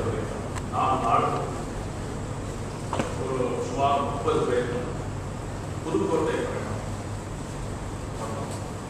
சொல்லியிருக்கோம் நாலு நாள் ஒரு சுமார் முப்பது பேர் புதுக்கோட்டை பயணம் பண்ணோம்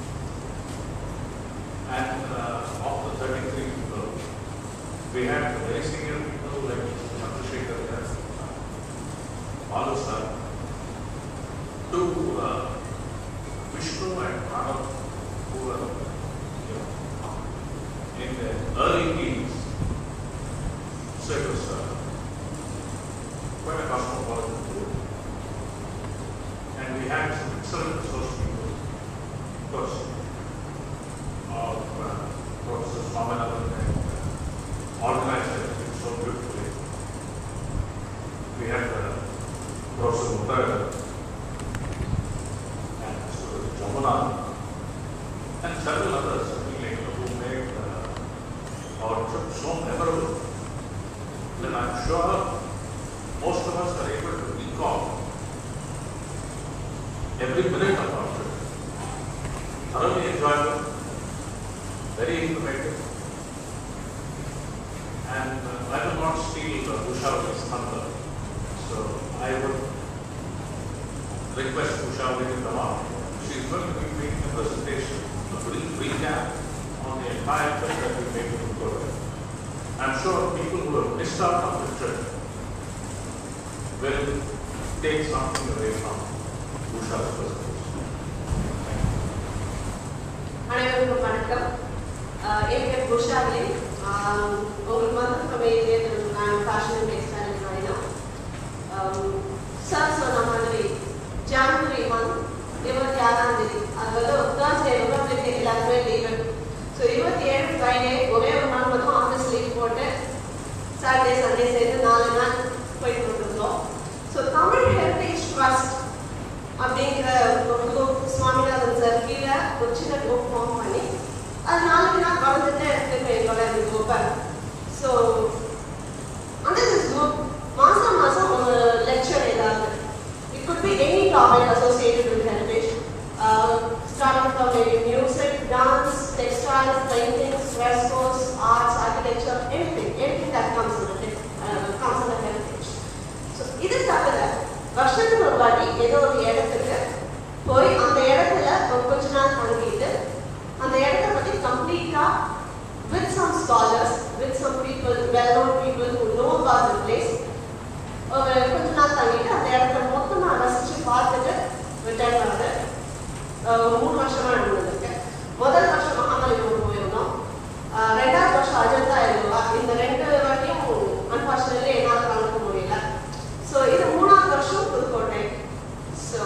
And uh, of the 33 people, we had very senior people like Chandrasekhar Yes, Balu sir, to uh, Vishnu and Pranav, who were you know, in the early teens. So it was uh, quite a cosmopolitan group. And we had some excellent resource people. Of course, of uh, Professor Swaminathan and uh, organized everything so beautifully. We had uh, Professor Muttarajan and Mr. Jamuna and several others I mean, like, who made uh, our trip so memorable that I'm sure most of us are able to recall every minute of our trip. Thoroughly enjoyable, very informative, and uh, I will not steal uh, Ushawali's thunder. So I would request Ushawali to come up. She is going to be making a presentation, a brief recap on the entire trip that we made to Korea. I'm sure people who have missed out on the trip will take something away from Usha's presentation. Thank you. அனைவருக்கும் வணக்கம் ஆஹ் என் பேர் புஷாலி உங்களுக்கு வந்து நம்ம area நான் fashion textile designer sir சொன்ன மாதிரி January month இருபத்தி ஆறாம் தேதி அது வந்து தேர்ஸ்டே ரிபப்ளிக் எல்லாருமே லீவு ஸோ இருபத்தி ஏழு ஃப்ரைடே ஒரே ஒரு நாள் மட்டும் ஆஃபீஸ் லீவ் போட்டு சாட்டர்டே சண்டே சேர்த்து நாலு நாள் போயிட்டு வந்துருந்தோம் ஸோ தமிழ் ஹெரிட்டேஜ் ட்ரஸ்ட் அப்படிங்கிற ஒரு குரூப் சுவாமிநாதன் சார் கீழே ஒரு சின்ன குரூப் ஃபார்ம் பண்ணி அது நாளைக்கு நான் வளர்ந்துட்டு எடுத்துட்டு எங்களோட இந்த குரூப்பை ஸோ அந்த குரூப் மாதம் மாதம் ஒரு லெக்சர் ஏதாவது it could be any topic associated with heritage starting from maybe music, dance, textiles, paintings, frescoes, arts, architecture, anything, anything that comes in it, uh, comes in the heritage. So, இது தவிர வருஷத்துக்கு ஒரு வாட்டி ஏதோ ஒரு இடத்துக்கு போய் அந்த இடத்துல ஒரு கொஞ்ச நாள் தங்கிட்டு அந்த இடத்த பத்தி கம்ப்ளீட்டா with some scholars with some people well known people who know about the place ஒரு கொஞ்ச நாள் தங்கிட்டு அந்த இடத்த மொத்தமா ரசிச்சு பார்த்துட்டு ரிட்டர்ன் வந்து ஒரு மூணு வருஷமா நடந்ததுக்கு முதல் வருஷம் மகாபலிபுரம் போயிருந்தோம் அஹ் ரெண்டாவது வருஷம் அஜந்தா எல்லோவா இந்த ரெண்டு வாட்டியும் அன்பார்ச்சுனேட்லி என்னால் கலந்துக்க முடியல ஸோ இது மூணாவது வருஷம் Pudukkottai so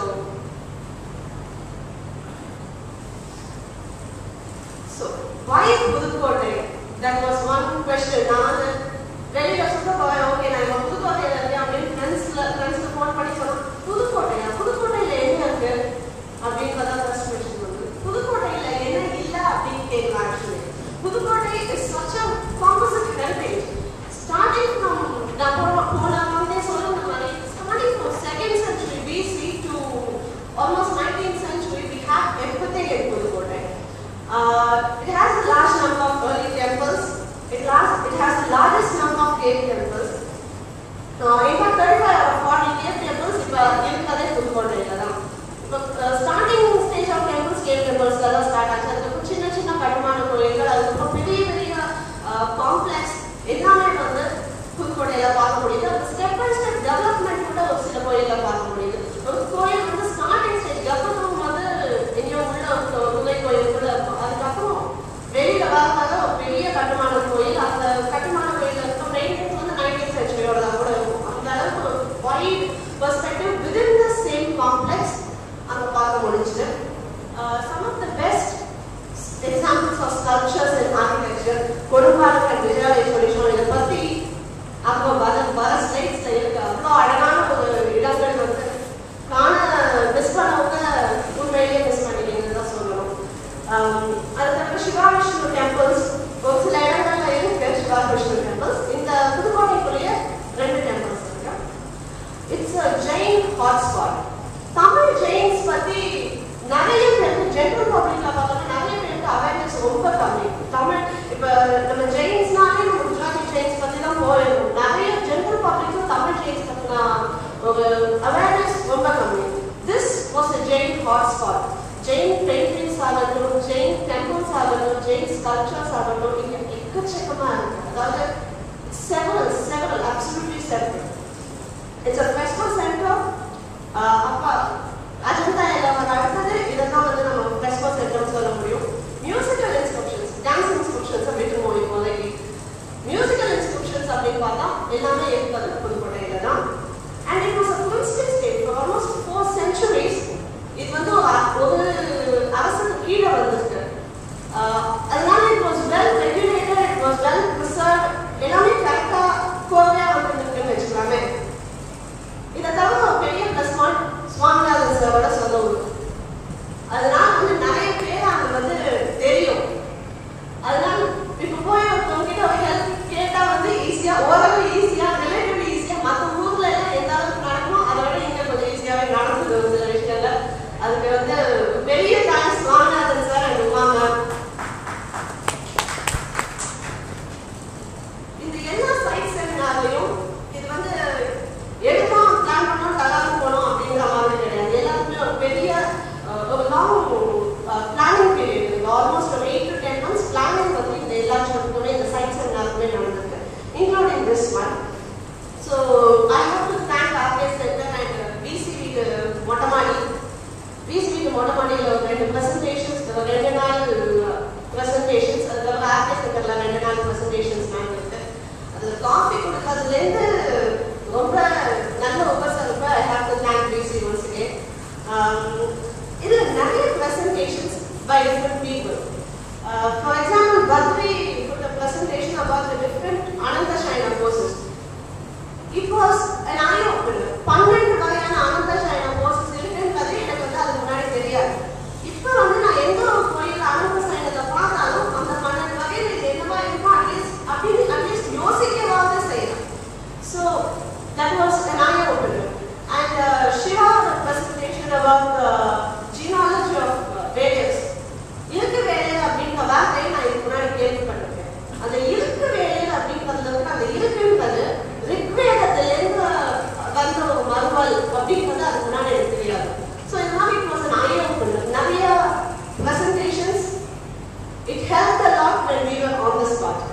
so why Pudukkottai that was one question நான் வந்து வெளியில சுத்த போவேன் ஓகே நான் இப்போ புதுக்கோட்டையில இருக்கேன் அப்படின்னு ஃப்ரெண்ட்ஸ்ல ஃப்ரெண்ட்ஸ்க்கு ஃபோன் பண்ணி சொன்னேன் புதுக்கோட்டையா புதுக்கோட்டையில என்ன இருக்கு அப்படின்றதான் ஃபர்ஸ்ட் கொஸ்டின் வந்து புதுக்கோட்டையில என்ன இல்லை அப்படின்னு கேட்கலாம் actually Pudukkottai is such a composite heritage starting from நான் போன போன வந்து சொல்லுங்க மாதிரி starting from second century BC to almost nineteen century we have everything in Pudukkottai Uh, it has a large number of early temples. It, last, it has the largest number of cave temples. Uh, in fact, 35 or 40 cave temples இப்போ இருக்கிறதே புதுக்கோட்டையில தான் இப்போ starting stage of temples cave டெம்பிள்ஸ்ல தான் start ஆச்சு அதுக்கப்புறம் சின்ன சின்ன கட்டுமான கோயில்கள் அதுக்கப்புறம் பெரிய பெரிய காம்ப்ளெக்ஸ் எல்லாமே வந்து புதுக்கோட்டையில பார்க்க முடியுது அது ஸ்டெப் பை ஸ்டெப் டெவலப்மெண்ட் கூட ஒரு சில கோயில்ல பார்க்க முடியுது ஒரு கோயில் வந்து ஸ்டார்டிங் ஸ்டேஜ் கர்ப்பகம் வந்து எங்கேயோ உள்ள ஒரு துணை கோயிலுக்குள்ள இருக்கும் அதுக்கப்புறம் வெளியில பார்த்தாத ஒரு பெரிய கட்டுமான கோயில் அந்த கட்டுமான கோயில் இருக்கும் மெயின்டெனன்ஸ் வந்து நைன்டீன் சென்ச்சுரியோட தான் கூட இருக்கும் அந்த அளவுக்கு wide perspective within the same complex அங்க பார்க்க முடிஞ்சுது some of the best examples of sculptures in architecture Kodumbalam and Vijayaleswareswaram இதை பத்தி அப்போ வர வர ஸ்லைட்ஸ்ல இருக்கு அவ்வளோ அழகான ஒரு இடங்கள் வந்து காண ஹாட்ஸ்பாட் ஜெயின் பெயிண்டிங்ஸ் ஆகட்டும் ஜெயின் டெம்பிள்ஸ் ஆகட்டும் ஜெயின் ஸ்கல்ச்சர்ஸ் ஆகட்டும் இங்க எக்கச்சக்கமா இருக்கு அதாவது several several absolutely several it's a festival centre அப்பா அஜந்தா எல்லாம் அடுத்தது இதெல்லாம் வந்து நம்ம ஃபெஸ்டிவல் சென்டர்னு சொல்ல முடியும் மியூசிக்கல் இன்ஸ்ட்ரக்ஷன்ஸ் டான்ஸ் இன்ஸ்ட்ரக்ஷன்ஸ் விட்டுருவோம் இப்போதைக்கு மியூசிக்கல் இன்ஸ்ட்ரக்ஷன்ஸ் அப்படின்னு பார்த்தா எல்லாமே இருப்பது புதுக்கோட்டையில தான் and it was a quiescent state for almost four centuries இது வந்து ஒரு அ- ஒரு அரசுக்கு கீழே வந்திருக்கு ஆஹ் அதனால it was well regulated it was well preserve எல்லாமே கரெக்டாக கோவையாக வந்துருக்குன்னு வச்சுக்கலாமே இதை தவிர ஒரு பெரிய ப்ளஸ் பாயிண்ட் சுவாமிநாதன் சாரோட சொந்த ஊர் அதனால வந்து நிறைய பேர் அங்க வந்து தெரியும் அதனால இப்ப போய் ஒருத்தவங்க கிட்ட ஒரு ஹெல்ப் கேட்டா வந்து ஈஸியா ஓரளவு ஈஸியா ரிலேட்டிவ்லி ஈஸியா மத்த ஊர்ல எல்லாம் எந்த அளவுக்கு நடக்குமோ அதை விட இங்க கொஞ்சம் ஈஸியாவே நடந்தது ஒரு சில விஷயங்கள்ல அதுக்கு வந்து பெரிய thanks Swaminathan sir and Uma ma'am இந்த எல்லா சைட் செமினார்லையும் இது வந்து எடுத்தோம் பிளான் பண்ணோம் தகாது போனோம் அப்படிங்கிற மாதிரி கிடையாது எல்லாருமே ஒரு பெரிய அஹ், ஒரு லாங் பிளானிங் பீரியட் இருக்கு ஆல்மோஸ்ட் ஒரு eight to ten months planning வந்து இந்த எல்லா ஷோட்டுக்குமே இந்த சைட் செமினாருக்குமே நடந்திருக்கு including this one so I have to thank ஆர்கேஸ் சென்டர் அண்ட் பிசிபிக்கு மொட்டமாடி பிசிபிக்கு மொட்டமாடியில் ஒரு ரெண்டு ப்ரெசன்டேஷன்ஸ் ரெண்டு நாள் ப்ரெசன்டேஷன்ஸ் அதுக்கப்புறம் ஆர்கேஸ் சென்டரில் ரெண்டு நாள் ப்ரெசன்டேஷன்ஸ் நடந்திருக்கு அதுல காஃபி கொடுக்கறதுலேருந்து ரொம்ப நல்ல உபசரிப்பு I have to thank PC once again இதுல நிறைய presentations by different people for example Badri put a presentation about the different அனந்த சைன courses it was an eye opener பன்னெண்டு வகையான அனந்த சைன கோர்சஸ் இருக்குன்றது எனக்கு வந்து அது முன்னாடி தெரியாது இப்போ வந்து நான் எந்த ஒரு கோயில் அனந்த சைனத்தை பார்த்தாலும் அந்த பன்னெண்டு வகையில் இது என்னவா இருக்கும் அட்லீஸ்ட் அப்படின்னு அட்லீஸ்ட் யோசிக்கவாவது செய்யலாம் so that was an eye opener and uh, Shiva the presentation about the genealogy of uh, Vedas இருக்கு வேலையில் அப்படின்ற வார்த்தையை நான் இதுக்கு முன்னாடி கேள்விப்பட்டிருக்கேன் அந்த இருக்கு வேலையில் அப்படின்றதுல வந்து அந்த இருக்குன்றது ரிக்வேதத்திலிருந்து வந்த ஒரு மறுவல் அப்படின்றது அதுக்கு முன்னாடி எனக்கு தெரியாது ஸோ இந்த மாதிரி இட் வாஸ் ஐ ஓப்பன் நிறைய presentations it help a lot when we were on the spot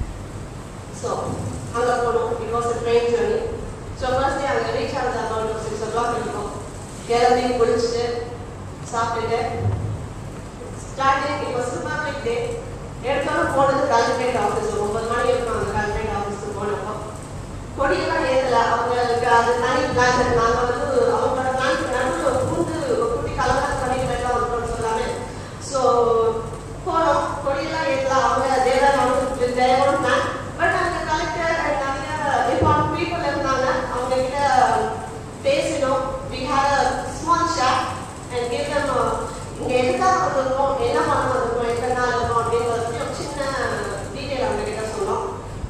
so அங்கே போனோம் it was a train journey so first day அங்கே ரீச் ஆகுது அபவுட் சிக்ஸ் ஓ கிளாக் இருக்கும் கிளம்பி குளிச்சுட்டு சாப்பிட்டுட்டு ஸ்டார்டிங் இப்போ சூப்பர் டே எடுத்தோன்னு போனது கலெக்டரேட் ஆஃபீஸ் ஒன்பது மணி இருக்கும் அந்த கலெக்டரேட் ஆஃபீஸ்க்கு போனப்போ கொடியெல்லாம் ஏறல அவங்களுக்கு அது தனி பிளான் நாங்கள் வந்து அவங்களோட பிளான் நடுவில் ஒரு கூண்டு ஒரு குட்டி கலவரம் பண்ணிட்டு எல்லாம் வந்துட்டோம்னு சொல்லாம ஸோ போனோம் கொடியெல்லாம் ஏறலாம் அவங்க தேவர் வந்து தேவரும் பிளான் பட் அங்கே கலெக்டர் நிறைய இம்பார்ட்டன்ட் பீப்புள் இருந்தாங்க அவங்க கிட்ட பேசினோம் we had a small chat and give them இங்கே எதுக்காக வந்திருக்கோம் என்ன பண்ண வந்திருக்கோம் எத்தனை நாள் இருக்கோம் அப்படிங்கிறத பற்றி ஒரு சின்ன டீட்டெயில் அவங்க கிட்ட சொன்னோம்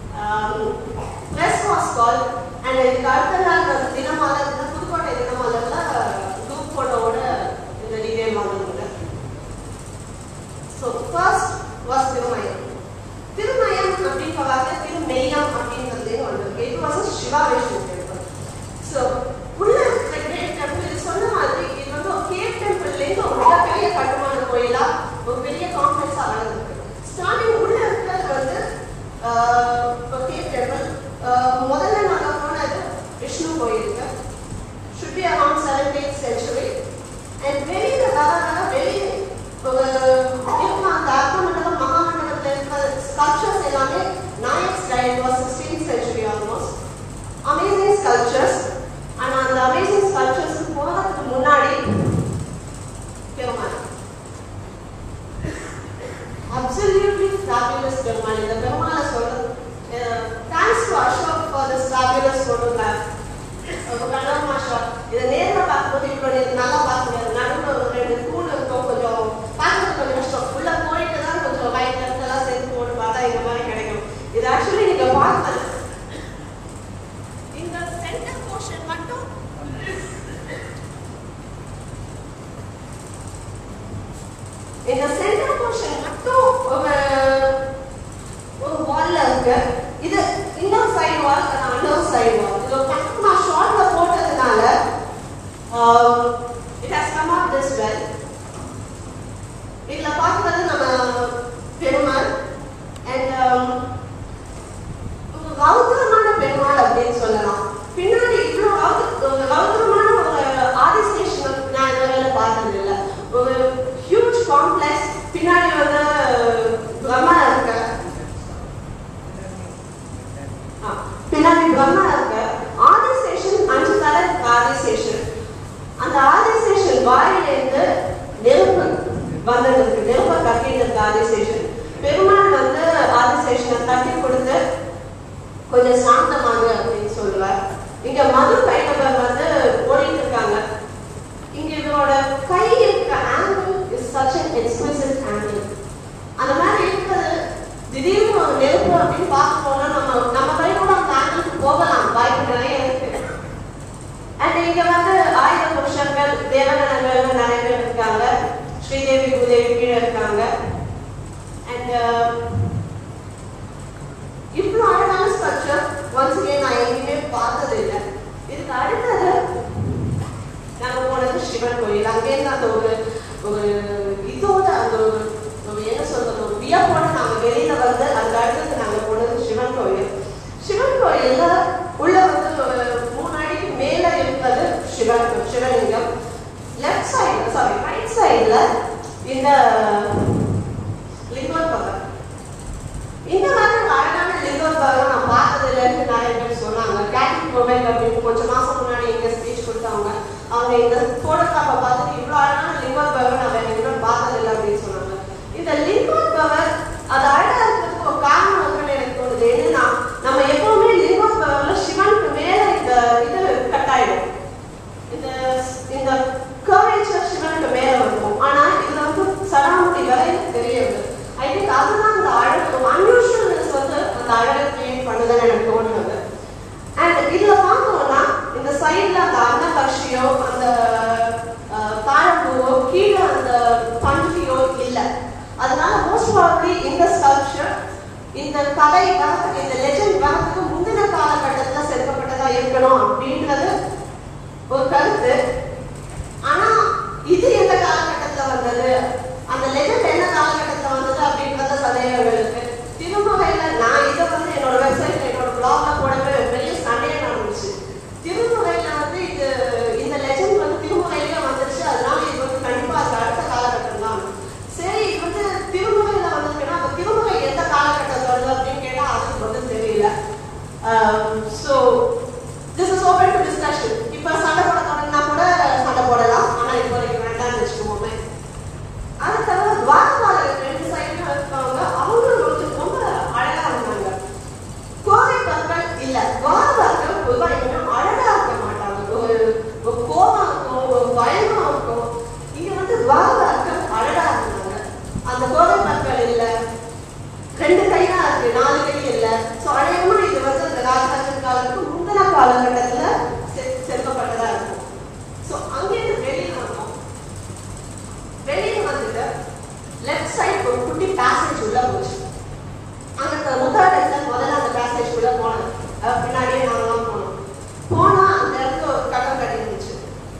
ப்ரெஸ் வாஸ் கால் அண்ட் இதுக்கு அடுத்த நாள் வந்து தினமலர் இந்த புதுக்கோட்டை தினமலர்ல குரூப் ஃபோட்டோவோட இந்த டீட்டெயில் வந்திருந்தது so first was Thirumayam Thirumayam அப்படின்ற வார்த்தை திருமெய்யம் அப்படின்றது வந்திருக்கு இது was Shiva Vishnu temple so உள்ள இருக்கிற கிரேட் டெம்பிள் இது சொன்ன மாதிரி இது வந்து ஒரு கேவ் டெம்பிள்லேருந்து ஒரு மிகப்பெரிய கட்டுமான கோயிலா ஒரு பெரிய காம்ப்ளெக்ஸா வளர்ந்துருக்கு ஸ்டார்டிங் உள்ள இருக்கிறது வந்து ஒரு கேவ் டெம்பிள் முதல்ல நாங்கள் போனது விஷ்ணு கோயிலுக்கு should be around 17th century and வெளியில வர வர வெளியே ஒரு இருக்கும் அந்த அர்த்தமண்டலம் மகாமண்டலத்தில் இருக்கிற ஸ்கல்ப்சர்ஸ் எல்லாமே Nayak style was 16th century almost amazing sculptures ஆனா அந்த amazing sculptures போறதுக்கு முன்னாடி பெருமாள் absolutely fabulous பெருமாள் இந்த பெருமாளை சொல்றது thanks to Ashok for this fabulous photograph ஒரு கண்ணம்மா ஷாட் இதை நேர்ல பார்க்கும்போது இவ்வளோ நல்லா பார்க்க முடியாது நடுவில் ஒரு ரெண்டு தூண் இருக்கும் கொஞ்சம் பார்க்கறது கொஞ்சம் கஷ்டம் உள்ள போயிட்டு தான் கொஞ்சம் லைட் எல்லாம் சேர்த்து போட்டு பார்த்தா இந்த மாதிரி கிடைக்கும் இது ஆக்சுவலி நீங்க பார்க்கலாம் இந்த சென்டர் போர்ஷன் மட்டும் இந்த சென்டர் போர்ஷன் மட்டும் ஒரு ஒரு வால்ல இருக்கு இது இன்னொரு சைடு வால் இன்னொரு சைடு வால் இது ஒரு பக்கம் நான் ஷார்ட்ல போட்டதுனால it has come up this well. இதுல பார்க்கறது நம்ம பெருமாள் அண்ட் ரௌத்ரமான பெருமாள் அப்படின்னு சொல்லலாம் பின்னாடி இவ்வளோ ரௌத் ரௌத்ரமான ஒரு ஆதிசேஷன் நான் இதுவரை பார்த்தது இல்லை ஒரு ஹியூஜ் காம்ப்ளெக்ஸ் பின்னாடி வந்து பிரம்மா இருக்க ஆ, பின்னாடி பிரம்மா இருக்க ஆதிசேஷன் அஞ்சு தலை ஆதிசேஷன் அந்த ஆதிசேஷன் வாயிலிருந்து நெருப்பு வந்ததுக்கு நெருப்பை கட்டிட்டு இருக்க ஆதிசேஷன் பெருமாள் வந்து ஆதிசேஷனை தட்டி கொடுத்து கொஞ்சம் சாந்தமாக அப்படின்னு சொல்லுவார் இங்க மது கைடவர் வந்து ஓடிட்டு இருக்காங்க இங்க இதோட கை இருக்க angle is such an expressive angle அந்த மாதிரி இருக்கிறது திடீர்னு ஒரு நெருப்பு அப்படின்னு பார்க்க போனா நம்ம நம்ம கையோட அந்த ஆங்கிளுக்கு போகலாம் வாய்ப்பு நிறைய இருக்கு அண்ட் இங்க வந்து ஆயுத புருஷர்கள் தேவகணங்கள் நிறைய பேர் இருக்காங்க ஸ்ரீதேவி பூதேவி கீழே இருக்காங்க அண்ட் இவ்வளோ அழகான ஸ்ட்ரக்சர் ஒன்ஸ் அகேன் நான் எங்கேயுமே பார்த்தது இல்லை இதுக்கு அடுத்தது நாங்கள் போனது சிவன் கோயில் அங்கேருந்து அந்த ஒரு ஒரு இதோட அந்த ஒரு ஒரு என்ன சொல்றது ஒரு வியப்போட நாங்கள் வெளியில வந்து அந்த அடுத்தது நாங்கள் போனது சிவன் கோயில் சிவன் கோயில்ல உள்ள வந்து ஒரு மூணு அடிக்கு மேல இருப்பது Sivan Sivalingam left side sorry right சைடுல இந்த லிங்கோத்பவர் இந்த மாதிரி ஒரு அழகான லிங்கோத்பவர் நான் பார்த்தது இல்லைன்னு நிறைய பேர் சொன்னாங்க கேட்டிக் மொபைல் அப்படின்னு கொஞ்சம் மாசம் முன்னாடி எங்க ஸ்பீச் கொடுத்தாங்க அவங்க இந்த போட்டோகிராஃபை பார்த்துட்டு இவ்வளோ அழகான லிங்கோத்பவர் நான் வேற எங்கேயும் பார்த்தது இல்லை அப்படின்னு சொன்னாங்க இந்த லிங்கோத்பவர் அது அழகா இருக்கிறதுக்கு ஒரு காரணம் வந்து எனக்கு தோணுது என்னன்னா நம்ம எப்பவுமே லிங்கோத்பவர்ல சிவனுக்கு மேல இந்த இது கட்டாயிடும் இந்த இந்த கர்வேச்சர் சிவனுக்கு மேல இருக்கும் ஆனா இதுல வந்து சடாமுடி வரை தெரியுது ஐ திங்க் அதுதான் அந்த அழகு அன்யூஷுவல்னஸ் வந்து அந்த அழகை கிரியேட் பண்ணுதுன்னு எனக்கு தோணுது அண்ட் இதுல பார்த்தோம்னா இந்த சைடுல அந்த அன்னபக்ஷியோ அந்த அஹ், தாழம்பூவோ கீழே அந்த பன்றியோ இல்ல அதனால மோஸ்ட் ப்ராபப்ளி இந்த ஸ்கல்ப்சர் இந்த கதை வரத்துக்கு இந்த லெஜெண்ட் வரத்துக்கு முந்தின காலகட்டத்துல செதுக்கப்பட்டதா இருக்கணும் அப்படின்றது ஒரு கருத்து ஆனா இது எந்த காலகட்டத்துல வந்தது அந்த லெஜெண்ட் என்ன காலகட்டத்துல வந்தது அப்படின்றத சந்தேகங்கள் இருக்கு திருமுகையில நான் இதை வந்து என்னோட வெப்சைட்ல என்னோட பிளாக்ல போடவே பெரிய சண்டையே நடந்துச்சு திருமுகையில வந்து இது இந்த லெஜெண்ட் வந்து திருமுகையிலே வந்துருச்சு அதனால இது வந்து கண்டிப்பா அது அடுத்த காலகட்டம் தான் சரி இது வந்து திருமுகையில வந்திருக்குன்னா அப்ப திருமுகை எந்த காலகட்டத்துல வருது அப்படின்னு கேட்டா அதுக்கு வந்து தெரியல so this is open to discussion இப்போ சண்டை போட தொடங்கினா கூட சண்டை போடலாம் ஆனா இப்போ வரைக்கும் வேண்டாம்னு வச்சுக்கோமே அது தவிர துவாரபாலகர் ரெண்டு சைடும் இருக்கவங்க அவங்களும் வந்து ரொம்ப அழகா இருந்தாங்க கோவை மக்கள் இல்ல துவாரபாலகர் பொதுவாக எங்கேயும் அழகா இருக்க மாட்டாங்க ஒரு ஒரு கோபம் இருக்கும் ஒரு பயமா இருக்கும் இங்க வந்து துவாரபாலகர் அழகா இருந்தாங்க அந்த கோவை மக்கள் இல்ல ரெண்டு கை தான் இருக்கு நாலு கை இல்ல சோ அழகமா இது வந்து அந்த ராஜராஜ காலத்துக்கு முந்தின காலகட்டத்துல செ- செதுக்கப்பட்டதா இருக்கும் சோ அங்கிருந்து வெளியில வந்தோம் வெளியில வந்துட்டு லெஃப்ட் சைடு ஒரு குட்டி பேசேஜ் உள்ள போச்சு அந்த முத்தாட்டத்துல முதல்ல அந்த பேசேஜ் உள்ள போனோம் அஹ் பின்னாடியே நாங்களாம் போனோம் போனா அந்த இடத்துல ஒரு கட்டம் கட்டி இருந்துச்சு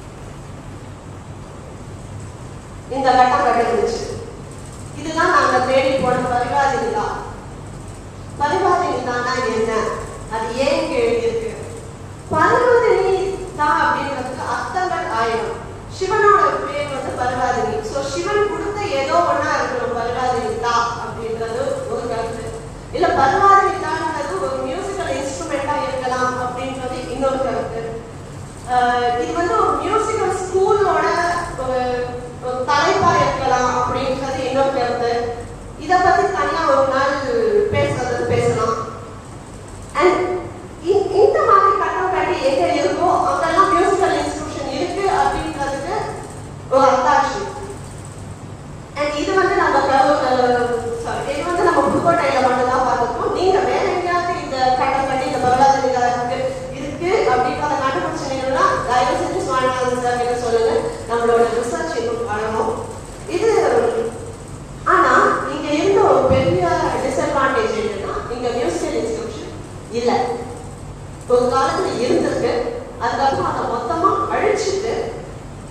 இந்த கட்டம் கட்டி இருந்துச்சு இதுதான் நாங்க தேடி போன பரிவாதினி தான் பரிவாதினி தானா என்ன அது ஏன் இங்க எழுதியிருக்கு பரிவாதினி தான் அப்படின்றதுக்கு அர்த்தங்கள் ஆயிரம் சிவனோட பேர் வந்து பரிவாதினி சோ சிவன் கொடுத்த ஏதோ ஒண்ணா இருக்கணும் பரிவாதினி தா அப்படின்றது ஒரு கருத்து இல்ல பரிவாதினி தான்ன்றது ஒரு மியூசிக்கல் இன்ஸ்ட்ருமெண்டா இருக்கலாம் அப்படின்றது இன்னொரு கருத்து ஆஹ் இது வந்து ஒரு மியூசிக்கல் ஸ்கூலோட ஒரு ஒரு தலைப்பா இருக்கலாம் அப்படின்றது இன்னொரு கருத்து இத பத்தி தனியா ஒரு நாள் பேசுறது பேசலாம் அண்ட் இந்த மாதிரி கட்டம் கட்டி எங்க இருக்கோ அங்கெல்லாம் மியூசிக்கல் இன்ஸ்டிடியூஷன் இருக்கு அப்படின்றதுக்கு ஒரு அத்தாட்சி அண்ட் இது வந்து நம்ம சாரி இது வந்து நம்ம புதுக்கோட்டையில மட்டும் தான் பார்த்துருக்கோம் நீங்க வேற எங்கேயாவது இந்த கட்டம் கட்டி இந்த பரவாயில்ல இருக்கு இருக்கு அப்படின்றத கண்டுபிடிச்சீங்கன்னா தயவு செஞ்சு சுவாமிநாதன் சார் கிட்ட சொல்லுங்க நம்மளோட ரிசர்ச் இன்னும் பண்ணணும் இது ஆனா இங்க இருந்த ஒரு பெரிய டிஸ்அட்வான்டேஜ் என்னன்னா இங்க மியூசிக்கல் இன்ஸ்டிடியூஷன் இல்ல ஒரு காலத்துல இருந்திருக்கு அதுக்கப்புறம் அதை மொத்தமா அழிச்சிட்டு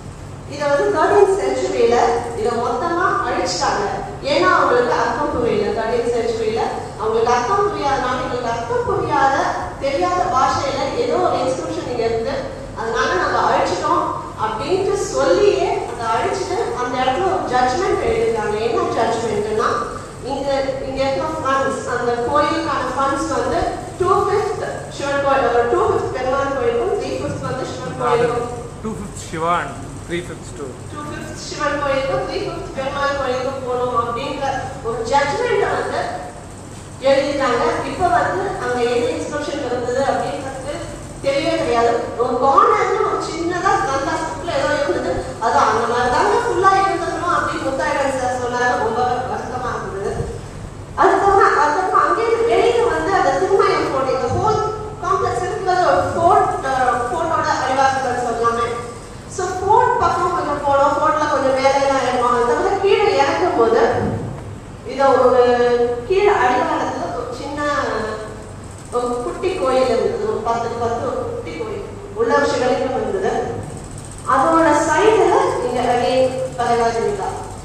இதை வந்து தேர்டீன் செஞ்சுரியில இதை மொத்தமா அழிச்சிட்டாங்க ஏன்னா அவங்களுக்கு அர்த்தம் புரியல தேர்டீன் செஞ்சுரியில அவங்களுக்கு அர்த்தம் புரியாதனால எங்களுக்கு அர்த்தம் புரியாத தெரியாத பாஷையில ஏதோ ஒரு இன்ஸ்கிரிப்ஷன் இங்க இருக்கு அதனால நாங்க அழிச்சிட்டோம் அப்படின்ட்டு சொல்லியே அதை அழிச்சிட்டு அந்த இடத்துல ஒரு ஜட்ஜ்மெண்ட் எழுதிருக்காங்க என்ன ஜட்ஜ்மெண்ட்னா இங்க இங்க இருக்க ஃபண்ட்ஸ் அந்த கோயிலுக்கான ஃபண்ட்ஸ் வந்து டூ ஃபிஃப்த் சிவன் கோயில் டூ ஃபிஃப்த் பெருமாள் கோயிலுக்கும் த்ரீ ஃபிஃப்த் வந்து சிவன் கோயிலுக்கும் two fifth Shiva and three fifth two two fifth Sivan கோயிலுக்கும் த்ரீ ஃபிஃப்த் பெருமாள் கோயிலுக்கும் போகணும் அப்படின்ற ஒரு ஜட்ஜ்மெண்ட் வந்து எழுதிட்டாங்க இப்போ வந்து அங்க எது இன்ஸ்ட்ரக்ஷன் இருந்தது அப்படின்றது தெரியவே தெரியாது ஒரு கார்னர்ல ஒரு சின்னதா கந்தா ஸ்புக்ல ஏதோ இருந்தது அது அந்த மாதிரி தாங்க ஃபுல்லா இருந்திருக்கணும் அப்படின்னு முத்தாயிரம் சார் சொன்னாரு ரொம்ப வருத்தமா இருந்தது அதுக்கப்புறம் அதுக்கப்புறம் அங்கேயிருந்து வெளியில வந்து அந்த திருமயம் போட்டு இந்த ஹோல் காம்ப்ளெக்ஸ் இருக்கிறது ஒரு ஃபோர்ட் ஃபோர்ட்டோட அடிவாசல் சொல்லலாமே ஸோ ஃபோர்ட் பக்கம் கொஞ்சம் போனோம் ஃபோர்ட்ல கொஞ்சம் வேலையெல்லாம் இருக்கும் அதுக்கப்புறம் கீழே இறக்கும் போது இதை ஒரு கீழே அடிவாரத்துல ஒரு சின்ன ஒரு குட்டி கோயில் இருந்தது ஒரு பத்துக்கு பத்து ஒரு குட்டி கோயில் உள்ள சிவலிங்கம் இருந்தது அதோட சைடுல இங்க அகைன் பரகாஜினிகா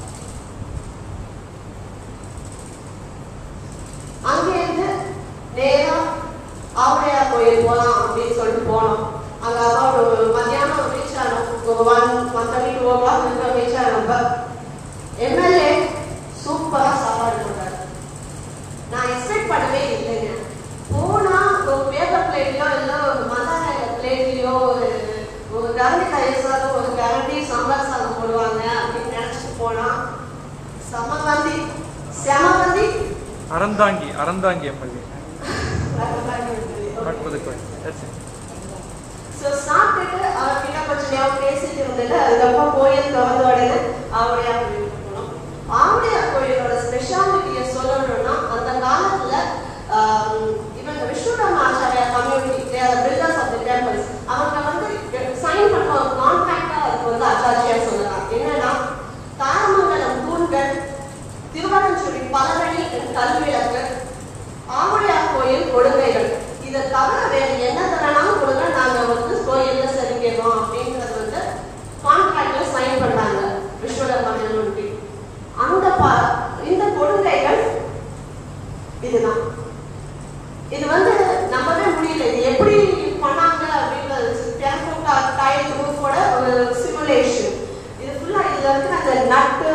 அங்கேருந்து நேரா ஆவுடையார் கோயில் போலாம் அப்படின்னு சொல்லிட்டு போனோம் அங்க அதான் ஒரு மத்தியானம் ரீச் ஆனோம் ஒரு one one thirty two o'clock இருக்க ரீச் ஆனப்ப எம்எல்ஏ சூப்பரா சாப்பாடு போட்டாரு நான் எக்ஸ்பெக்ட் பண்ணவே இல்லைங்க போனா ஒரு பேப்பர் பிளேட்லயோ இல்ல ஒரு மசாலா பிளேட்லயோ ஒரு ஒரு கரண்டி தயிர் சாதம் ஒரு கரண்டி சாம்பார் சாதம் போடுவாங்க அப்படின்னு நினைச்சிட்டு போனா சமவந்தி செமவந்தி அறந்தாங்கி அறந்தாங்கி எம்எல்ஏ புதுக்கோயில் That's it. ஸோ சாப்பிட்டுட்டு அவர்கிட்ட கொஞ்சம் நேரம் பேசிட்டு இருந்துட்டு அதுக்கப்புறம் கோயில் திறந்த உடனே ஆவுடையார் கோயிலுக்கு போனோம் ஆவுடையார் கோயிலோட ஸ்பெஷாலிட்டியை சொல்லணும்னா அந்த காலத்துல ஆம், இவங்க Vishnurama Acharya community builders of the temples அவங்க வந்து சைன் பண்ண ஒரு கான்ட்ராக்டா அதுக்கு வந்து அச்சாச்சியா சொல்லலாம் என்னன்னா தாரமங்கலம் தூண்கள் திருவனந்தபுரி பலவழி கல்விளக்கு ஆவுடையார் கோயில் கொடுமைகள் இதை தவிர வேற என்ன தரனாலும் கொடுங்க நாங்க வந்து கோயில்ல செதுக்கிறோம் அப்படின்றது வந்து கான்ட்ராக்ட்ல சைன் பண்ணாங்க விஸ்வதர்மா கம்யூனிட்டி அந்த ப- இந்த கொடுங்கைகள் இதுதான் இது வந்து நம்பவே முடியல இது எப்படி பண்ணாங்க அப்படின்றது டெரகோட்டா டைல் ரூஃபோட ஒரு சிமுலேஷன் இது ஃபுல்லா இதுல இருக்கிற அந்த நட்டு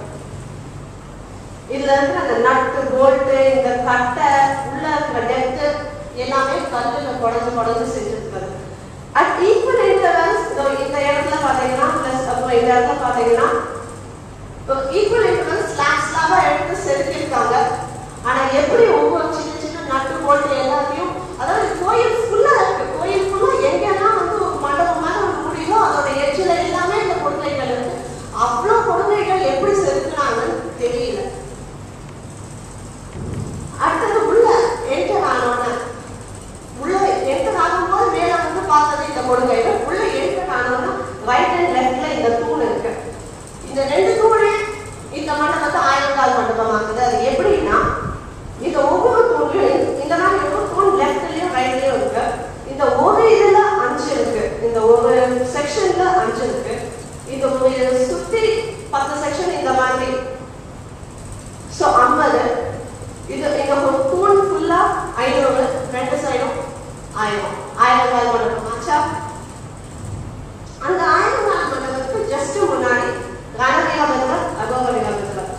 இதுல இருக்கிற அந்த நட்டு போல்ட்டு இந்த கட்டை உள்ள இருக்கிற டெப்த் எல்லாமே கல்லுல குடஞ்சு குடஞ்சு செஞ்சிருக்காரு அட் ஈக்குவல் இன்டர்வல்ஸ் இந்த இடத்துல பாத்தீங்கன்னா பிளஸ் அப்புறம் இந்த இடத்துல பாத்தீங்கன்னா ஈக்குவல் இன்டர்வல் ஸ்லாப் ஸ்லாபா எடுத்து செதுக்கியிருக்காங்க ஆனா எப்படி ஒவ்வொரு சின்ன சின்ன நட்டு போல்ட்டு எல்லாத்தையும் அதாவது கோயில் ஃபுல்லா இருக்கு கோயில் ஃபுல்லா எங்கெல்லாம் வந்து ஒரு மண்டபம் மாதிரி ஒன்று முடியுதோ அதோட எட்ஜில் எல்லாமே இந்த கொடுமைகள் இருக்கு அவ்வளோ கொடுமைகள் எப்படி செதுக்குனாங்கன்னு தெரியல அடுத்தது உள்ள என்டர் ஆனோன்னு உள்ள என்டர் ஆகும்போது மேல வந்து பார்த்தது இந்த கொடுங்கைகள் உள்ள என்டர் ஆனோன்னு ரைட் அண்ட் லெஃப்ட்ல இந்த தூண் இருக்கு இந்த ரெண்டு தூணே இந்த மண்டபத்தை ஆயிரங்கால் மண்டபமாக்குது அது எப்படின்னா இந்த ஒவ்வொரு தூண்லையும் இந்த மாதிரி ஒவ்வொரு தூண் லெஃப்ட்லயும் ரைட்லயும் இருக்கு இந்த ஒரு இதுல அஞ்சு இருக்கு இந்த ஒரு செக்ஷன்ல அஞ்சு இருக்கு இது ஒரு சுத்தி பத்து செக்ஷன் இந்த மாதிரி ஸோ ஐம்பது இது எங்க ஒரு தூண் ஃபுல்லா ஐநூறு ரெண்டு சைடும் ஆயிரம் ஆயிரம் கால் மண்டபம் ஆச்சா அந்த ஆயிரம் கால் மண்டபத்துக்கு ஜஸ்ட் முன்னாடி ரணவீரபத்ரர் அகோகவீரபத்ரர்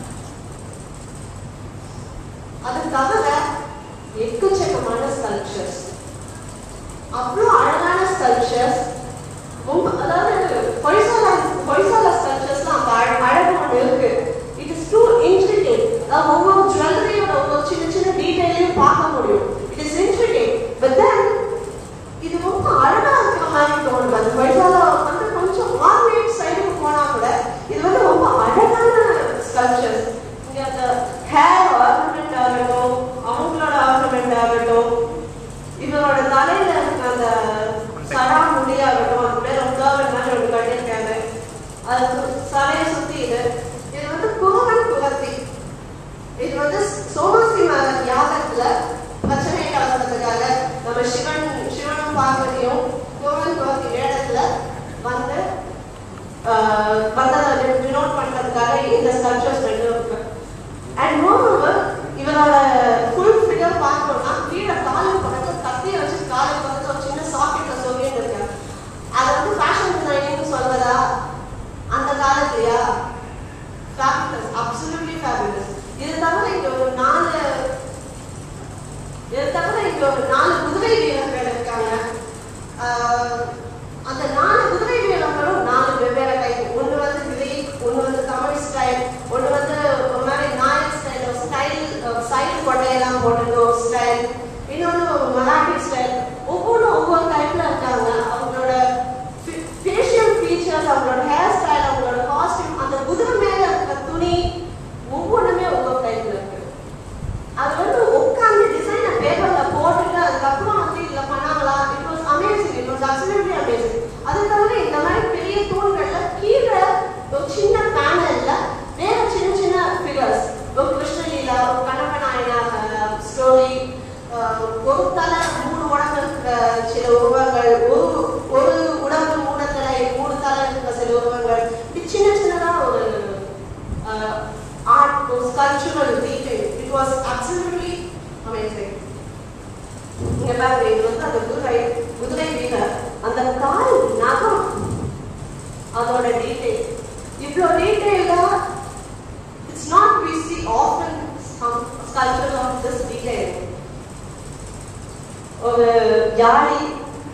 அது தவிர எக்கச்சக்கமான ஸ்கல்ப்சர்ஸ் அவ்வளோ அழகான ஸ்கல்ப்சர்ஸ் ரொம்ப அதாவது ஹொய்சாலா ஹொய்சாலா ஸ்கல்ப்சர்ஸ்லாம் அந்த அழ- அழகு ஒன்று இருக்கு இட் இஸ் டூ இன்ட்ரிகேட் அதாவது ஒவ்வொரு ஜுவல்லரியோட ஒவ்வொரு சின்ன சின்ன டீடைலையும் பார்க்க முடியும் it is intricate but then இது ரொம்ப அழகா இருக்கிற மாதிரி தோணுது அது ஹொய்சாலா வந்து கொஞ்சம் ஆர்வேட் சைடுக்கு போனா கூட இது வந்து ரொம்ப அழகான ஸ்கல்ப்சர்ஸ் இங்க அந்த ஹேர் ஆர்னமெண்ட் ஆகட்டும் அவங்களோட ஆர்னமெண்ட் ஆகட்டும் இவரோட தலையில இருக்க அந்த சடா முடியாகட்டும் அது பேர் உதாரணம் மாதிரி ஒன்று கட்டியிருக்காங்க அது சு- சடையை சுத்தி இது இது வந்து குகவன் குகத்தி இது வந்து சோமசிம்ம யாகத்துல பிரச்சனை கலக்கிறதுக்காக நம்ம சிவன் சிவனும் பார்வதியும் குகவன் குகத்தி வேடத்துல வந்து ஆஹ்,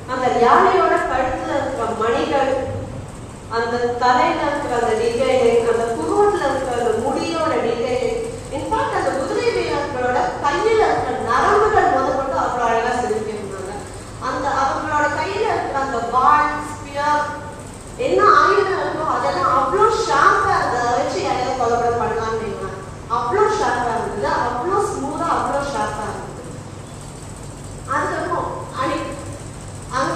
அந்த யானையோட கழுத்துல இருக்கிற மணிகள் அந்த தலையில இருக்கிற அந்த டிசைனிங் அந்த புருவத்துல இருக்கிற அந்த முடியோட டிசைனிங் இன்ஃபேக்ட் அந்த குதிரை வீரர்களோட கையில இருக்கிற நரம்புகள் முதற்கொண்டு அவ்வளோ அழகா செதுக்கியிருந்தாங்க அந்த அவங்களோட கையில இருக்கிற அந்த வால் ஸ்பியர் என்ன ஆயுதம் இருக்கோ அதெல்லாம் அவ்வளோ ஷார்ப்பா இருந்தது அதை வச்சு யாரையாவது கொலப்படம் பண்ணலாம்னு வைங்களேன். அவ்வளோ ஷார்ப்பா இருந்தது அவ்வளோ ஸ்மூதா அவ்வளோ ஷார்ப்பா இருந்தது அதுக்கப்புறம் அணி அங்கே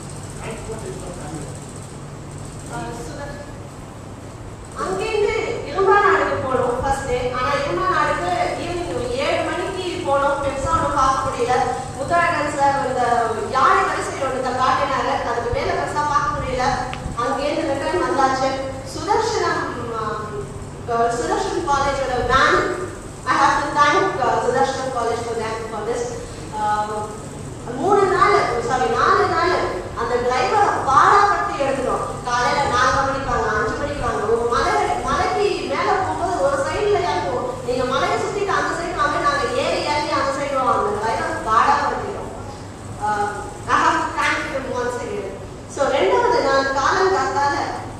அஹ் சுதர் அங்கேருந்து இரும்பா நாடுக்கு போனோம் ஃபர்ஸ்ட் டே ஆனா இரும்பா நாடுக்கு ஈவினிங் ஏழு மணிக்கு போனோம் பெருசா ஒன்றும் பார்க்க முடியல முத்தழகன் சார் இந்த யானை வரிசையில் ஒன்று காட்டினாரு அதுக்கு மேல பெருசா பார்க்க முடியல அங்கேருந்து ரிட்டர்ன் வந்தாச்சு சுதர்ஷனம் ஆஹ், சுதர்ஷன் காலேஜோட van I have to thank Sudharshan college for thank for this மூணு நாள் சாரி நாலு நாள் அந்த டிரைவரை பாடாப்பட்டு எடுத்துட்டோம் காலையில நாலு மணிக்கு வாங்க அஞ்சு மணிக்கு வாங்க ஒரு மலை மலைக்கு மேல போகும்போது ஒரு சைடுல இறக்கும் நீங்க மலையை சுத்திட்டு அந்த சைடு வாங்க நாங்க ஏறி இறங்கி அந்த சைடு வாங்க அந்த டிரைவர் பாடாப்படுத்திட்டோம் I have to thank him once again so ரெண்டாவது நாள் காலங்காத்தால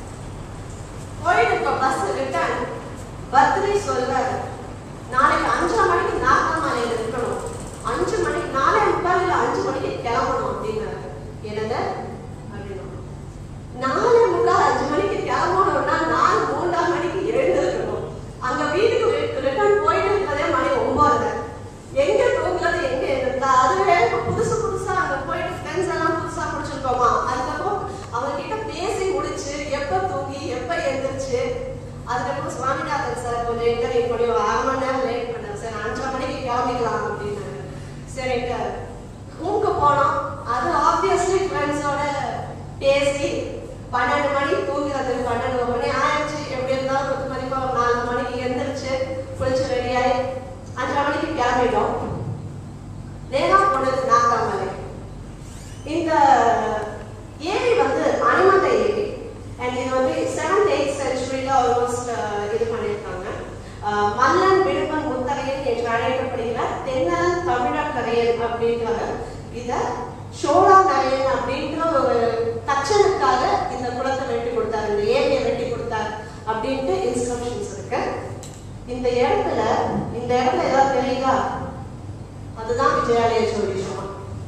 போயிட்டு இருக்க பஸ் ரிட்டர்ன் பர்த்டே சொல்றாரு நாளைக்கு அஞ்சரை மணிக்கு நாகமலையில இருக்கணும் அஞ்சு மணிக்கு நாலே முக்கால் இல்ல அஞ்சு மணிக்கு கிளம்பணும் அப்படின்னாரு என்னது அப்படின்னா நாலே முக்கால் அஞ்சு மணிக்கு கிளம்பணும்னா நாலு மூன்றாம் மணிக்கு எழுந்திருக்கணும் அங்க வீட்டுக்கு ரிட்டர்ன் போயிட்டு இருக்கிறதே மணி ஒன்பது எங்க தூங்குறது எங்க இருந்தா அதுவே இப்ப புதுசு புதுசா அங்க போயிட்டு ஃப்ரெண்ட்ஸ் எல்லாம் புதுசா பிடிச்சிருக்கோமா அதுக்கப்புறம் அவங்க கிட்ட பேசி முடிச்சு எப்ப தூங்கி எப்ப எழுந்திருச்சு அதுக்கப்புறம் சுவாமிநாதன் சார் கொஞ்சம் இன்டர்வியூ பண்ணி ஒரு அரை மணி நேரம் லேட் பண்ணார் சார் அஞ்சரை மணிக்கு கிளம்பிக்கலாம் அப்படின்னாரு சரிங்க ரூமுக்கு போனோம் அது ஆப்வியஸ்லி ஃப்ரெண்ட்ஸோட பேசி பன்னெண்டு மணி தூங்குறதுக்கு பன்னெண்டு மணி ஆயிடுச்சு எப்படி இருந்தாலும் பத்து மணிக்கு ஒரு நாலு மணிக்கு எழுந்திரிச்சு குளிச்சு ரெடியாகி அஞ்சரை மணிக்கு கிளம்பிட்டோம் நேரா போனது நாகாமலை இந்த ஏரி வந்து அனுமந்த ஏரி அண்ட் இது வந்து செவன்த் எயிட் சென்ச்சுரியில ஆல்மோஸ்ட் இது பண்ணியிருக்காங்க அஹ் மல்லன் விழுப்பன் முத்தரையன் என்று அழைக்கப்படுகிற தென்னலன் தமிழக்கரையன் அப்படின்றவர் இத சோழா நரையன் அப்படின்ற ஒரு தச்சனுக்காக இந்த குளத்தை வெட்டி கொடுத்தாரு இந்த ஏரியை வெட்டி கொடுத்தாரு அப்படின்ட்டு இன்ஸ்ட்ரக்ஷன்ஸ் இருக்கு இந்த இடத்துல இந்த இடத்துல ஏதாவது தெரியுதா அதுதான் விஜயாலய ஜோதிஷமா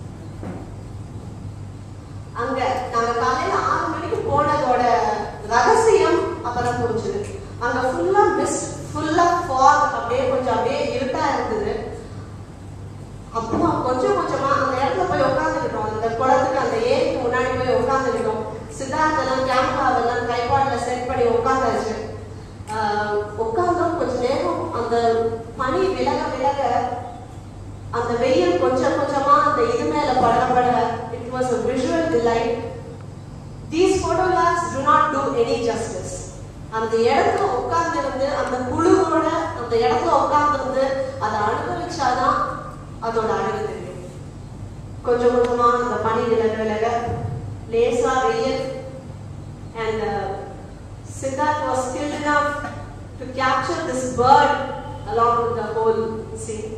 அங்க நாங்க காலையில ஆறு மணிக்கு போனதோட ரகசியம் அப்பதான் புரிஞ்சுது அங்க ஃபுல்லா மிஸ்ட் ஃபுல்லா ஃபாக் அப்படியே கொஞ்சம் அப்படியே இருட்டா இருந்தது அப்புறம் கொஞ்சம் கொஞ்சமா அந்த இடத்துல போய் உட்காந்துக்கிட்டோம் அந்த குளத்துக்கு அந்த ஏரிக்கு முன்னாடி போய் உட்காந்துக்கிட்டோம் சித்தார்த்தெல்லாம் கேமராவெல்லாம் ட்ரைபாட்ல செட் பண்ணி உட்காந்தாச்சு ஆஹ் உட்கார்ந்தோம் கொஞ்ச நேரம் அந்த பனி விலக விலக அந்த வெயில் கொஞ்சம் கொஞ்சமா அந்த இது மேல பட பட it was a visual delight these photographs do not do any justice அந்த இடத்துல உட்கார்ந்திருந்து அந்த குழுவோட அந்த இடத்துல உட்கார்ந்திருந்து அதை அனுபவிச்சாதான் அதோட அழகு தெரியும் கொஞ்சம் கொஞ்சமா அந்த பனி விலக விலக லேசா வெயில் and uh, Siddharth was skilled enough to capture this bird along with the whole scene.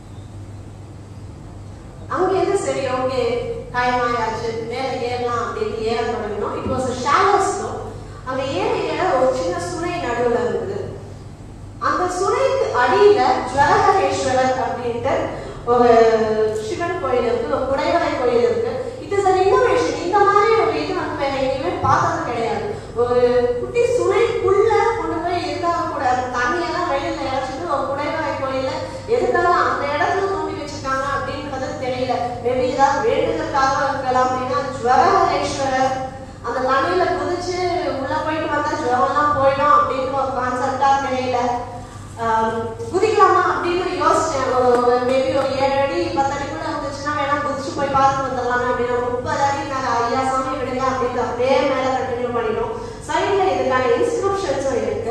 அங்கேருந்து சரி ஓகே டைம் ஆயாச்சு மேலே ஏறலாம் அப்படின்னு ஏற தொடங்கினோம் இட் வாஸ் ஷாலோ ஸ்லோ அங்க ஏற ஏற ஒரு சின்ன சுனை நடுவுல இருந்தது அந்த சுனைக்கு அடியில ஜுவலகரேஸ்வரர் அப்படின்ட்டு ஒரு சிவன் கோயில் இருக்கு ஒரு குடைவரை கோயில் இருக்கு இட் இஸ் அன் இன்னோவேஷன் இந்த மாதிரி ஒரு இது வந்து வேற எங்கேயுமே பார்த்தது கிடையாது ஒரு குட்டி சுனைக்குள்ள கொண்டு போய் இருக்காக கூடாது தண்ணியெல்லாம் வெளியில இறைச்சிட்டு ஒரு குடைவரை கோயில எதுக்காக அந்த இடத்துல தூண்டி வச்சிருக்காங்க அப்படின்றது தெரியல மேபி ஏதாவது வேண்டுதற்காக இருக்கலாம் அப்படின்னா ஜுவரஹரேஸ்வரர் அந்த தண்ணியில குதிச்சு உள்ள போயிட்டு வந்தா ஜுவரம்லாம் போயிடும் அப்படின்னு ஒரு கான்செப்டா தெரியல ஆம், குதிக்கலாமா அப்படின்னு யோசிச்சேன் ஒரு மேபி ஒரு ஏழு அடி பத்து அடிக்குள்ள இருந்துச்சுன்னா வேணா குதிச்சு போய் பார்த்து வந்துடலாம் அப்படின்னு ஒரு முப்பது அடி நாங்க ஐயா சாமி விடுங்க அப்படின்னு அப்படியே மேல கண்டினியூ பண்ணிட்டோம் சைட்ல இதுக்கான இன்ஸ்ட்ரக்ஷன்ஸும் இருக்கு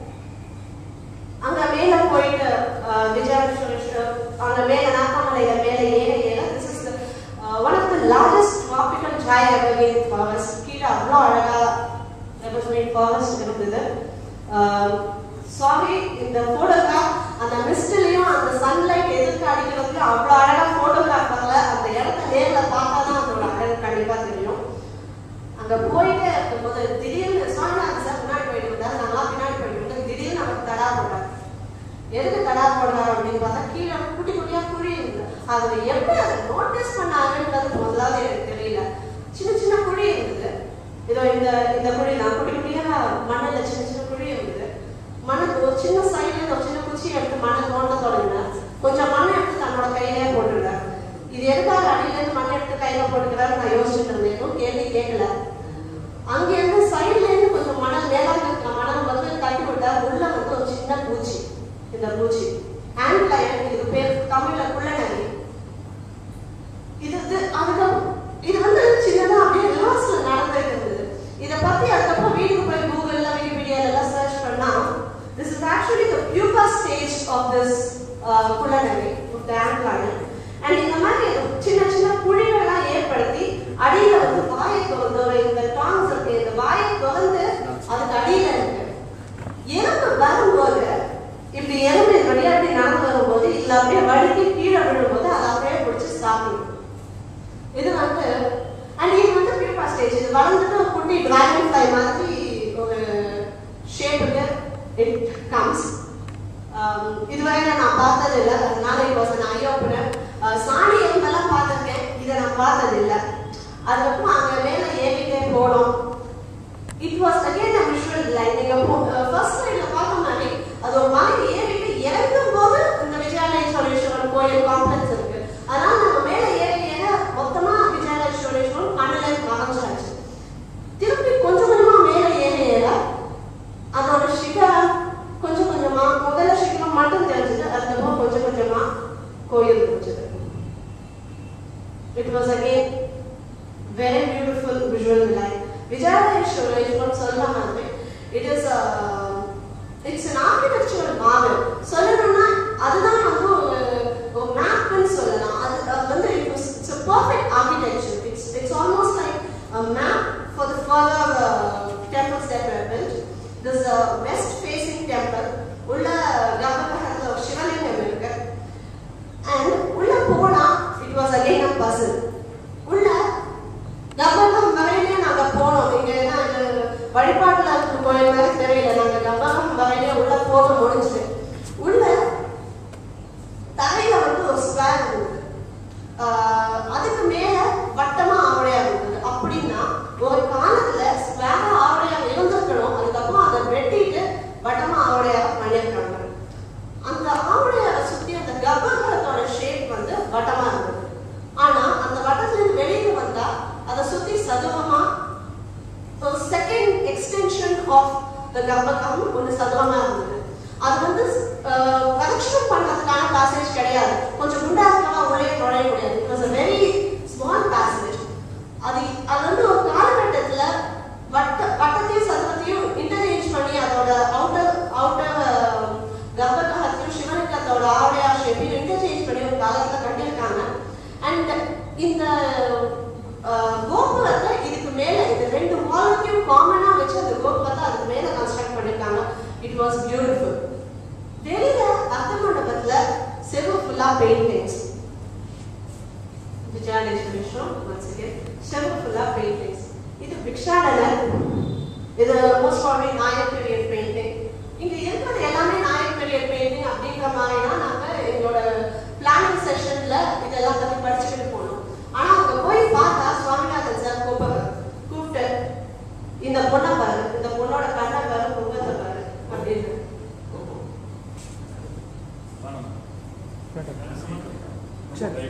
அங்க மேல போயிட்டு விஜயாலேஸ்வரர் அங்க மேல நாக்காமலையில மேல ஏற ஏற this is one of the largest tropical dry evergreen forest கீழே அவ்வளோ அழகா எவர்கிரீன் ஃபாரஸ்ட் இருந்தது சாரி இந்த போட்டோகிராஃப் அந்த மிஸ்ட்லயும் அந்த சன்லைட் எதிர்த்து அடிக்கிறதுக்கு அவ்வளோ அழகா போட்டோகிராஃப் வரல அந்த இடத்த நேர்ல பார்த்தா தான் அதோட அழகு கண்டிப்பா அங்க போயிட்டே இருக்கும்போது திடீர்னு சுவாமிநாதன் சார் முன்னாடி போயிட்டு வந்தாரு நாங்களாம் பின்னாடி போயிட்டு வந்தோம் திடீர்னு அவர் தடா போட்டார் எதுக்கு தடா போடுறாரு அப்படின்னு பார்த்தா கீழே குட்டி குட்டியா குழி இருக்கு அதுல எப்படி அதை நோட்டீஸ் பண்ணாங்கன்றது முதலாவது எனக்கு தெரியல சின்ன சின்ன குழி இருந்தது இதோ இந்த இந்த குழி தான் குட்டி குட்டியா மண்ணில் சின்ன சின்ன குழி இருந்தது மண்ணுக்கு ஒரு சின்ன சைடுல ஒரு சின்ன குச்சி எடுத்து மண்ணை தோண்ட தொடங்கினார் கொஞ்சம் மண்ணை எடுத்து தன்னோட கையிலே போட்டுட்டார் இது எதுக்காக அடியில இருந்து மண்ணை எடுத்து கையில போட்டுக்கிறாரு நான் யோசிச்சுட்டு இருந்தேன் இன்னும் கேள்வி கேட்கல அங்க இருந்து சைடுல இருந்து கொஞ்சம் மணல் மேலாக இருக்கிற மணல் வந்து தட்டி விட்டா உள்ள வந்து ஒரு சின்ன பூச்சி இந்த பூச்சி ஹேண்ட் லயன் இது பேர் தமிழ்ல குள்ளநரி இது இது அதுக்கு இது வந்து சின்னதா அப்படியே ரிவர்ஸ்ல நடந்துட்டு இருந்தது இத பத்தி அதுக்கப்புறம் வீட்டுக்கு போய் கூகுள்ல விக்கிபீடியால எல்லாம் சர்ச் பண்ணா this is actually the pupa stage of this குள்ளநரி of the ant lion and இந்த மாதிரி சின்ன சின்ன குழிகள்லாம் ஏற்படுத்தி அடியில வந்து வாயை திறந்து ஒரு இந்த டாங்ஸ் இருக்கு இந்த வாயை திறந்து அதுக்கு அடியில இருக்கு எறும்பு வரும்போது இப்படி எறும்பு இது வழியா அப்படி நடந்து வரும்போது இதுல அப்படியே வழுக்கி கீழே விழும்போது அதை அப்படியே பிடிச்சி சாப்பிடும் இது வந்து அண்ட் இது வந்து பியூப்பா ஸ்டேஜ் இது வளர்ந்துட்டு ஒரு குட்டி டிராகன் ஃப்ளை மாதிரி ஒரு ஷேப்புக்கு இட் கம்ஸ் இதுவரை நான் பார்த்தது இல்லை அதனால இப்போ நான் ஐயோ சாணி எறும்பெல்லாம் பார்த்துருக்கேன் இதை நான் பார்த்தது இல்லை அதுக்கப்புறம் அங்கே மேலே ஏறிட்டே போனோம் it was again a visual line நீங்க ஃபர்ஸ்ட் ஸ்லைட்ல பார்த்த மாதிரி அது ஒரு மாதிரி ஏறிட்டு இறங்கும் போது இந்த விஜயாலயேஸ்வரேஸ்வரர் கோயில் காம்ப்ளெக்ஸ் இருக்கு அதனால நம்ம மேல ஏறி ஏற மொத்தமா விஜயாலயேஸ்வரேஸ்வரர் கண்ணுல மறைஞ்சாச்சு திருப்பி கொஞ்சம் கொஞ்சமா மேல ஏறி ஏற அதோட சிகரம் கொஞ்சம் கொஞ்சமா முதல்ல சிகரம் மட்டும் தெரிஞ்சது அதுக்கப்புறம் கொஞ்சம் கொஞ்சமா கோயில் முடிஞ்சது it was again very beautiful visual line. Vijayeshwara சொல்ல மாதிரி it is a it's an architectural marvel. சொல்லணும்னா அதுதான் வந்து ஒரு ஒரு மேப்னு சொல்லலாம் அது அது வந்து it was it's a perfect architecture. It's it's almost like a map for the further uh, temples that were built. This uh, west facing temple உள்ள கர்ப்பகிரகத்துல ஒரு சிவலிங்கம் இருக்கு and உள்ள போனா it was again a puzzle. உள்ள கர்ப்பகம் வரையிலே நாங்க போனோம் இங்க என்ன இது வழிபாட்டுல இருக்கிற கோயில் மாதிரி தெரியல நாங்க கர்ப்பகம் வரையிலே உள்ள போக முடிஞ்சது உள்ள தரையில வந்து ஒரு ஸ்கொயர் இருந்தது ஆஹ் அதுக்கு மேல வட்டமா ஆவடையா இருந்தது அப்படின்னா ஒரு காலத்துல ஸ்கொயரா ஆவடையா இருந்திருக்கணும் அதுக்கப்புறம் அதை வெட்டிட்டு வட்டமா ஆவடையா பண்ணியிருக்காங்க அந்த ஆவடையை சுத்தி அந்த கர்ப்பகிரகத்தோட ஷேப் வந்து வட்டமா இருந்தது ஆனா அந்த வட்டத்துல இருந்து வெளியில வந்தா அதை சுத்தி சதுரமா ஒரு செகண்ட் எக்ஸ்டென்ஷன் ஆஃப் த கர்ப்பகம் ஒன்று சதுரமா இருந்தது அது வந்து கரெக்ஷன் பண்றதுக்கான பேசேஜ் கிடையாது கொஞ்சம் குண்டா இருக்கவா உள்ளே நுழைய முடியாது it was a very small passage அது அது வந்து ஒரு காலகட்டத்துல வட்ட வட்டத்தையும் சதுரத்தையும் இன்டர்சேஞ்ச் பண்ணி அதோட அவுட்டர் அவுட்டர் கர்ப்பகிரகத்தையும் சிவலிங்கத்தோட ஆவடையா ஷேப்பையும் இன்டர்சேஞ்ச் பண்ணி ஒரு காலத்துல கட்டியிருக்காங்க அண்ட் இந்த அஹ், கோபுரத்தை இதுக்கு மேல இந்த ரெண்டு வாலுக்கும் காமனா வச்சு அந்த கோபுரத்தை அதுக்கு மேல கன்ஸ்ட்ரக்ட் பண்ணிருக்காங்க இட் வாஸ் பியூட்டிஃபுல் வெளியில அர்த்த மண்டபத்துல செவு ஃபுல்லா பெயிண்டிங்ஸ் விஜயாலேஸ்வரேஸ்வரம் once again செவு ஃபுல்லா பெயிண்டிங்ஸ் இது பிக்ஷாடனர் இது most probably Nayak period painting இங்க இருக்கிறது எல்லாமே நாயக் பீரியட் பெயிண்டிங் அப்படிங்கிற மாதிரி தான் நாங்க எங்களோட பிளானிங் செஷன்ல இதெல்லாம் பத்தி படிச்சுட்டு போனோம் ஆனா அங்க போய் பார்த்தா சுவாமிநாதன் சார் கூப்பிட்டு கூப்பிட்டு இந்த பொண்ணை பாரு இந்த பொண்ணோட கண்ணை பாரு முகத்தை பாரு அப்படின்னு சரி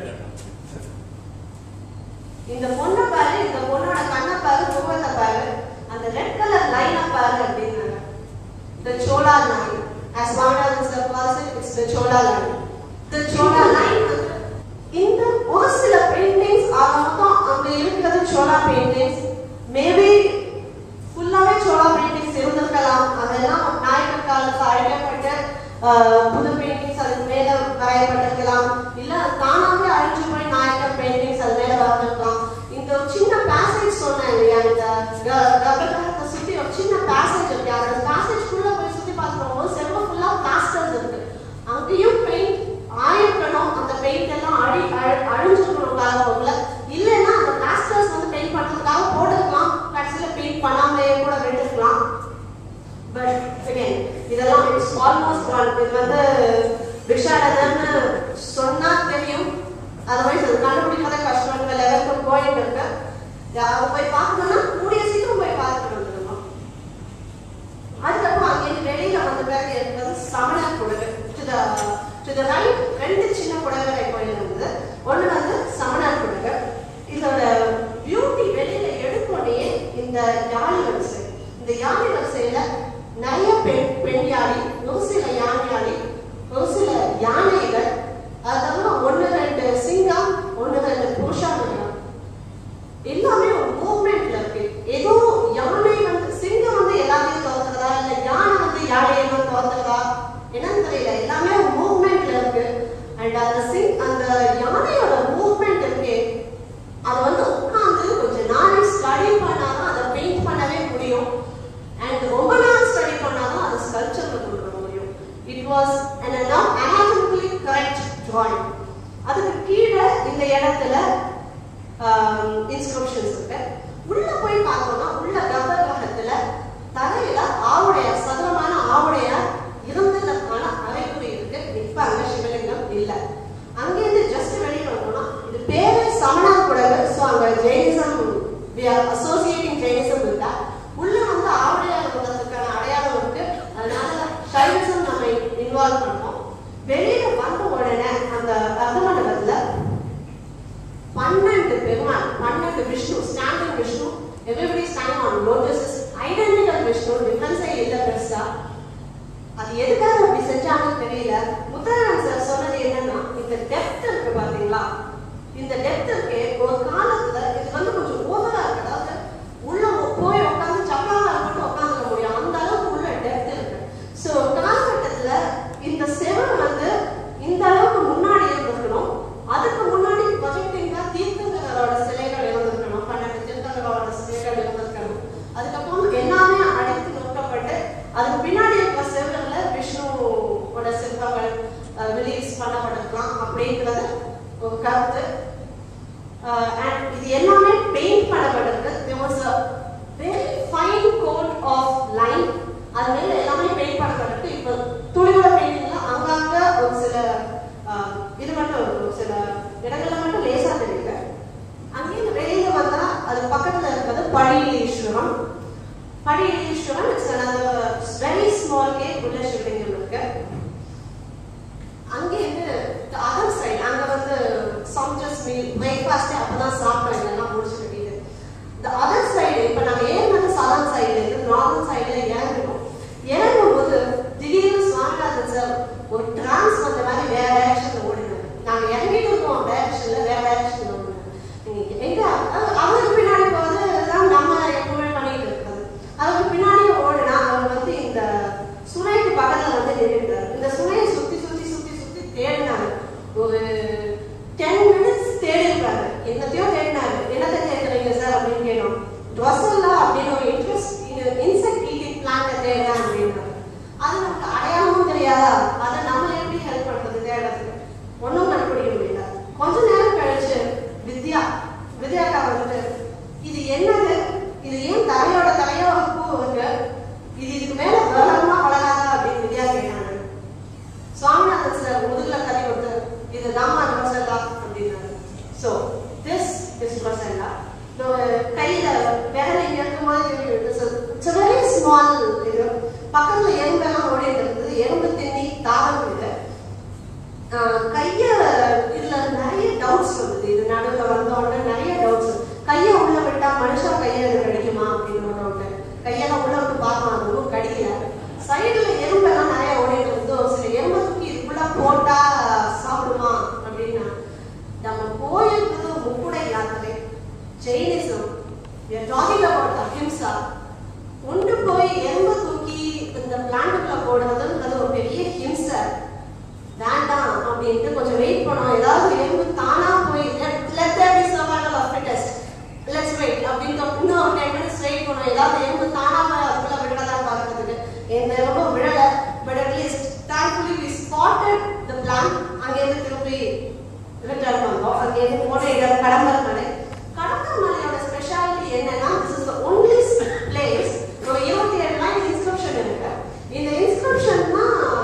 இந்த பொண்ணை பாரு இந்த பொண்ணோட கண்ணை பாரு முகத்தை பாரு அந்த ரெட் கலர் லைனை பாரு அப்படின்னாங்க the chola line as Swaminathan sir calls it it's the chola line the chola line வந்து இந்த ஒரு சில பெயிண்டிங்ஸ் ஆக மொத்தம் அங்க இருக்கிறது சோலா பெயிண்டிங்ஸ் மேபி ஃபுல்லாவே சோலா பெயிண்டிங்ஸ் இருந்திருக்கலாம் அதெல்லாம் நாயக்கர் காலத்துல அழிக்கப்பட்ட ஆஹ், புது பெயிண்டிங்ஸ் அதுக்கு மேல வரையப்பட்டிருக்கலாம் இல்ல தானாவே அழிஞ்சு போய் நாயக்கர் பெயிண்டிங்ஸ் அது மேல வந்திருக்கலாம் இந்த ஒரு சின்ன பேசேஜ் சொன்னேன் இல்லையா இந்த க- கர்ப்பகிரகத்தை சுத்தி ஒரு சின்ன பேசேஜ் இருக்கு அந்த பேசேஜ் குள்ள போய் சுத்தி பார்க்கும்போது செல்வம் ஃபுல்லா பிளாஸ்டர்ஸ் இருக்கு அங்கேயும் பெயிண்ட் ஆயிருக்கணும் அந்த பெயிண்ட் எல்லாம் அழி அழி- அழிஞ்சிருக்கணும் காலப்போக்கில் இல்லைன்னா அந்த பிளாஸ்டர்ஸ் வந்து பெயிண்ட் பண்றதுக்காக போட்டிருக்கலாம் கடைசியில் ஆல்மோஸ்ட் ஒன் இது வந்து விஷாலன்னு சொன்னா தெரியும் அதர்வைஸ் அது கண்டுபிடிக்காத கஷ்டம் லெவலுக்கு போயிட்டு இருக்கு அதை போய் பார்க்கணும்னா கூடிய சீக்கிரம் போய் பார்த்துட்டு வந்துடணும் அதுக்கப்புறம் அங்கேருந்து வெளியில வந்த பிறகு இருக்கிறது சமண குடகு to the to the right ரெண்டு சின்ன குடகரை கோயில் இருந்தது ஒன்று வந்து சமணர் குடகு இதோட பியூட்டி வெளியில எடுத்தோடனே இந்த யாழி வரிசை இந்த யாழி வரிசையில நிறைய பெண் பெண் யாழி ஒரு சில யானை யாழி ஒரு சில யானைகள் அது தவிர ஒன்று ரெண்டு சிங்கம் ஒன்று ரெண்டு புருஷாமிகம் எல்லாமே ஒரு மூவ்மெண்ட்ல இருக்கு ஏதோ யானை வந்து சிங்கம் வந்து எல்லாத்தையும் துரத்துறதா இல்ல யானை வந்து யானையை வந்து துரத்துறதா என்னன்னு தெரியல எல்லாமே ஒரு மூவ்மெண்ட்ல இருக்கு அண்ட் அந்த சிங் அந்த யானையோட மூவ்மெண்ட் இருக்கு அது வந்து உட்கார்ந்து கொஞ்சம் நாள் ஸ்டடி பண்ணாதான் அதை பெயிண்ட் பண்ணவே முடியும் அண்ட் ரொம்ப நாள் ஸ்டடி பண்ணாதான் அதை ஸ்கல்ச்சர்ல கொண்டு வர முடியும் it was an anatomically correct drawing அதுக்கு கீழே இந்த இடத்துல இன்ஸ்கிரிப்ஷன்ஸ் இருக்கு உள்ள போய் பார்த்தோம்னா உள்ள கர்ப்பகிரகத்துல தரையில ஆவுடைய சதுரமான ஆவுடைய இருந்ததற்கான அறிகுறி இருக்கு இப்ப அங்க சிவலிங்கம் இல்ல அங்கிருந்து ஜஸ்ட் வெளியில வந்தோம்னா இது பேரு சமணர் குடகு ஸோ அங்க Jainism we are associating Jainism இருக்கா உள்ள வந்து ஆவுடைய இருந்ததுக்கான அடையாளம் இருக்கு அதனால சைனிசம் நம்ம இன்வால்வ் பண்ணோம் வெளியில வந்த உடனே அந்த அர்த்தமண்டபத்துல பன்னெண்டு பெருமாள் பன்னெண்டு Vishnu standing Vishnu everybody stand on lotus identical Vishnu டிஃபரன்ஸே இல்ல பெருசா அது எதுக்காக அப்படி செஞ்சாங்கன்னு தெரியல முத்தரன் சார் சொன்னது என்னன்னா இந்த டெப்த் இருக்கு பாத்தீங்களா இந்த டெப்த் இருக்கு ஒரு காலத்துல இது வந்து கொஞ்சம் ஓவரா இருக்கு அதாவது உள்ள போய் உட்காந்து சப்பலாக மட்டும் உட்காந்துக்க முடியும் அந்த அளவுக்கு உள்ள டெப்த் இருக்கு ஸோ காலகட்டத்துல இந்த செவன் வந்து இந்த அளவுக்கு முன்னாடி இருந்திருக்கணும் அதுக்கு முன்னாடி ப்ரொஜெக்டிங்கா தீர்த்தங்கரோட சிலைகள் இருந்திருக்கணும் பன்னெண்டு தீர்த்தங்கரோட சிலைகள் இருந்திருக்கணும் அதுக்கப்புறம் எல்லாமே அடித்து நோக்கப்பட்டு அதுக்கு பின்னாடி இருக்கிற செவர்கள விஷ்ணுவோட சிற்பங்கள் ரிலீஸ் பண்ணப்பட்டிருக்கலாம் அப்படிங்கிறது ஒரு கருத்து அண்ட் இது எல்லாமே பெயிண்ட் பண்ணப்பட்டிருக்கு there was a very fine coat of line அது மேல எல்லாமே பெயிண்ட் பண்ணப்பட்டிருக்கு இப்போ துளியோட பெயிண்டிங்ல அங்கங்க ஒரு சில ஆஹ், இது மட்டும் இருக்கு. ஒரு சில இடங்கள்ல மட்டும் லேசா தெரியுது அங்கேயும் வெளியில வந்தா அது பக்கத்துல இருக்கிறது Padiyeeswaram Padiyeeswaram it's another very small cave உள்ள சிவலிங்கம் இருக்கு அங்கே இருந்து அதர் சைடு அங்க வந்து சம்ஜஸ் மீல் பிரேக்ஃபாஸ்டே அப்பதான் சாப்பிட்டோம் இதெல்லாம் முடிச்சுட்டு வீடு இந்த அதர் சைடு இப்ப நாங்க ஏறினது சதன் சைடுல இருந்து நார்தன் சைடுல இறங்கணும் இறங்கும் போது திடீர்னு சுவாமிநாதன் சார் ஒரு டிரான்ஸ் வந்த மாதிரி வேற டைரக்ஷன்ல ஓடினாரு நாங்க இறங்கிட்டு இருக்கோம் டைரக்ஷன்ல வேற டைரக்ஷன்ல ஓடினாரு நீங்க எங்க அஹ் அவருக்கு பின்னாடி போறது தான் நம்ம எப்பவுமே பண்ணிட்டு இருக்கிறது அவருக்கு பின்னாடி ஓடினா அவர் வந்து இந்த சுனைக்கு பக்கத்துல வந்து நின்றுட்டாரு இந்த சுனையை சுத்தி சுத்தி சுத்தி சுத்தி தேடினாரு ஒரு டென் மினிட்ஸ் தேடி இருப்பாரு என்னத்தையோ தேடினாரு என்னத்தை தேடுறீங்க சார் அப்படின்னு கேட்டோம் ட்வசல்லா அப்படின்னு ஒரு இன்ட்ரெஸ்ட் இன்செக்ட் ஈட்டிங் பிளான்ட தேடுறேன் அப்படின்னாரு அது நமக்கு அடையாளமும் தெரியாதா அதை நம்ம எப்படி ஹெல்ப் பண்றது தேடுறதுக்கு ஒன்றும் கண்டுபிடிக்க முடியல கொஞ்ச நேரம் கழிச்சு வித்யா வித்யாக்கா வந்துட்டு இது என்னது இது ஏன் தலையோட தலையோ ஒரு பூ இருக்கு இது இதுக்கு மேல வேலமா வளராதா அப்படின்னு வித்யா கேட்டாங்க சுவாமிநாதன் சார் முதுகுல கதை கொடுத்து இது தாமா ரோசல்லா அப்படின்னாரு ஸோ திஸ் இஸ் ரோசல்லா கையில வேற எங்க இருக்க மாதிரி இட்ஸ் வெரி ஸ்மால் இது பக்கத்துல எறும்பெல்லாம் ஓடி இருந்தது எறும்பு திண்ணி தாகம் இது ஆஹ் கைய இதுல நிறைய டவுட்ஸ் வந்தது இது நடுவுல வந்த உடனே நிறைய டவுட்ஸ் கைய உள்ள விட்டா மனுஷன் கையில இது கடிக்குமா அப்படின்னு ஒரு டவுட் கையெல்லாம் உள்ள விட்டு பார்த்தோம் அது ஒன்றும் கடிக்கல சைடுல எறும்பெல்லாம் நிறைய ஓடிட்டு இருந்து ஒரு சில எறும்பை தூக்கி இதுக்குள்ள போட்டா சாப்பிடுமா அப்படின்னா நம்ம போயிருக்கிறது முக்குடை யாத்திரை Jainism we are talking about ahimsa கொண்டு போய் எறும்பை தூக்கி இந்த பிளான்ட்டுக்குள்ள போடுறதுன்றது ஒரு பெரிய ஹிம்சை வேண்டாம் அப்படின்ட்டு கொஞ்சம் வெயிட் பண்ணோம் ஏதாவது எறும்பு தானா போய் let there be survival of fittest let's wait அப்படின்னு இன்னும் ஒரு டென் மினிட்ஸ் வெயிட் பண்ணோம் ஏதாவது எறும்பு தானா போய் அதுக்குள்ள விடுறதா பார்க்கறதுக்கு எந்த எறும்பும் விழல but at least thankfully we spotted the plan அங்கேருந்து திருப்பி ரிட்டர்ன் வந்தோம் அங்கேருந்து போன இடம் கடம்பர் மலை கடம்பர் மலையோட ஸ்பெஷாலிட்டி என்னன்னா this is the only place ஒரு இருபத்தி ஏழு லைன் இன்ஸ்கிரிப்ஷன் இருக்கு இந்த இன்ஸ்கிரிப்ஷன்னா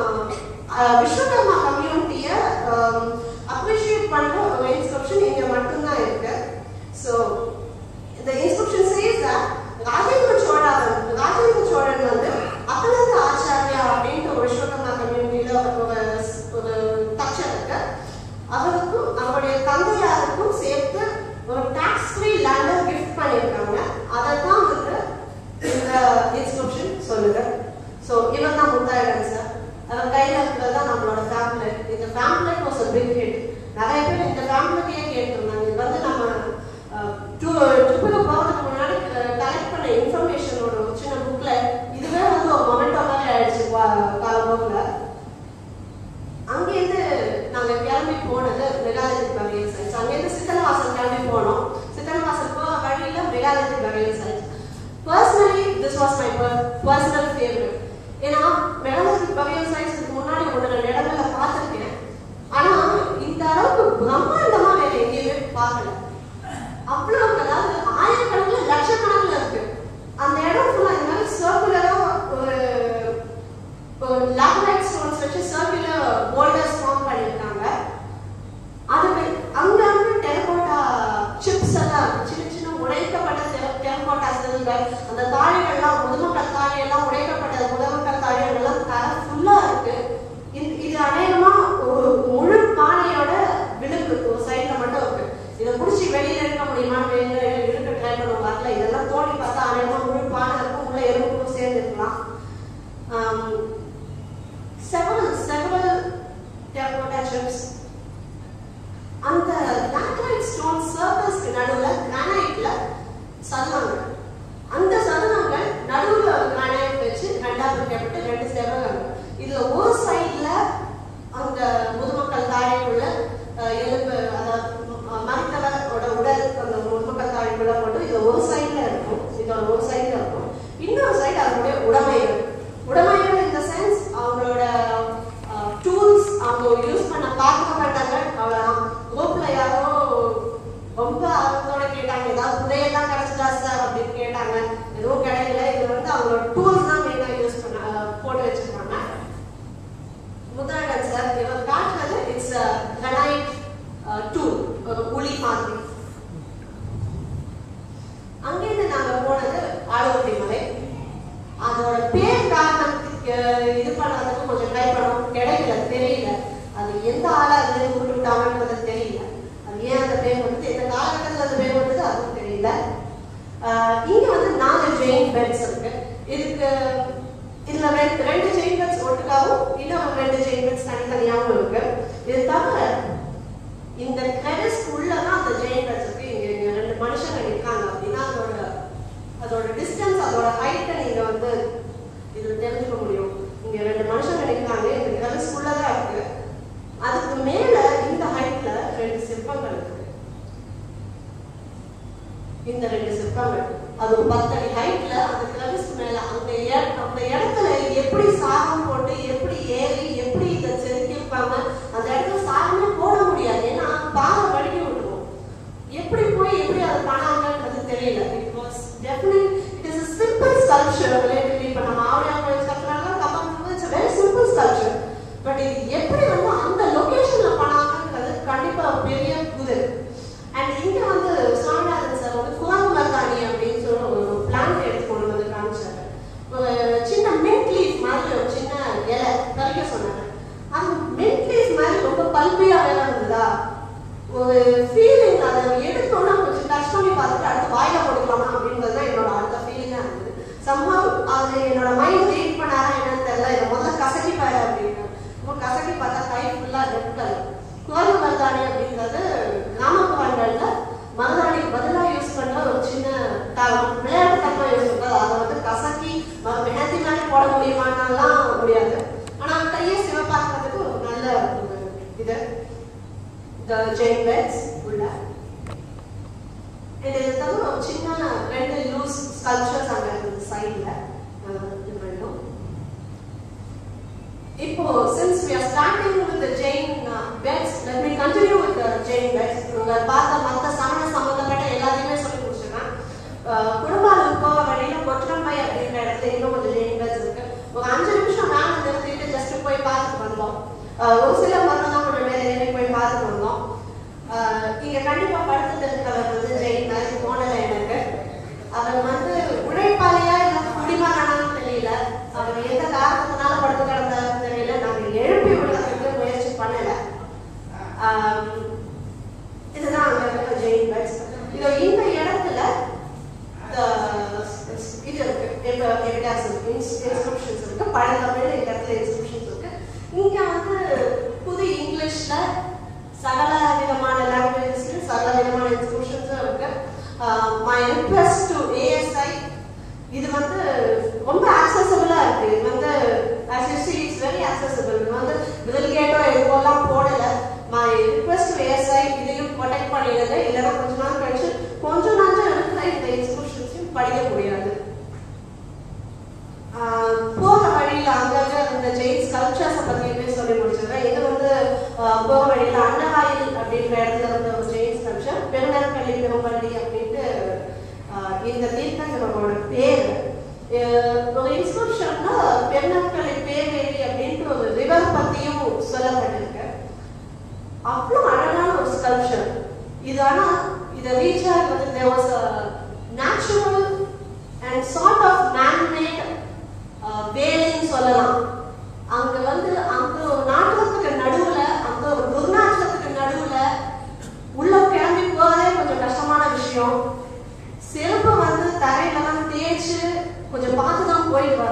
this was my personal favourite ஏன்னா மெடலிஸ்டிக் பவியல் சயின்ஸுக்கு முன்னாடி ஒன்று ரெண்டு இடங்கள்ல பார்த்துருக்கேன் ஆனா இந்த அளவுக்கு பிரம்மாண்டமா வேற எங்கேயுமே பார்க்கல அவ்வளவு அதாவது ஆயிரக்கணக்கில் லட்சக்கணக்கில் இருக்கு அந்த இடம் ஃபுல்லா இந்த மாதிரி சர்க்குலரா ஒரு ஒரு லேட்டரைட் ஸ்டோன்ஸ் வச்சு சர்க்குலர் போல்டர்ஸ் ஃபார்ம் பண்ணியிருக்காங்க அதுக்கு அங்க அங்க டெரகோட்டா சிப்ஸ் எல்லாம் இருக்கு. சின்ன சின்ன உடைக்கப்பட்ட டெரகோட்டா செல்கள் அந்த தாழிகள்லாம் முதுமக்கள் தாழி எல்லாம் உடைக்கப்பட்ட முதுமக்கள் தாழிகள் எல்லாம் தர ஃபுல்லா இருக்கு இது- இது அநேகமா ஒரு முழு பானையோட விளிம்பு ஒரு சைட்ல மட்டும் இருக்கு இதை புடிச்சு வெளியில எடுக்க முடியுமா இருக்க ட்ரை பண்ண வரல இதெல்லாம் தோண்டி பார்த்தா அநேகமா முழு பானை இருக்கும் உள்ள எறும்புக்கும் சேர்ந்து இருக்கலாம் um, several several terracotta chips அந்த லாட்டரைட் ஸ்டோன் சர்ஃபேஸ்க்கு நடுவுல கிரானைட்ல சதுரங்கள் அந்த சதுரங்கள் நடுவுல ஒரு கிரானைட் வச்சு ரெண்டா பிரிக்கப்பட்டு ரெண்டு செவரங்கள் இதுல ஒரு சைடுல அந்த முதுமக்கள் தாழைக்குள்ள அஹ், எலும்பு அதாவது ம- மரித்தவரோட உடல் அந்த முதுமக்கள் தாழைக்குள்ள போட்டு இது ஒரு சைடுல இருக்கும் இதோட ஒரு சைடுல இருக்கும் இன்னொரு சைடு அதனுடைய உடைமைகள் உடைமைகள் இந்த சென்ஸ் அவங்களோட டூல்ஸ் அவங்க யூஸ் பண்ண பார்க்க மாட்டாங்க அவ்வளவுதான் குரூப்ல யாரோ ரொம்ப ஆர்வத்தோட கேட்டாங்க ஏதாவது புதையெல்லாம் கிடைச்சதா சார் அப்படின்னு கேட்டாங்க எதுவும் கிடைக்கல இது வந்து அவங்களோட டூல்ஸ் தான் மெயினா யூஸ் பண்ண அஹ், போட்டு வச்சிருக்காங்க முத்தாடன் சார் இவர் காட்டுறது இட்ஸ் கிரனைட் டூல் ஒரு உளி மாதிரி அங்கிருந்து நாங்க போனது ஆலோட்டி மலை அதோட பேர் காரணத்துக்கு அஹ், இது பண்ணதுக்கு கொஞ்சம் ட்ரை பண்ணோம் கிடைக்கல தெரியல அது எந்த ஆளா அது கூட்டு விட்டாங்கன்றது தெரியல அது ஏன் அந்த பேர் வந்து எந்த காலகட்டத்தில் அந்த பேர் வந்தது அதுவும் தெரியல அஹ், இங்க வந்து நாலு ஜெயின் பெட்ஸ் இருக்கு இதுக்கு இதுல ரெண்டு ரெண்டு ஜெயின் பெட்ஸ் ஒட்டுக்காவும் இன்னும் ரெண்டு ஜெயின் பெட்ஸ் தனித்தனியாகவும் இருக்கு இது தவிர இந்த கிரெடிஸ் உள்ளதான் அந்த ஜெயின் பெட்ஸ் இருக்கு இங்க இங்க ரெண்டு மனுஷங்க நிற்காங்க அப்படின்னா அதோட அதோட டிஸ்டன்ஸ் அதோட ஹைட்டை நீங்க வந்து இதுல தெரிஞ்சுக்க முடியும் இங்க ரெண்டு மனுஷங்க நிற்காங்க இந்த கிரெடிஸ் உள்ளதான் இருக்கு அதுக்கு மேல இந்த ஹைட்ல ரெண்டு சிற்பங்கள் இருக்கு இந்த ரெண்டு சிற்பங்கள் அது ஒரு பத்தடி ஹைட்ல அந்த கிரவிஸ் மேல அந்த இட- அந்த இடத்துல எப்படி சாகம் போட்டு எப்படி ஏறி எப்படி இதை செதுக்கியிருப்பாங்க அந்த இடத்துல சாகமே போட முடியாது ஏன்னா பாறை வடிக்க விட்டுரும் எப்படி போய் எப்படி அதை பண்ணாங்கன்றது தெரியல it was definite it is a simple sculpture relatively இப்போ நம்ம ஆவடியா கோயில் ஸ்கல்ப்சர்லாம் compare it's very simple sculpture but இது எப்படி வந்து அந்த லொகேஷன்ல பண்ணாங்கன்றது கண்டிப்பா ஒரு பெரிய புது அண்ட் இங்க வந்து சுவாமிநாதன் சார் வந்து குவாங்குமர்காணி அப்படின்னு சொல்லி ஒரு பிளான்ட் எடுத்து கொண்டு வந்து காமிச்சாரு ஒரு சின்ன மின்ட் லீஃப் மாதிரி ஒரு சின்ன இலை பறிக்க சொன்னாங்க அந்த மின்ட் லீஃப் மாதிரி ரொம்ப பல்பியா வேலை இருந்ததா ஒரு ஃபீலிங் அதை எடுத்தோன்னா கொஞ்சம் டச் பண்ணி பார்த்துட்டு அடுத்து வாயில போட்டுக்கலாமா அப்படின்றது தான் என்னோட அடுத்த ஃபீலிங்கா இருந்தது சம்மா அது என்னோட மைண்ட் ரீட் பண்ணாரா என்னன்னு தெரியல இதை முதல்ல கசக்கி பாரு அப்படின்னு ரொம்ப கசக்கி பார்த்தா கை ஃபுல்லா ரெட் கலர் கோது மருதாணி அப்படின்றது கிராமப்புறங்கள்ல மருதாணிக்கு பதிலா யூஸ் பண்ற ஒரு சின்ன த- விளையாட்டு தன்மை யூஸ் பண்றது அதை வந்து கசக்கி ம- மெஹந்தி மாதிரி போட முடியுமான்னாலாம் முடியாது ஆனா கையை சிவப்பாக்குறதுக்கு ஒரு நல்ல ஒரு இது the chain beds உள்ள இது தவிர ஒரு சின்ன ரெண்டு லூஸ் ஸ்கல்ப்சர்ஸ் அங்க இருந்தது சைடுல இது ரெண்டும் இப்போ since we are starting with the Jain uh, beds let me continue with the Jain beds உங்க பார்த்த மத்த சமண சம்பந்தப்பட்ட எல்லாத்தையுமே சொல்லி முடிச்சிருக்கேன் குடும்பாலும் போக வழியில கொற்றம்பை அப்படின்ற இடத்துல இன்னும் கொஞ்சம் ஜெயின் பெட்ஸ் இருக்கு ஒரு அஞ்சு நிமிஷம் மேல நிறுத்திட்டு ஜஸ்ட் போய் பார்த்துட்டு வந்தோம் அஹ் ஒரு சில மட்டும் தான் கொஞ்சம் மேலே ஏறி போய் பார்த்துட்டு வந்தோம் அஹ் இங்க கண்டிப்பா படுத்துட்டு இருக்கிறவர் வந்து ஜெயின் மாதிரி போனல எனக்கு அவர் வந்து உழைப்பாளியா இல்ல குடிமகனான்னு தெரியல அவர் எந்த காரணத்தினால படுத்து கிடந்தாருன்னு தெரியல நாங்க எழுப்பி விடுறதுக்கு முயற்சி பண்ணல ஆம், இதுதான் அங்க இருக்கிற ஜெயின் பெட்ஸ் இதோ இந்த இடத்துல the- இது இருக்கு எவிடன்ஸ் இருக்கு இன்ஸ்கிரிப்ஷன்ஸ் இருக்கு பழந்தமிழ்ல இந்த இடத்துல இன்ஸ்கிரிப்ஷன்ஸ் இருக்கு இங்க வந்து புது இங்கிலீஷ்ல சகல விதமான லாங்குவேஜஸ்ல சகல விதமான இன்ஸ்கிரிப்ஷன்ஸும் இருக்கு மை ரிக்வெஸ்ட் டு ஏஎஸ்ஐ இது வந்து ரொம்ப ஆக்சசபிளா இருக்கு இது வந்து as you see it's very accessible இது வந்து பில் கேட்டோ எதுவெல்லாம் போடல மை ரிக்வெஸ்ட் டு ஏஎஸ்ஐ இதையும் ப்ரொடெக்ட் பண்ணிடுது இல்லைன்னா கொஞ்ச நாள் கழிச்சு கொஞ்சம் நாள் இருக்கிற இந்த இன்ஸ்கிரிப்ஷன்ஸையும் படிக்க முடியாது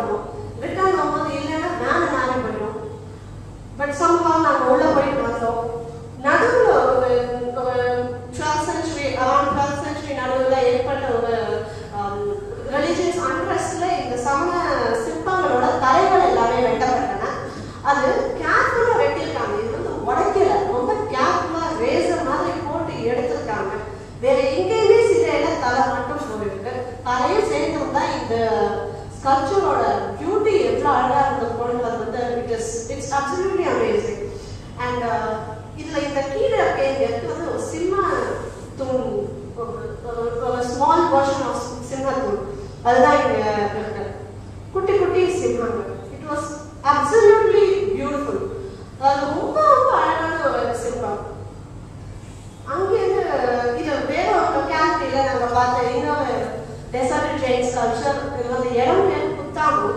வரணும் ரிட்டர்ன் வரும்போது இல்லைன்னா மேலே மேலே போயிடும் பட் சம்ஹவ் நாங்கள் உள்ள போயிட்டு வந்தோம் நடுவில் ஒரு twelfth century around twelfth century நடுவில் ஏற்பட்ட ஒரு ரிலிஜியஸ் அண்ட்ரஸ்ட்ல இந்த சமண சிற்பங்களோட தலைகள் எல்லாமே வெட்டப்பட்டன அது கேர்ஃபுல்லாக வெட்டியிருக்காங்க இது வந்து உடைக்கல ரொம்ப கேர்ஃபுல்லாக ரேசர் மாதிரி போட்டு எடுத்திருக்காங்க வேற எங்கேயுமே சிலையில தலை மட்டும் போயிருக்கு தலையும் சேர்ந்து தான் இந்த ஸ்கல்ச்சரோட பியூட்டி எவ்வளோ அழகா இருந்த கொண்டு வந்து it is it's absolutely amazing and இதுல இந்த கீழே இருக்க வந்து ஒரு சினிமா தூண் ஒரு ஸ்மால் வெர்ஷன் ஆஃப் சினிமா தூண் அதுதான் இங்க இருக்கு குட்டி குட்டி சிம்மங்கள் இட் வாஸ் அப்சல்யூட்லி பியூட்டிஃபுல் அது ரொம்ப ரொம்ப அழகான ஒரு சிற்பம் அங்கேருந்து இது வேற ஒரு கேலரியில நாங்க பார்த்த இன்னொரு டெசர்ட் ஜெயின் ஸ்கல்ச்சர் இது வந்து இடம் பேர் புத்தாங்கு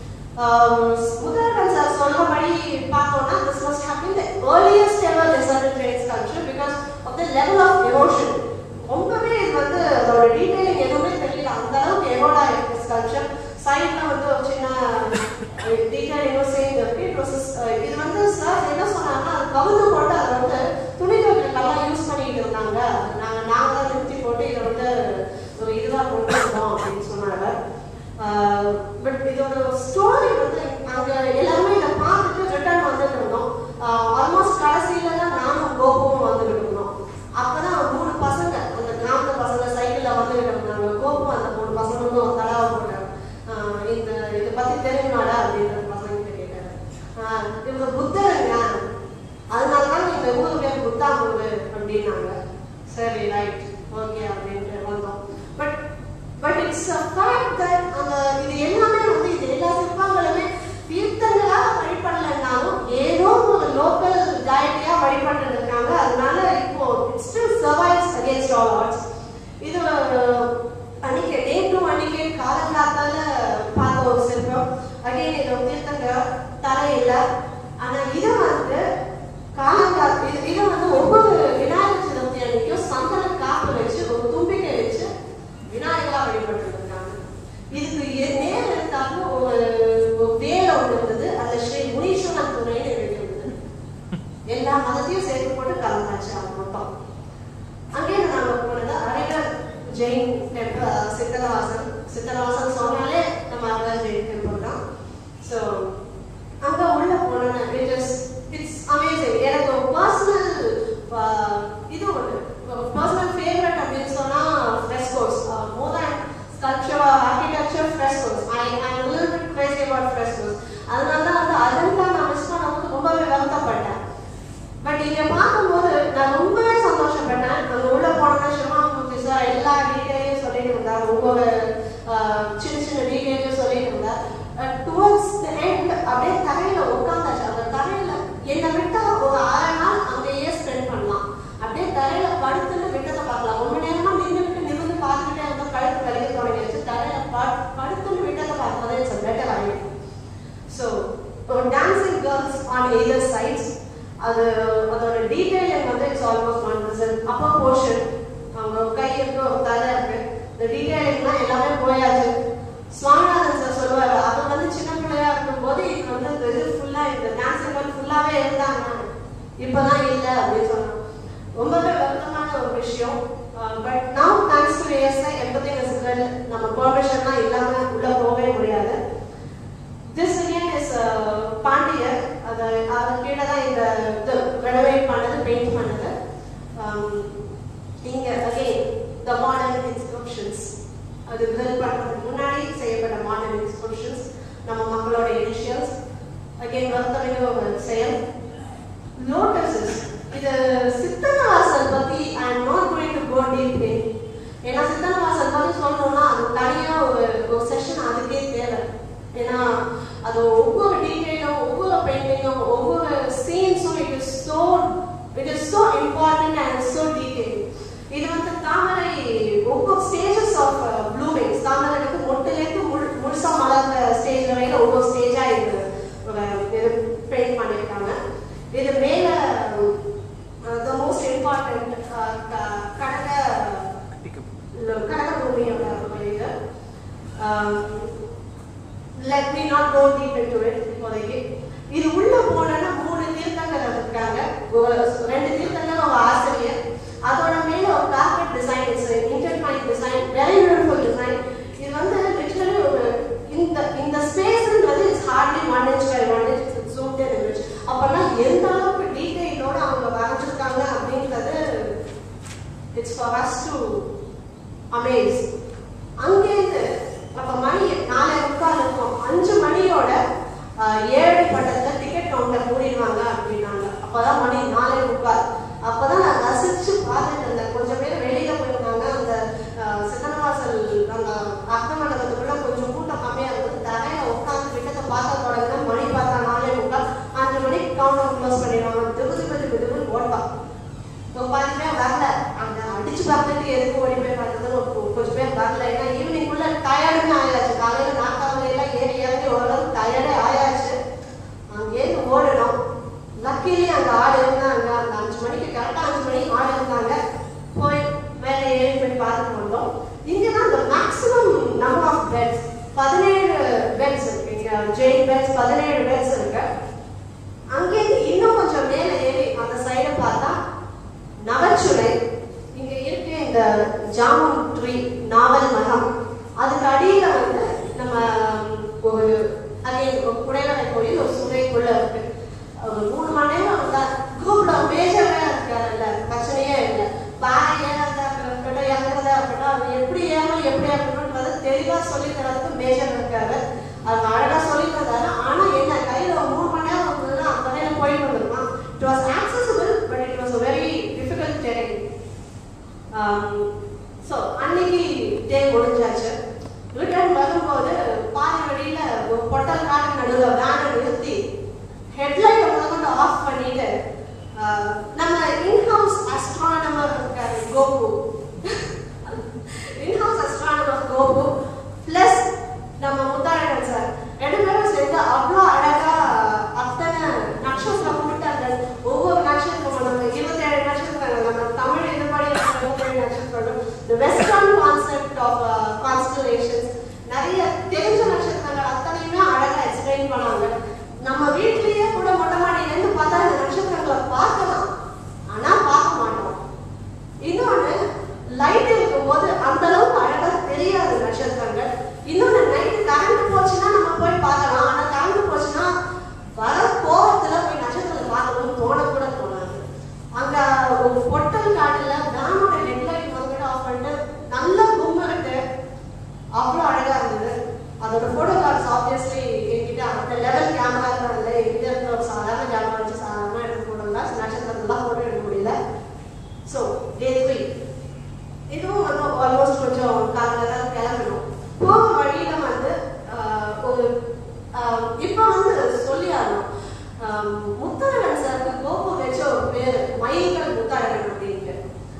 முதல்வர் சார் சொன்னபடி பார்த்தோம்னா this must have been the earliest ever desert Jain sculpture because of the level of emotion ரொம்பவே இது வந்து அதோட டீடைலிங் எதுவுமே தெரியல அந்த அளவுக்கு எமோடா இருக்கு ஸ்கல்ச்சர் சைட்ல வந்து ஒரு சின்ன டீடைலிங்கும் சேர்ந்து இருக்கு இட் வாஸ் இது வந்து சார் என்ன சொன்னாங்கன்னா அது கவுந்து போட்டு அதை வந்து துணி துவைக்கிறதுக்கெல்லாம் யூஸ் பண்ணிட்டு இருந்தாங்க நாங்க நாங்க தான் நிறுத்தி போட்டு இதை வந்து ஒரு இதுவா கொண்டு வந்தோம் அப்படின்னு சொன்னாங்க பட் இதோட ஸ்டோரி வந்து அங்க எல்லாருமே இதை பார்த்துட்டு ரிட்டர்ன் வந்துட்டு இருந்தோம் ஆல்மோஸ்ட் கடைசியில தான் நானும் கோபமும் வந்துட்டு இருந்தோம் அப்பதான் மூணு பசங்க அந்த கிராமத்து பசங்க சைக்கிள்ல வந்துட்டு இருந்தாங்க கோபம் அந்த மூணு பசங்களும் தடாவை போட்டாங்க ஆஹ் இந்த இதை பத்தி தெரியுமாடா அப்படின்ற பசங்க கிட்ட கேட்டாரு ஆஹ் இவங்க புத்தருங்க அதனால தான் இந்த ஊர் பேர் புத்தாங்கூர் அப்படின்னாங்க சரி ரைட் ஓகே அப்படின்ட்டு வந்தோம் but but it's a fact that அந்த இது எல்லாமே வந்து இது எல்லா சிற்பங்களுமே தீர்த்தங்களா வழிபடலைன்னாலும் ஏதோ ஒரு லோக்கல் டயட்டியா வழிபட்டு இருக்காங்க அதனால இப்போ it still survives against all odds இது அன்னைக்கு டே டு அன்னைக்கு காலங்காத்தால பார்த்த ஒரு சிற்பம் அகைன் இது தீர்த்தங்க தலை இல்லை ஆனா இதை வந்து காலங்காத்து இது இதை வந்து ஒவ்வொரு விநாயகர் சதுர்த்தி அன்னைக்கும் சந்தன காப்பு வச்சு ஒரு தும்பிக்கை வச்சு விநாயகரா வழிபட்டு இருக்காங்க இதுக்கு எ- நேர் எடுத்தாலும் ஒரு ஒரு வேலை ஒன்று இருந்தது அதுல ஸ்ரீ முனீஸ்வரன் துணைன்னு எழுதியிருந்தது எல்லா மதத்தையும் சேர்த்து போட்டு கலந்தாச்சு அது மொத்தம் அங்கே நாங்க போனது அரைகர் ஜெயின் டெம்பிள் சித்தரவாசன் சித்தரவாசன் சொன்னாலே நம்ம அரைகர் ஜெயின் டெம்பிள் தான் ஸோ அங்க உள்ள போனேன் இட் இஸ் இட்ஸ் அமேசிங் எனக்கு ஒரு பர்சனல் இது ஒன்று பர்சனல் ஃபேவரட் அப்படின்னு சொன்னா frescoes more than sculpture architecture frescoes I I little bit crazy about frescoes அதனால தான் வந்து அஜந்தா நான் மிஸ் பண்ணும்போது ரொம்பவே வருத்தப்பட்டேன் பட் இங்க பார்க்கும்போது நான் ரொம்பவே சந்தோஷப்பட்டேன் அங்க உள்ள போனா சிவகாமூர்த்தி சார் எல்லா டீடைலையும் சொல்லிட்டு இருந்தார் ஒவ்வொரு ஆஹ், சின்ன சின்ன டீடைலையும் சொல்லிட்டு இருந்தார் டுவர்ட்ஸ் த எண்ட் அப்படியே தரையில உட்காந்தாச்சு அந்த தரையில என்னை விட்டா ஒரு அரை நாள் அங்கேயே ஸ்பெண்ட் பண்ணலாம் அப்படியே தரையில படுத்துட்டு விட்டதை பார்க்கலாம் ரொம்ப நேரமா நின்றுட்டு நிமிர்ந்து பார்த்துக்கிட்டே இருந்தா கழுத்து வலிக்க தொடங்கிடுச்சு தரையில படு- படுத்துட்டு விட்டதை பார்க்கும்போது இட்ஸ் பெட்டர் ஆகிடும் so dancing girls on either sides அது அதோட டீடைலிங் வந்து it's almost one percent upper portion அவங்க கை இருக்கு ஒரு தலை இருக்கு இந்த டீடைலிங்லாம் எல்லாமே போயாச்சு சுவாமிநாதன் சார் சொல்லுவாரு அது வந்து சின்ன பிள்ளையா இருக்கும்போது இது வந்து இந்த இது ஃபுல்லா இந்த டான்சிங் கேர்ள் ஃபுல்லாவே இருந்தாங்க இப்பதான் இல்ல அப்படின்னு சொன்னாங்க ரொம்பவே வருத்தமான ஒரு விஷயம் but now thanks to ASI எம்பத்தி வெல் நம்ம பெர்மிஷன்லாம் இல்லாம உள்ள போகவே முடியாது திஸ் again இஸ் பாண்டியர் அது அது கீழே தான் இந்த இது ரெனோவேட் பண்ணது பெயிண்ட் பண்ணது Um, இங்க அகைன் த மாடர்ன் இன்ஸ்கிரிப்ஷன்ஸ் அது பில் பண்ணுறதுக்கு முன்னாடி செய்யப்பட்ட மாடர்ன் இன்ஸ்கிரிப்ஷன்ஸ் நம்ம மக்களோட இனிஷியல்ஸ் அகைன் வருத்தமிகு ஒரு செயல் லோட்டஸஸ் இது சித்தனவாசல் பத்தி I am not going to go deep in ஏன்னா சித்தனவாசல் பத்தி சொல்லணும்னா அது தனியா ஒரு ஒரு செஷன் அதுக்கே தேவை ஏன்னா அது ஒவ்வொரு டீடைலும் ஒவ்வொரு பெயிண்டிங்கும் ஒவ்வொரு சீன்ஸும் it is so it is so important and so detail இது வந்து தாமரை ஒவ்வொரு ஸ்டேஜஸ் ஆஃப் ப்ளூமிங்ஸ் தாமரைக்கு மொட்டிலேருந்து முழு முழுசா மலர்ந்த ஸ்டேஜ் வரையில ஒவ்வொரு ஸ்டேஜா இது ஒரு இது பெயிண்ட் பண்ணியிருக்காங்க இது மேல த மோஸ்ட் இம்பார்ட்டன்ட் கடக கடக பூமியோட இது let me not go deep into it இப்போதைக்கு இது உள்ள போனோம்னா மூணு தீர்த்தங்கள் இருக்காங்க ஒரு ரெண்டு தீர்த்தங்கள் ஒரு ஆசிரியர் அதோட மேல ஒரு கார்பெட் டிசைன் இட்ஸ் இன்டர்மைன் டிசைன் வெரி பியூட்டிஃபுல் டிசைன் இது வந்து லிட்டரலி ஒரு இந்த இந்த ஸ்பேஸ்ன்றது it's hardly one inch by one inch zoom then image அப்பனா எந்த அளவுக்கு டீடைலோட அவங்க வரைஞ்சிருக்காங்க அப்படின்றது it's far as to amaze அங்கேருந்து அப்ப மணி நாலே முக்கால் இருக்கும் அஞ்சு மணியோட ஆஹ், ஏழு பட்டத்துல டிக்கெட் கவுண்டர் மூடிடுவாங்க அப்படின்னாங்க அப்பதான் மணி நாலே முக்கால் அப்பதான் நான் ரசிச்சு பார்த்துட்டு இருந்தேன் கொஞ்சம் பேர் வெளியில போயிருந்தாங்க அந்த ஆஹ், சித்தனவாசல் அந்த அர்த்த மண்டபத்துக்குள்ள கொஞ்சம் கூட்டம் கம்மியா இருந்தது தரையில உட்காந்து விட்டத்தை பார்த்த தொடங்கினா மணி பார்த்தா நாலே முக்கால் அஞ்சு மணிக்கு கவுண்டர் க்ளோஸ் பண்ணிடுவாங்க திபு திபு திபு திபு ஓட்டா இப்போ பாதி பேர் வரல அந்த அடிச்சு பார்த்துட்டு எதுக்கு ஓடி போய் பார்த்தது கொஞ்சம் பேர் வரல ஏன்னா ஈவினிங்குள்ள டயர்டுன்னு ஆயாச்சு காலையில நாக்காவது எல்லாம் ஏறி இறங்கி ஓரளவுக்கு டயர்டே ஆயாச்சு அங்கேருந்து ஓடணும் லக்கிலி அங்க ஆள் இருந்தாங்க அந்த அஞ்சு மணிக்கு கரெக்டா அஞ்சு மணிக்கு ஆள் இருந்தாங்க போய் மேலே ஏறி போய் பார்த்துட்டு வந்தோம் இங்க தான் இந்த மேக்ஸிமம் நம்பர் ஆஃப் பெட்ஸ் பதினேழு பெட்ஸ் இருக்கு இங்க ஜெயின் பெட்ஸ் பதினேழு பெட்ஸ் இருக்கு அங்கேருந்து இன்னும் கொஞ்சம் மேலே ஏறி அந்த சைடை பார்த்தா நவச்சுரை இங்க இருக்கு இந்த ஜாமுன் ட்ரீ நாவல் மரம் அதுக்கு அடியில வந்து நம்ம ஒரு அதே குடைவரை கோயில் ஒரு சுரைக்குள்ள இருக்கு ஒரு மூணு மணி நேரம் இருந்தா குரூப்ல மேஜரா இருக்காருல்ல பிரச்சனையே இல்லை பாறை ஏறதா இருக்கட்டும் இறங்குறதா இருக்கட்டும் அது எப்படி ஏறணும் எப்படி இறங்கணும்ன்றது தெளிவா சொல்லி தரதுக்கு மேஜர் இருக்காரு அது அழகா சொல்லி தந்தாரு ஆனா என்ன கையில ஒரு மூணு மணி நேரம் இருந்ததுன்னா அந்த கடையில போயிட்டு வந்துருமா it was accessible but it was very difficult டெரிங் ஸோ அன்னைக்கு டே முடிஞ்சாச்சு ரிட்டர்ன் வரும்போது பாதி வழியில ஒரு பொட்டல் காட்டு நடுவில் வேனை நிறுத்தி ஹெட்லைட்டை முதல்ல ஆஃப் பண்ணிட்டு ஆஹ், நம்ம இன்ஹவுஸ் அஸ்ட்ரானமர் இருக்காரு Gopu in house astronomer Gopu plus நம்ம முத்தாரகன் சார் ரெண்டு பேரும் சேர்ந்து அவ்வளோ அழகா அத்தனை நட்சத்திரம் கூட்டார்கள் ஒவ்வொரு நட்சத்திரம் நம்ம இருபத்தேழு நட்சத்திரங்கள் நம்ம தமிழ் இது மாதிரி இருபத்தேழு நட்சத்திரம் the western concept of uh, constellations நிறைய தெரிஞ்ச நட்சத்திரங்கள் அத்தனையுமே அழகா எக்ஸ்பிளைன் பண்ணாங்க நம்ம வீட்லயே கூட மொட்டை மாடியில இருந்து பார்த்தா இந்த நட்சத்திரங்களை பார்க்கலாம் ஆனா பார்க்க மாட்டோம் இன்னொன்னு லைட் இருக்கும்போது அந்த அளவுக்கு அழகா தெரியாது நட்சத்திரங்கள் இன்னொன்னு நைட்டு கரண்ட் போச்சுன்னா நம்ம போய் பார்க்கலாம் ஆனா கரண்ட் போச்சுன்னா வர கோபத்துல போய் நட்சத்திரத்தை பார்க்கணும்னு தோண கூட தோணாது அங்க ஒரு பொட்டல் காட்டுல வேனோட ஹெட்லைட் வந்து ஆஃப் பண்ணிட்டு நல்ல கும்பிட்டு அவ்வளோ அழகா இருந்தது அதோட போட்டோ கார்ட்ஸ் ஆப்வியஸ்லி என்கிட்ட அந்த லெவல் கேமரா இல்லை என்கிட்ட இருக்க ஒரு சாதாரண கேமரா வச்சு சாதாரணமாக எடுத்து போடல நட்சத்திரத்தெல்லாம் போட்டோ எடுக்க முடியல ஸோ டே த்ரீ இதுவும் வந்து ஆல்மோஸ்ட் கொஞ்சம் காலையில் தான் கிளம்பணும் போக வழியில வந்து ஆஹ், ஒரு ஆஹ், இப்போ வந்து சொல்லி ஆகணும் ஆஹ், முத்தழகன் சாருக்கு கோபு வச்ச ஒரு பேர் மயில்கள் முத்தழகன் அப்படின்ட்டு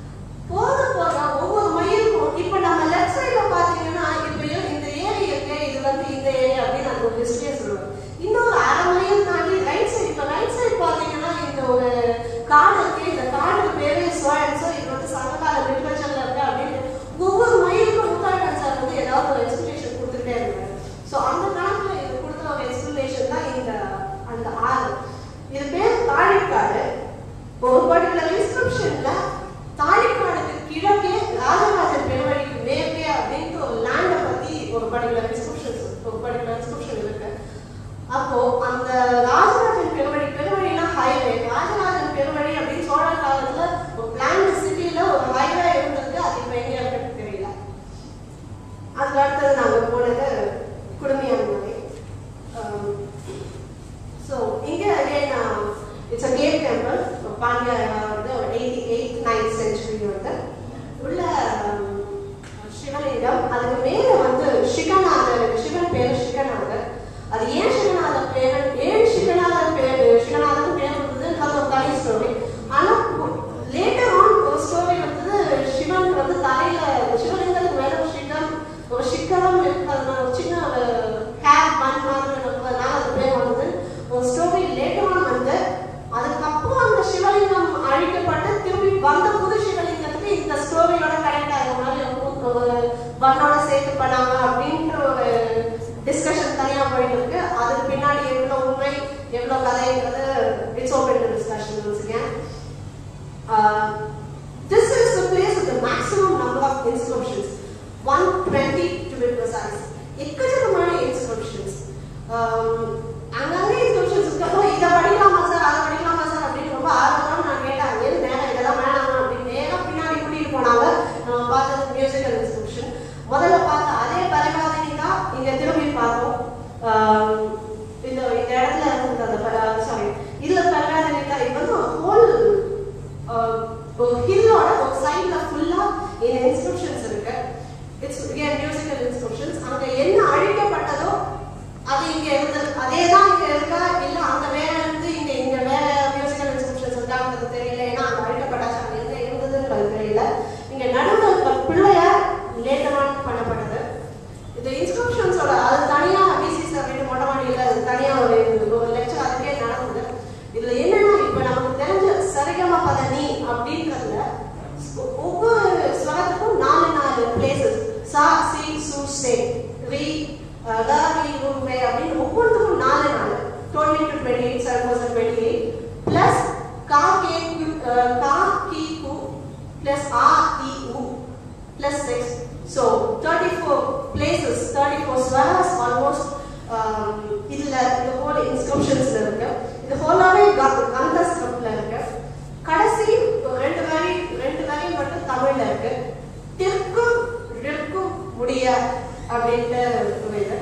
போக போக ஒவ்வொரு மயிலுக்கும் இப்போ நம்ம லெஃப்ட் சைடில் பார்த்தீங்கன்னா இப்போ இந்த ஏரி இருக்கு இது வந்து இந்த ஏரி அப்படின்னு அந்த ஒரு ஹிஸ்டரியை சொல்லுவேன் இன்னொரு அரை மைல் தாண்டி ரைட் சைடு இப்போ ரைட் சைடு பார்த்தீங்கன்னா இந்த ஒரு காடு இருக்கு இந்த காடு பேரே சோழன் ஸோ இது வந்து சங்ககால லிட்ரேச்சர்ல இருக்கு அப்படின்னு ஒவ்வொரு மயிலுக்கும் முத்தாட்டன் சார் வந்து ஏதாவது ஒரு எக்ஸ்பிளேஷன் கொடுத்துட்டே இருந்தாரு ஸோ அந்த கணக்குல இது கொடுத்த ஒரு எக்ஸ்பிளேஷன் தான் இந்த அந்த ஆறு இது பேர் தாழிக்காடு ஒரு பர்டிகுலர் இன்ஸ்கிரிப்ஷன்ல தாழிக்காடுக்கு கிழக்கே ராஜராஜன் பெருவழிக்கு மேற்கே அப்படின்ட்டு ஒரு லேண்டை பத்தி ஒரு பர்டிகுலர் இன்ஸ்கிரிப்ஷன் ஒரு பர்டிகுலர் இன்ஸ்கிரிப்ஷன் இருக்கு அப்போ அந்த ராஜராஜன் பெருவழி பெருவழினா ஹைவே ராஜராஜன் பெருவழி அப்படின்னு சோழ காலத்துல ஒரு பிளான் சிட்டில ஒரு ஹைவே இருந்திருக்கு அது இப்போ எங்க இருக்குன்னு தெரியல அதுக்கு அடுத்தது நாங்க போனது குடுமையான் மலை ஸோ இங்கே again it's a cave temple Pandya வந்து ஒரு எயிட்டி எயிட் நைன்த் சென்ச்சுரி வந்து உள்ள um, சிவலிங்கம் அதுக்கு மேல வந்து சிகநாதர் சிவன் பேரு சிகநாதர் அது ஏன் சிவநாதர் பேரு ஏன் சிவநாதர் பேரு சிவநாதர் பேர் வந்தது அது ஒரு தனி ஸ்டோரி ஆனா லேட்டர் ஆன் ஒரு ஸ்டோரி வந்து சிவன் வந்து தலையில சிவலிங்கத்துக்கு மேல ஒரு சிகம் ஒரு சிக்கரம் இருக்கிறதுனால ஒரு சின்ன ஒரு ஹேர் பன் மாதிரி இருக்கிறதுனால அது பேர் வந்தது ஒரு ஸ்டோரி லேட்டர் ஆன் வந்து அதுக்கப்புறம் அந்த சிவலிங்கம் அழிக்கப்பட்டு திரும்பி வந்த புது சிவலிங்கத்துக்கு இந்த ஸ்டோரியோட கனெக்ட் ஆகிற மாதிரி இருக்கும் ஒரு பண்ணோட சேர்த்து பண்ணாங்க அப்படின்ற ஒரு டிஸ்கஷன் தனியா போயிட்டு இருக்கு அதுக்கு பின்னாடி எவ்வளவு உண்மை எவ்வளவு கதைங்கிறது it's open to discussion once again this is the place with the maximum number of inscriptions 120 to be precise எக்கச்சக்கமான inscriptions um, அங்கங்கே inscriptions இருக்கப்போ இதை படிக்கலாமா சார் அதை படிக்கலாமா சார் அப்படின்னு ரொம்ப ஆர்வத்தோட நான் கேட்டேன் ஏன் நேரம் இதெல்லாம் வேணாமா அப்படின்னு நேரம் பின்னாடி கூட்டிட்டு போனாங்க நம்ம பார்த்தது மியூசிக்கல் இன்ஸ்கிரிப்ஷன் முதல்ல பார்த்த அதே பரிவாதினி தான் இங்க திரும்பி பார்த்தோம் ஆம், இந்த இந்த இடத்துல இருந்தது அந்த சாரி இதுல பரிவாதினி தான் இது வந்து ஹோல் ஒரு ஹில்லோட ஒரு சைட்ல ஃபுல்லா இந்த இன்ஸ்கிரிப்ஷன்ஸ் இருக்கு இட்ஸ் again மியூசிக்கல் இன்ஸ்கிரிப்ஷன்ஸ் அங்க என்ன அழிக்கப்பட்டதோ அது இங்க இருந்தது அதே தான் இங்க இருக்கா இல்ல அங்க வேற இருந்து இங்க இங்க வேற மியூசிக்கல் இன்ஸ்கிரிப்ஷன்ஸ் இருக்காங்கிறது தெரியல ஏன்னா அங்க அழிக்கப்பட்டாச்சு அங்க எங்க இருந்ததுன்றது தெரியல இங்க நடுவில் இருக்க பிள்ளையார் லேட்டரான் பண்ணப்பட்டது இந்த இன்ஸ்கிரிப்ஷன்ஸோட அது தனியா பிசி சார் வீட்டு மொட்டை மாடியில் அது தனியா ஒரு ஒரு லெக்சர் அதுக்கே நடந்தது இதுல என்னன்னா இப்ப நமக்கு தெரிஞ்ச சரிகம பதனி அப்படின்றதுல ஒவ்வொரு ஸ்வரத்துக்கும் நாலு நாலு பிளேசஸ் சா சி சு சே ரி க ரி ரு மே அப்படின்னு ஒவ்வொன்றுக்கும் நாலு நாலு twenty two twenty eight seven percent twenty eight plus கா கே கு அஹ், கா கி கு பிளஸ் ஆ இ உ plus 6. So 34 places, 34 swaras almost um, இதுல இந்த whole inscriptionsல இருக்கு இது ஹோலாவே கந்த ஸ்கிரிப்ட்ல இருக்கு கடைசி ரெண்டு வரி ரெண்டு வரி மட்டும் தமிழ்ல இருக்கு திற்கும் ரிற்கும் முடிய அப்படின்ட்டு இருக்குது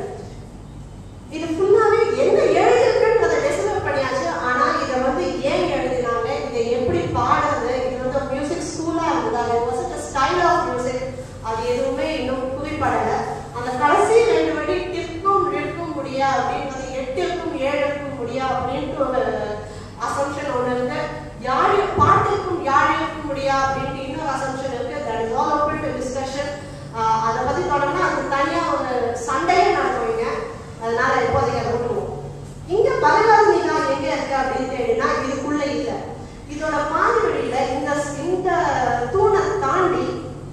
இது ஃபுல்லாவே என்ன எழுதிருக்குன்றதை டெசிபல் பண்ணியாச்சு ஆனா இதை வந்து ஏன் எழுதினாங்க இதை எப்படி பாடுறது இது வந்து மியூசிக் ஸ்கூலா இருந்தது அது வாஸ் ஸ்டைல் ஆஃப் மியூசிக் அது எதுவுமே இன்னும் குறிப்படல அந்த கடைசி ரெண்டு வரி டிற்கும் நிற்கும் முடியா அப்படின்றது எட்டிற்கும் ஏழுக்கும் முடியா அப்படின்ட்டு ஒரு அசம்ஷன் ஒன்று இருக்கு யாழ் பாட்டிற்கும் யாழிற்கும் முடியா அப்படின்ட்டு இன்னொரு அசம்ஷன் இருக்கு that is all open to discussion அதை பத்தி தொடங்கினா அது தனியா ஒரு சண்டையே நடத்துவீங்க அதனால இப்போதைக்கு அதை விட்டுருவோம் இங்க பரவாயில்லைனா எங்க இருக்கு அப்படின்னு கேட்டீங்கன்னா இதுக்குள்ள இல்ல இதோட பாதிவழியில இந்த இந்த தூணை தாண்டி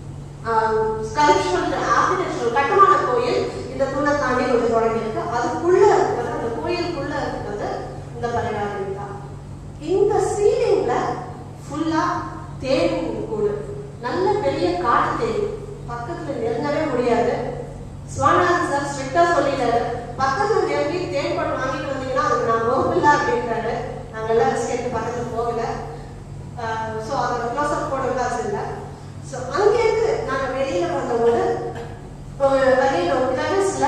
ஸ்கல்ப்சுரல் ஆர்கிடெக்சரல் கட்டுமான கோயில் இந்த தூணை தாண்டி கொஞ்சம் தொடங்கி இருக்கு அதுக்குள்ள இருக்கிறது அந்த கோயிலுக்குள்ள இருக்கிறது இந்த பரவாயில்லை தான் இந்த சீலிங்ல ஃபுல்லா தேன் கூடு நல்ல பெரிய காட்டு தேன் பக்கத்துல நெருங்கவே முடியாது சுவாமிநாதன் சார் ஸ்ட்ரிக்டா சொல்லிட்டாரு பக்கத்துல நெருங்கி தேன் பழம் வாங்கிட்டு வந்தீங்கன்னா அதுக்கு நான் பொறுப்பில்ல அப்படின்றாரு நாங்க எல்லாம் ரிஸ்க் எடுத்து பக்கத்துல போகல ஸோ அதோட க்ளோஸ் அப் போட காசு இல்லை ஸோ அங்கேருந்து நாங்க வெளியில வந்தபோது ஒரு வகையில் ஒரு கிரவிஸ்ல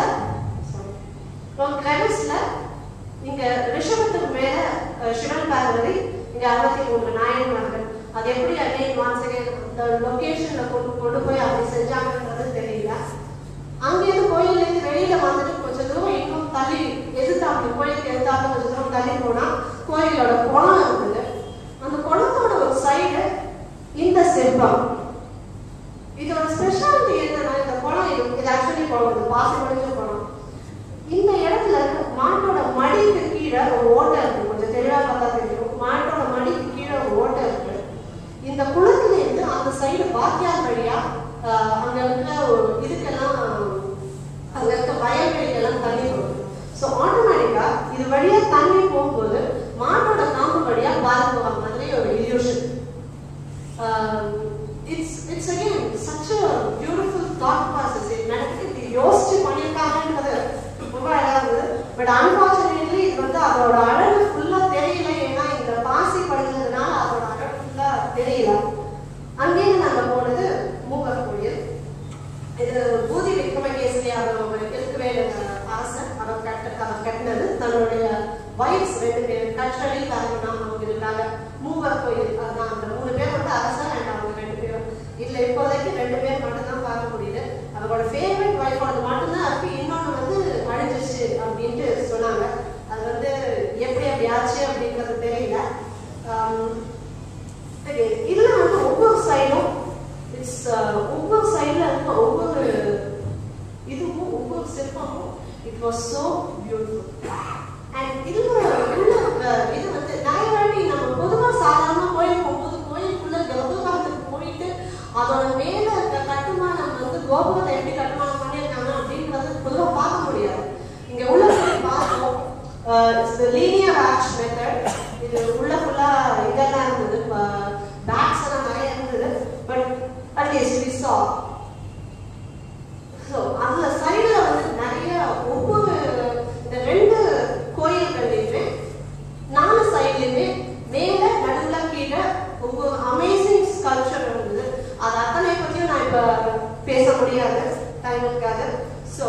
ஒரு கிரவிஸ்ல இங்க ரிஷபத்துக்கு மேல அஹ், சிவன் பார்வதி இங்க அறுபத்தி மூன்று நாயன்மார்கள் அது எப்படி அகைன் ஒன்ஸ் அகைன் அந்த லொகேஷன்ல கொண்டு கொண்டு போய் அப்படி செஞ்சாங்கன்றது தெரியல அங்கேருந்து கோயில்ல இருந்து வெளியில வந்துட்டு கொஞ்சம் தூரம் இன்னும் தள்ளி எதிர்த்தாப்புல கோயிலுக்கு எதிர்த்தாப்புல கொஞ்சம் தூரம் தள்ளி போனா கோயிலோட குளம் இருக்குது அந்த குளத்தோட ஒரு சைடு இந்த சிற்பம் இதோட ஸ்பெஷாலிட்டி என்னன்னா இந்த குளம் இது இது ஆக்சுவலி குளம் இது பாசி முடிஞ்ச குளம் இந்த இடத்துல மாட்டோட மடிக்கு கீழே ஒரு ஓட்டை இருக்கு கொஞ்சம் தெளிவா பார்த்தா தெரியும் மாட்டோட மடிக்கு கீழே ஒரு ஓட்டை இருக்கு இந்த குளத்துல இருந்து அந்த சைடு பாக்கியார் வழியா ஆஹ், அங்க இருக்கிற ஒரு இதுக்கெல்லாம் அங்க இருக்க வயல்வெளிக்கெல்லாம் தண்ணி போகுது ஸோ ஆட்டோமேட்டிக்கா இது வழியா தண்ணி போகும்போது மாட்டோட காம்பு வழியா பால் போகிற மாதிரி ஒரு illusion it's it's again such a beautiful thought process இது நடக்குது இது யோசிச்சு பண்ணியிருக்காங்கன்றது ரொம்ப அழகா இருந்தது பட் அன்பார்ச்சுனேட்லி இது வந்து அதோட அழகு ஃபுல்லா தெரியல ஏன்னா இந்த பாசி படுகிறதுனால அதோட அழகு ஃபுல்லா தெரியல அங்கேருந்து நாங்க போனது மூவர் கோயில் இது பூதி விக்ரமகேசரி அவர் இருக்கவே அரசன் அவர் கட்ட அவர் கட்டினது தன்னுடைய வைஃப்ஸ் ரெண்டு பேர் கற்றலி காரணம் அவங்க இருக்காங்க மூவர் கோயில் அதுதான் அந்த மூணு பேர் வந்து அரசன் அண்ட் அவங்க ரெண்டு பேரும் இதுல இப்போதைக்கு ரெண்டு பேர் மட்டும் தான் பார்க்க முடியுது அவங்களோட ஃபேவரட் வைஃப் அது மட்டும்தான் இருக்கு இன்னொன்று வந்து அழிஞ்சிருச்சு அப்படின்ட்டு சொன்னாங்க அது வந்து எப்படி அப்படி ஆச்சு அப்படிங்கிறது தெரியல ஆம், Okay, இதுல வந்து ஒவ்வொரு சைடும் இட்ஸ் ஒவ்வொரு சைடுல இருக்க ஒவ்வொரு இதுவும் ஒவ்வொரு சிற்பமும் it was so beautiful and இதுல உள்ள இருக்க இது வந்து நிறைய வாட்டி நம்ம பொதுவா சாதாரணமா கோயில் போகும்போது கோயிலுக்குள்ள கர்ப்பகாரத்துக்கு போயிட்டு அதோட மேல இருக்க கட்டுமான it's the linear arch method இது உள்ள ஃபுல்லா இதெல்லாம் இருந்தது பேக்ஸ் எல்லாம் நிறைய இருந்தது but at least we saw so அந்த சைடில் வந்து நிறைய ஒவ்வொரு இந்த ரெண்டு கோயில்கள்லையுமே நாலு சைட்லையுமே மேலே நடுவில் கீழே ஒவ்வொரு அமேசிங் ஸ்கல்ச்சர் இருந்தது அது அத்தனை பற்றியும் நான் இப்போ பேச முடியாது டைம் இருக்காது ஸோ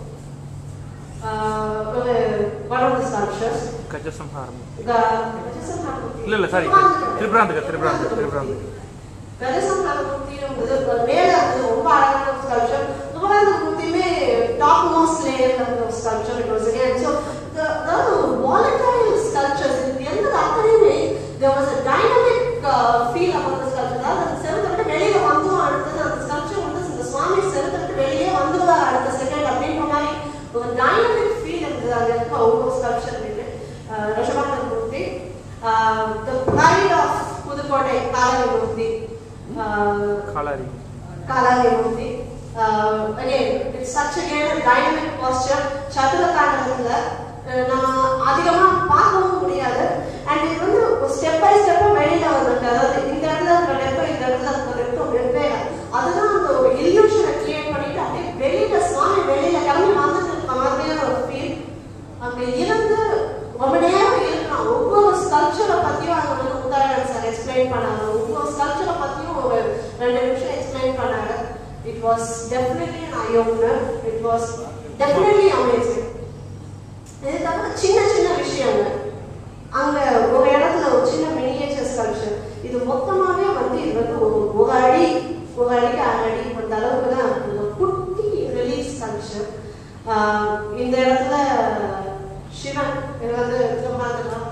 ஒரு one of the sculptures Gajasamharam இல்ல இல்ல, இல்ல, sorry. திரிபுராந்தக, திரிபுராந்தக, திரிபுராந்தக. கஜசம்ஹாரமூர்த்திங்கிறது மேல வந்து ரொம்ப அழகான ஸ்கல்ச்சர் துவராந்தமூர்த்தியுமே டாப் மோஸ்ட் லேயர்ல இருந்த ஒரு sculpture it was again so அதாவது வாலடைல் ஸ்கல்ச்சர்ஸ் இது எந்த அத்தனையுமே there was a dynamic uh, feel about the sculpture அதாவது அந்த செவத்தை விட்டு வெளியில வந்தும் அடுத்தது அந்த ஸ்கல்ச்சர் வந்து இந்த சுவாமி செவத்தை விட்டு வெளியே வந்துருவார் அடுத்த செகண்ட் அப்படின்ற மாதிரி ஒரு டைனமிக் ஃபீல் இருந்தது அங்க இருக்க ஒவ்வொரு ஸ்கல்ச்சர் ரிஷபானந்த மூர்த்தி த ப்ரைட் ஆஃப் புதுக்கோட்டை காலனி மூர்த்தி காலாரி காலானி மூர்த்தி again it's such again dynamic posture சதுர தாண்டகத்துல நம்ம அதிகமா பார்க்கவும் முடியாது அண்ட் இது வந்து ஸ்டெப் பை ஸ்டெப்பா வெளியில வந்திருக்கு அதாவது இந்த இடத்துல இருக்கிற டெப்போ இந்த இடத்துல இருக்கிற டெப்போ வெவ்வேறு அதுதான் அந்த ஒரு இல்யூஷனை கிரியேட் பண்ணிட்டு அப்படியே வெளியில சுவாமி வெளியில கிளம்பி வந்துட்டு இருக்க மாதிரியான ஒரு ஃபீல் அங்க இருந்து ரொம்ப நேரம் இருக்கலாம் ஒவ்வொரு ஸ்கல்ச்சரை பத்தியும் அங்க வந்து உதாரணம் சார் எக்ஸ்பிளைன் பண்ணாங்க ஒவ்வொரு ஸ்கல்ச்சரை பத்தியும் ஒரு ரெண்டு நிமிஷம் எக்ஸ்பிளைன் பண்ணாங்க it was definitely an eye opener it was definitely amazing இது தவிர சின்ன சின்ன விஷயங்கள் அங்க ஒரு இடத்துல ஒரு சின்ன மினியேச்சர் ஸ்கல்ச்சர் இது மொத்தமாவே வந்து இது வந்து ஒரு ஒரு அடி ஒரு அடிக்கு அரை அடி அந்த அளவுக்கு தான் இருக்குது. ஒரு குட்டி ரிலீஃப் ஸ்கல்ச்சர் இந்த இடத்துல சிவன் இது வந்து திருமாந்தகம்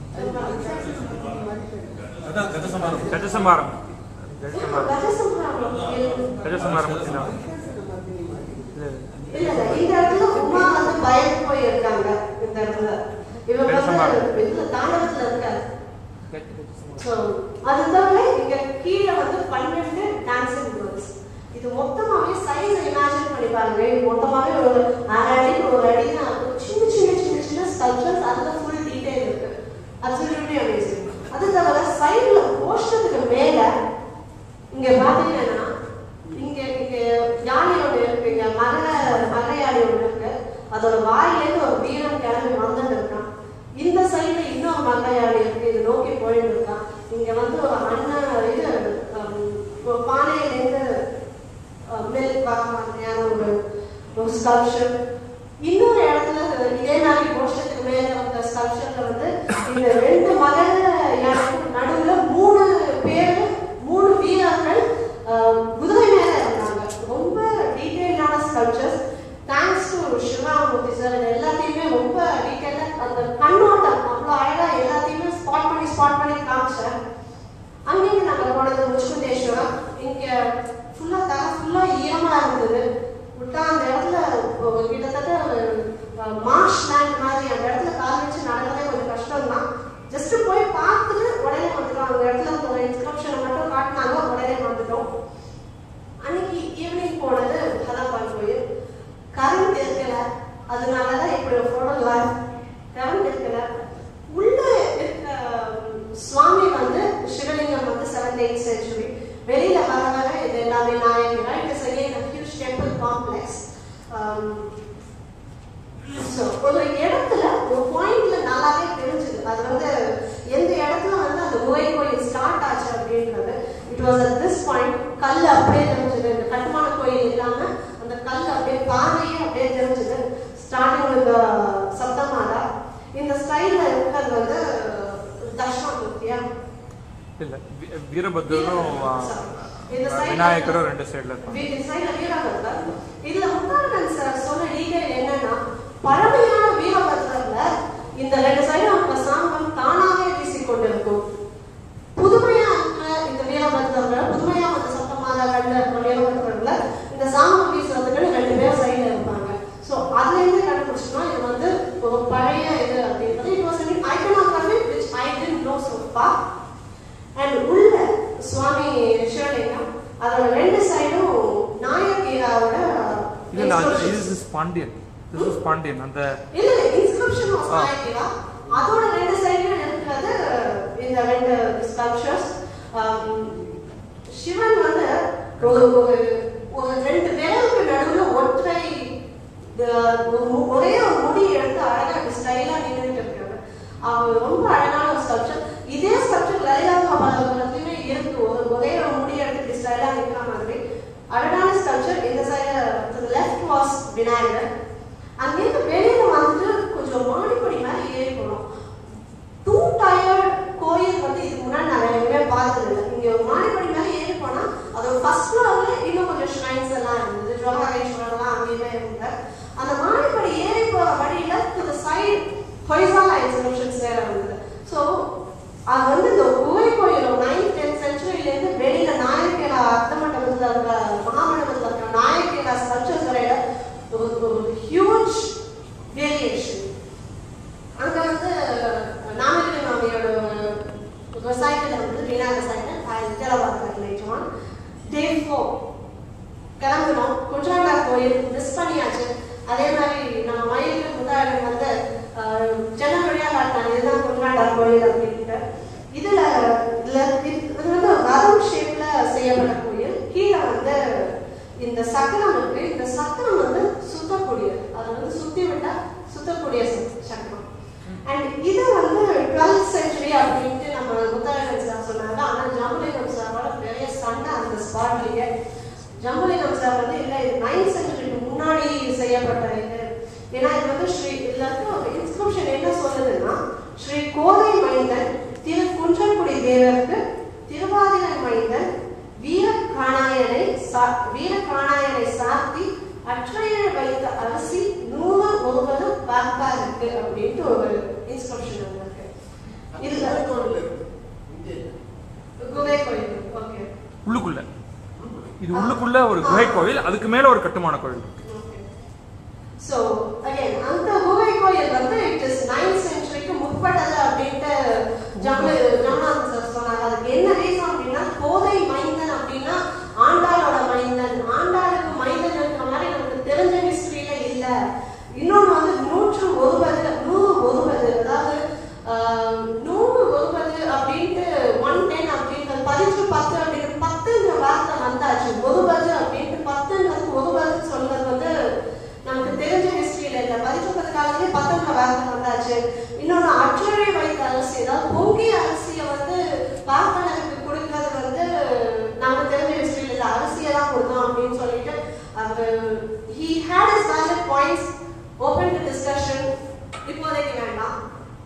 அதான் கதசமாரம் கஜசம்ஹாரம் கஜசம்ஹாரம் கஜசம்ஹாரம் கஜசம்ஹாரம் இல்ல இல்ல இல்ல இந்த இடத்துல உமா வந்து பயந்து போய் இருக்காங்க இந்த இடத்துல இவங்க வந்து இதுல தாண்டவத்துல இருக்காரு ஸோ அது தவிர இங்க கீழே வந்து பன்னெண்டு டான்சிங் கேர்ள்ஸ் இது மொத்தமாவே சைஸ் இமேஜின் பண்ணி பாருங்க இது மொத்தமாவே ஒரு அரை அடி ஒரு அடி தான் இருக்கும். சின்ன சின்ன சின்ன சின்ன ஸ்கல்ச்சர்ஸ் அதுல ஃபுல் டீடைல் இருக்கு அப்சல்யூட்லி அமேசிங் அது தவிர சைடுல போஸ்டருக்கு மேல இங்க பாத்தீங்கன்னா இங்க இங்க யானை ஒண்ணு இருக்கு இங்க மர மர யானை ஒண்ணு இருக்கு அதோட வாயிலேருந்து ஒரு வீரன் கிளம்பி வந்துட்டு இருக்கான் இந்த சைடுல இன்னொரு மர யானை இருக்கு இது நோக்கி போயிட்டு இருக்கான் இங்க வந்து ஒரு அண்ணன் இது ஹம், ஒரு பானையிலேருந்து மில்க் வர மாதிரியான ஒரு ஒரு ஸ்கல்ப்சர் இன்னொரு இடத்துல இதே மாதிரி கோஷத்துக்கு மேல வந்த ஸ்கல்ப்சர்ல வந்து இந்த ரெண்டு மகர யானைக்கும் நடுவுல மூணு பேர் மூணு வீரர்கள் அஹ், குதிரை மேல இருந்தாங்க ரொம்ப டீட்டெயிலான sculptures thanks to Shivamurthy sir இது எல்லாத்தையுமே ரொம்ப டீட்டெயிலா அந்த கண்ணோட்டம் அவ்வளோ அழகா எல்லாத்தையுமே ஸ்பாட் பண்ணி ஸ்பாட் பண்ணி காமிச்சார் அங்கேயும் நாங்கள் போனது முச்சுக்குந்தேஸ்வரம் இங்க ஃபுல்லா தர ஃபுல்லா ஈரமா இருந்தது விட்டா அந்த இடத்துல ஒரு கிட்டத்தட்ட மார்ஷ் லேண்ட் மாதிரி அந்த இடத்துல கால் வச்சு நடக்கிறதே கொஞ்சம் கஷ்டம் தான் ஜஸ்ட் போய் பார்த்துட்டு உடனே வந்துட்டோம் அந்த இடத்துல ஒரு இன்ஸ்கிரிப்ஷனை மட்டும் காட்டினாங்க உடனே வந்துட்டோம் அன்னைக்கு ஈவினிங் போனது ஹதாபால் கோயில் கரண்ட் இருக்கல அதனாலதான் இப்படி ஒரு போட்டோகிராஃப் கரண்ட் இருக்கல உள்ள இருக்க சுவாமி வந்து சிவலிங்கம் வந்து செவன்த் எயிட் சென்ச்சுரி வெளியில வர வர இது எல்லாமே நாயகரா it is again a huge temple complex um, so ஒரு இடத்துல ஒரு பாயிண்ட்ல நல்லாவே தெரிஞ்சது அது வந்து எந்த இடத்துல வந்து அந்த முறை கோயில் ஸ்டார்ட் ஆச்சு அப்படின்றது it was at this point கல் அப்படியே தெரிஞ்சது இந்த கட்டுமான கோயில் இல்லாம அந்த கல் அப்படியே பாறையே அப்படியே தெரிஞ்சது ஸ்டார்டிங் வித் சப்தமாடா இந்த ஸ்டைல்ல இருக்கிறது வந்து தர்ஷனாமூர்த்தியா இல்ல வீ- வீரபத்ரரும் ஆ, இந்த side- விநாயகரும் ரெண்டு சைடுல இருப்பாங்க இந்த சைடுல வீரபத்ரர் இதுல முத்தாரகன் சார் சொன்ன டீடைல் என்னன்னா பழமையான வீரபத்ரர்ல இந்த ரெண்டு சைடும் அவங்க சாம்பம் தானாவே வீசிக்கொண்டிருக்கும் புதுமையா இருக்கிற இந்த வீரபத்ரர்ல புதுமையா வந்த சத்தமாக கண்ட இருக்கிற வீரபத்ரர்ல இந்த சாம்பம் வீசுறதுக்கு ரெண்டு பேர் சைடுல இருப்பாங்க சோ அதுல இருந்து கண்டுபிடிச்சோம்னா இது வந்து ஒரு பழைய இது அப்படின்றது it was an iconography which I didn't know so far and உள்ள சுவாமி சிவலிங்கம் அதோட ரெண்டு சைடும் நாயகீராவோட இல்ல இல்ல அது- இது is Pandian this is Pandian அந்த இல்ல இல்ல இன்ஸ்கிரிப்ஷன் ஆஃப் ஆ. நாயகிவா அதோட ரெண்டு சைடுல இருக்கிறது இந்த ரெண்டு ஸ்கல்ப்சர்ஸ் சிவன் வந்து ஒரு ஒரு ஒரு ரெண்டு விரலுக்கு நடுவுல ஒற்றை அஹ், ஒரு மு- ஒரே ஒரு முடி எடுத்து அழகா ஸ்டைலா நின்றுட்டு இருக்காரு அவர் ரொம்ப அழகான ஒரு ஸ்கல்ப்சர் இதே ஸ்கல்ப்சர் லலிதா மகாபாரதத்துலயுமே இருக்கு ஒரு ஒரே ஒரு முடி எடுத்து ஸ்டைலா நிற்கிற மாதிரி அழகான ஸ்கல்ப்சர் இந்த சைடு லெஃப்ட் வாஸ் விநாயகர் அங்கேருந்து வெளியில வந்துட்டு கொஞ்சம் மாடிப்படி மேலே ஏறி போனோம் டூ டயர்ட் கோயில் வந்து இதுக்கு முன்னாடி நான் எங்கேயுமே பார்த்தது இல்லை இங்க ஒரு மாடிப்படி மேலே ஏறி போனா அதோட ஃபர்ஸ்ட் ஃப்ளோர்ல இன்னும் கொஞ்சம் ஷ்ரைன்ஸ் எல்லாம் இருந்தது ஜோகாரேஸ்வரர்லாம் அங்கேயுமே இருந்தார் அந்த மாடிப்படி ஏறி போற வழியில to the side Hoysala inscriptions வேற இருந்தது ஸோ அது வந்து இந்த குகை கோயில் நைன்த் டென்த் சென்ச்சுரியிலேருந்து வெளியில நாயக்கேரா அர்த்த மண்டபத்தில் இருக்கிற மகாமண்டபத்தில் இருக்கிற நாயக்கேரா ஸ்கல்ப்சர்ஸ் வரையில ஒரு ஒரு ஹியூஜ் வேரியேஷன் அங்க வந்து நாமக்கல் மாமியோட விவசாயத்தில் வந்து விநாயகர் சைக்கிள் ஜலவாதத்தில் லேச்சுவான் டே ஃபோர் கிளம்புனோம் குற்றாண்டார் கோயில் மிஸ் பண்ணியாச்சு அதே மாதிரி நம்ம மயிலுக்கு முந்தாயிரம் வந்து அஹ், ஜன்னல் வழியா காட்டினாங்க இதுதான் குற்றாண்டார் கோயில் அப்படின்ட்டு இதுல இதுல இது இது வந்து ரதம் ஷேப்ல செய்யப்பட்ட கோயில் கீழே வந்து இந்த சக்கரம் இருக்கு இந்த சக்கரம் வந்து சுத்தக்கூடியது அது வந்து சுத்தி விட்டா சுத்தக்கூடிய ச- சக்கரம் அண்ட் இது வந்து டுவெல்த் செஞ்சுரி அப்படின்ட்டு நம்ம முத்தாரகன் சார் சொன்னாங்க ஆனா ஜம்புலிங்கம் சாரோட பெரிய சண்டை அந்த ஸ்பாட்லயே ஜம்புலிங்கம் சார் வந்து இல்ல இது நைன்த் செஞ்சுரிக்கு முன்னாடி செய்யப்பட்ட இது ஏன்னா இது வந்து ஸ்ரீ இதுல இருக்க ஒரு இன்ஸ்கிரிப்ஷன் என்ன சொல்லுதுன்னா ஸ்ரீ கோதை மைந்தன் திரு குன்றக்குடி தேவருக்கு திருவாதிரை மைந்தன் வீர காணாயனை சா- வீர காணாயனை சாத்தி அற்றையர் வைத்த அரிசி நூறு ஒருவரும் பார்ப்பாருக்கு அப்படின்ட்டு ஒரு இன்ஸ்கிரிப்ஷன் அங்க இருக்கு இதுல குகை கோயில் ஓகே உள்ளுக்குள்ள இது உள்ளுக்குள்ள ஒரு குகை கோயில் அதுக்கு மேல ஒரு கட்டுமான கோயில் இருக்கு. ஸோ அகைன் அந்த குகை கோயில் வந்து இட் இஸ் நைன்த் சென்ச்சுரிக்கு முற்பட்டது அப்படின்ட்டு ஜம்மு ஜம்நாத் சார் சொன்னாங்க அதுக்கு என்ன ரீசன் அப்படின்னா கோதை மைந்தன் அப்படின்னா ஆண்டாளோட மைந்தன் ஆண்டாளுக்கு மைந்தன் இருக்கிற மாதிரி நமக்கு தெரிஞ்ச ஹிஸ்டரியில இல்ல இன்னொன்று வந்து நூற்று ஒருபது நூறு ஒருபது அதாவது ஆஹ், நூறு ஒருபது அப்படின்ட்டு ஒன் டென் அப்படின்றது பதினஞ்சு பத்து அப்படின்னு பத்துங்கிற வார்த்தை வந்தாச்சு ஒருபது அப்படின்ட்டு பத்துங்கிறது ஒருபது சொல்றது வந்து நமக்கு தெரிஞ்ச ஹிஸ்டரியில இல்ல பதினொன்பது காலத்திலே பத்தொன்பது வாரத்தில் வந்தாச்சு இன்னொன்னு அற்றரை வைத்த அரிசி அதாவது பொங்கிய அரிசியை வந்து பார்ப்பனருக்கு கொடுக்கறது வந்து நமக்கு தெரிஞ்ச ஹிஸ்டரியில இல்ல அரிசியை தான் கொடுத்தோம் அப்படின்னு சொல்லிட்டு அவர் he had his valid points open to discussion இப்போதைக்கு வேண்டாம்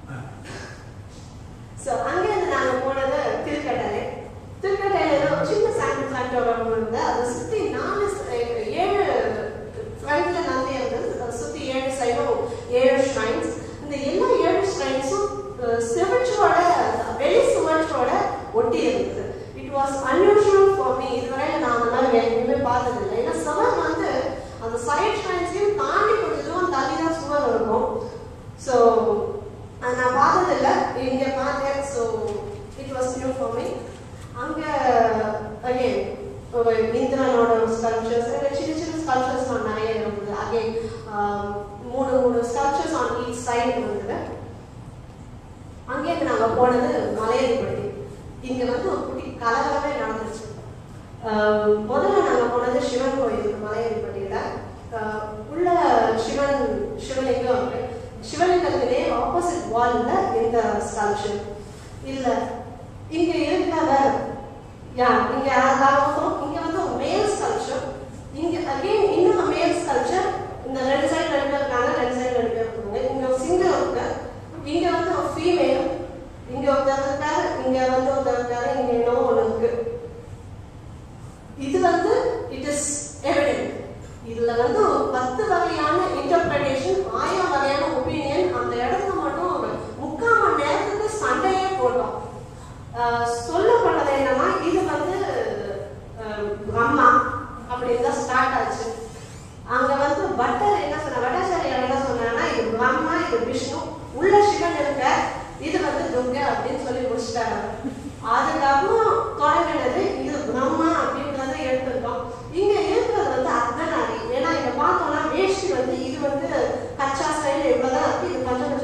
ஸோ அங்கேருந்து நாங்கள் போனது திருக்கட்டளை திருக்கட்டையில ஒரு சின்ன சாம்பிள் சாண்டோரம் இருந்தது அதை சுற்றி நாலு ச- ஏழு ஃப்ரண்ட்ல நந்தி இருந்தது அதை சுற்றி ஏழு சைடும் ஏழு ஷ்ரைன்ஸ் இந்த எல்லா ஏழு ஷ்ரைன்ஸும் சிவற்றோட வெளி சுவற்றோட ஒட்டி இருந்தது it was unusual for me இதுவரை நான் அந்த மாதிரி எங்கேயுமே பார்த்ததில்லை ஏன்னா சுவர் வந்து அந்த சைட் ஷ்ரைன்ஸையும் தாண்டி கொஞ்சம் தூரம் தள்ளி தான் சுவர் இருக்கும் ஸோ அது நான் பார்த்ததில்ல இங்க பார்த்தேன் so it was new for me அங்க அகைன் ஒரு இந்திரனோட ஸ்கல்ப்சர்ஸ் சின்ன சின்ன ஸ்கல்ப்சர்ஸ் நிறைய இருந்தது அகைன் மூணு மூணு ஸ்கல்ப்சர்ஸ் ஆன் ஈச் சைடு இருந்தது அங்கேருந்து நாங்க போனது மலையடிப்பட்டி இங்க வந்து ஒரு குட்டி கலகலமே நடந்துச்சு ஆஹ் முதல்ல நாங்க போனது சிவன் கோயில் மலையடிப்பட்டியில ஆஹ் உள்ள சிவன் சிவலிங்கம் இருக்கு சிவலிங்கத்திலே ஆப்போசிட் வால்ல இந்த ஸ்கல்ப்சர் இல்ல இங்க இருக்கிற யா இங்க அதாவது இங்க வந்து மேல் ஸ்கல்ப்சர் இங்க அகைன் இன்னொரு மேல் ஸ்கல்ப்சர் இந்த ரெண்டு சைடு ரெண்டு பேர் இருக்காங்க ரெண்டு சைடு ரெண்டு பேர் இருக்காங்க இங்க ஒரு சிங்கிள் இருக்கு இங்க வந்து ஒரு ஃபீமேல் இங்க ஒருத்தர் இருக்காரு இங்க வந்து ஒருத்தர் இருக்காரு இங்க இன்னும் ஒண்ணு இருக்கு இது வந்து இட் இஸ் எவிடென்ட் இதுல வந்து ஒரு பத்து வகையான இன்டர்பிரேஷன் ஆயிரம் வகையான ஒப்பீனியன் அந்த இடத்துல மட்டும் ஒரு முக்கால் மணி நேரத்துக்கு சண்டையே போட்டோம் ஆஹ் சொல்லப்பட்டது என்னன்னா இது வந்து ஆஹ் பிரம்மா அப்படின்னு தான் ஸ்டார்ட் ஆச்சு அங்க வந்து பட்டர் என்ன சொன்ன வட்டாச்சாரியார் என்ன சொன்னாங்கன்னா இது பிரம்மா இது விஷ்ணு உள்ள சிவன் இருக்க இது வந்து துர்கை அப்படின்னு சொல்லி முடிச்சிட்டாங்க அதுக்கப்புறம் தொடங்கினது இது பிரம்மா அப்படின்றத எடுத்துருக்கோம் இங்க இருக்கிறது வந்து அர்த்தநாரி ஏன்னா இங்க பார்த்தோம்னா வேஷ்டி வந்து இது வந்து கச்சா ஸ்டைல் இவ்வளவுதான் இருக்கு இது கொஞ்சம்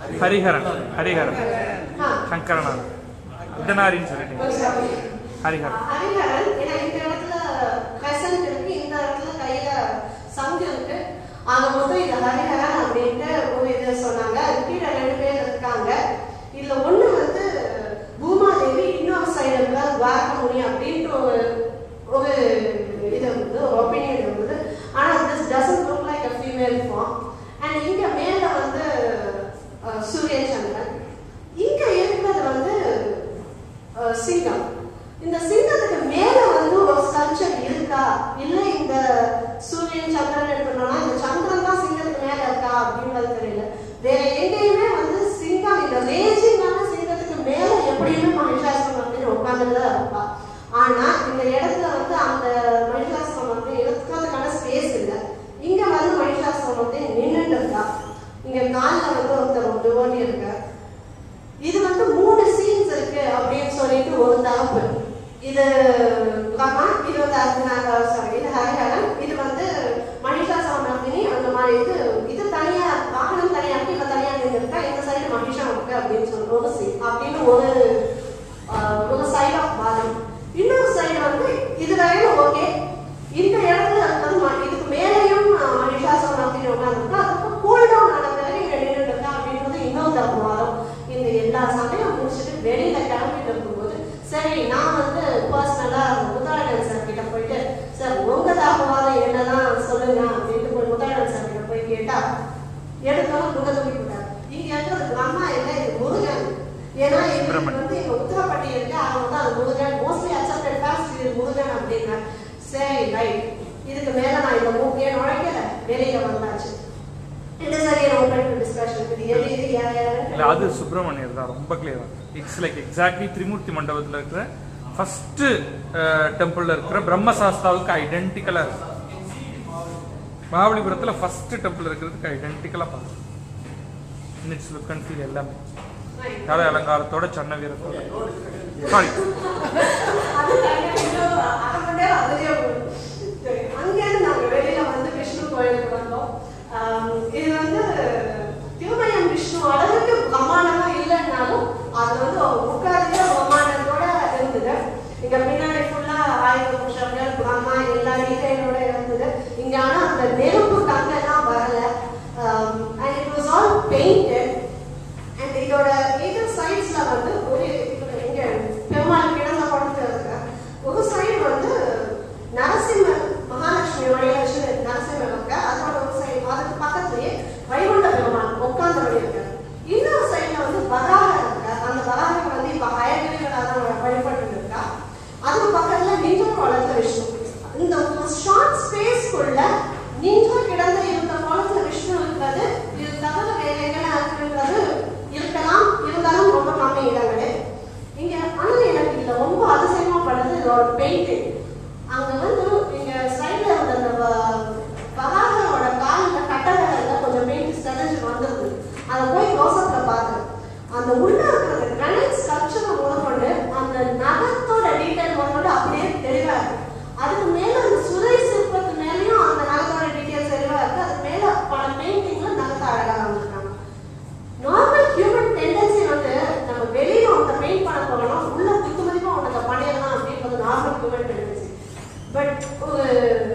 ஹரிஹரன் ஹரிஹரன் ஆ. சங்கரநாதன் அர்த்தநாரின்னு சொல்லிட்டீங்க ஹரிஹரன் ஹரிஹரன் ஏன்னா இந்த இடத்துல crescent இருக்கு இந்த இடத்துல கையில சங்கு இருக்கு ஆக மொத்தம் இது ஹரிஹரன் அப்படின்ட்டு ஒரு இது சொன்னாங்க அது கீழே ரெண்டு பேர் இருக்காங்க இதுல ஒண்ணு வந்து பூமாதேவி இன்னொரு சைடு இருந்தா துவாரகமுனி அப்படின்ட்டு ஒரு ஒரு இது வந்து ஒரு ஒப்பீனியன் இருந்தது ஆனா this doesn't look like a female form and இங்க மேல வந்து அஹ், சூரிய சந்திரன் இங்க இருக்கிறது வந்து அஹ், சிங்கம் இந்த சிங்கத்துக்கு மேல வந்து ஒரு ஸ்கல்ச்சர் இருக்கா இல்ல இந்த சூரியன் சந்திரன் எடுக்கணும்னா இந்த சந்திரன் தான் சிங்கத்துக்கு மேல இருக்கா அப்படின்றது தெரியல வேற எங்கேயுமே வந்து சிங்கம் இந்த ரேஜிங்கான சிங்கத்துக்கு மேல எப்படியுமே மகிஷாசுரம் அப்படின்னு உட்காந்துட்டு இருப்பா ஆனா இந்த இடத்துல வந்து அந்த மகிஷாசுரம் வந்து இருக்கிறதுக்கான ஸ்பேஸ் இல்லை இங்க வந்து மகிஷாசுரம் வந்து நின்றுட்டு இருக்கா இங்க காலில் வந்து ஒருத்தர் வந்து ஓடி இருக்கார் இது வந்து மூணு சீன்ஸ் இருக்கு அப்படின்னு சொல்லிட்டு ஒரு தரப்பு இது பிரம்மா இது வந்து அர்ஜுனா சாரி இது ஹரிஹரன் இது வந்து மகிஷா சாமர்த்தினி அந்த மாதிரி இது இது தனியா வாகனம் தனியா இருக்கு இவ தனியா நின்றுருக்கா இந்த சைடு மகிஷா இருக்கு அப்படின்னு சொல்லிட்டு ஒரு சீன் அப்படின்னு ஒரு ஆஹ், ஒரு சைடு ஆஃப் பாலம் இன்னொரு சைடு வந்து இது வரையும் ஓகே இந்த இடத்துல இருக்கிறது ம- இதுக்கு மேலேயும் ஆஹ், மகிஷா சாமர்த்தினி உட்காந்துருக்கா அதுக்கு கூல் டவுன் ஆன பிறகு இங்க நின்றுட்டு இருக்கா அப்படின்றது இன்னொரு தரப்பு வாதம் இந்த எல்லா சமயம் முடிச்சுட்டு வெளியில கிளம்பிட்டு இருக்கும்போது சரி நான் வந்து பர்சனலா முத்தாளன் சார் கிட்ட போயிட்டு சார் உங்க தாக்குவாதம் என்னதான் சொல்லுங்க அப்படின்ட்டு போய் முத்தாளன் சார் கிட்ட போய் கேட்டா எடுத்தவங்க முக தூக்கி போட்டார் இங்க இருக்கிறது பிரம்மா இல்ல இது முருகன் ஏன்னா இது பிரம்மன். வந்து எங்க உத்தரப்பட்டி இருக்கு அவங்க வந்து அது முருகன் மோஸ்ட்லி அக்செப்டட் காஸ்ட் இது முருகன் அப்படின்னா சரி ரைட் இதுக்கு மேல நான் இந்த மூக்கையே நுழைக்கல வெளியில வந்தாச்சு என்ன சரி ஓப்பன் டிஸ்கஷன் இது எது இது யார் யாருன்னு இல்ல அது சுப்பிரமணியர் தான் ரொம்ப கிளியரா இட்ஸ் லைக் எக்ஸாக்ட்லி திரிமூர்த்தி மண்டபத்துல இருக்கிற ஃபர்ஸ்ட் டெம்பிள்ல இருக்கிற பிரம்மசாஸ்தாவுக்கு ஐடென்டிக்கலா இருக்கு மகாபலிபுரத்துல ஃபர்ஸ்ட் டெம்பிள் இருக்கிறதுக்கு ஐடென்டிக்கலா பார்க்கலாம் இட்ஸ் லுக் அண்ட் ஃபீல் எல்லாமே கலை அலங்காரத்தோட சன்ன வீரத்தோட சாரி அது தனியா இன்னும் அரை மணி நேரம் அதுலயே போகும். சரி, அங்கேருந்து நாங்க வெளியில வந்து விஷ்ணு கோயிலுக்கு வந்தோம் ஆம், இது வந்து திருமயம் விஷ்ணு அளவுக்கு பிரம்மாண்டமா இல்லைன்னாலும் அது வந்து உட்கார்ந்து பிரம்மாண்டத்தோட இருந்தது இங்க பின்னாடி ஃபுல்லா ஆயுத புஷங்கள் பிரம்மா எல்லா டீடைலோட இருந்தது இங்க ஆனா அந்த நெருப்பு கங்கெல்லாம் வரல and it was all painted and இதோட எதிர் சைட்ஸ்ல வந்து ஒரு இதுல எங்க பெருமாள் கிடந்த படத்துல இருக்க ஒரு சைடு வந்து நரசிம்மர் மகாலட்சுமியோட வச்சு நரசிம்மர் இருக்க அதோட ஒரு சைடு அதுக்கு பக்கத்துலயே வைகுண்ட பெருமாள் உட்கார்ந்தபடி இருக்க இன்னொரு சைடுல வந்து வராக இருக்க அந்த வராக வந்து இப்ப ஹயகிரிகளாக வழிபட்டு இருக்கா அதுக்கு பக்கத்துல நின்ற குளத்துல விஷ்ணு இந்த ஷார்ட் ஸ்பேஸ்க்குள்ள நின்ற கிடந்த இருந்த குளத்துல விஷ்ணு இருக்கிறது இது தவிர வேற எங்கெல்லாம் இருக்குன்றது இருக்கலாம் இருந்தாலும் ரொம்ப கம்மி இடங்களே இங்க ஆனா எனக்கு இதுல ரொம்ப அதிசயமா படுது இதோட பெயிண்டிங் அங்க வந்து இங்க சைடுல இருந்த அந்த வ- வராகனோட கால்ல கட்டடங்கள்ல கொஞ்சம் பெயிண்ட் செதஞ்சு வந்திருக்கு அதை போய் க்ளோஸ்அப்ல பார்த்தேன் அந்த உள்ள இருக்கிற கிரானைட் ஸ்கல்ப்சரை முதற்கொண்டு அந்த நகத்தோட டீடைல் முதற்கொண்டு அப்படியே தெளிவா இருக்கு அதுக்கு மேல அந்த சுதை சிற்பத்து மேலயும் அந்த நகத்தோட டீடைல்ஸ் தெளிவா இருக்கு அதுக்கு மேல பல பெயிண்டிங்ல நகத்தை அழகா வந்திருக்காங்க நார்மல் ஹியூமன் டெண்டன்சி வந்து நம்ம வெளியில ஒருத்த பெயிண்ட் பண்ண போகணும் உள்ள குத்து மதிப்பா உனக்கு பண்ணிடலாம் அப்படின்றது நார்மல் ஹியூமன் டெண்டன்சி பட் ஒரு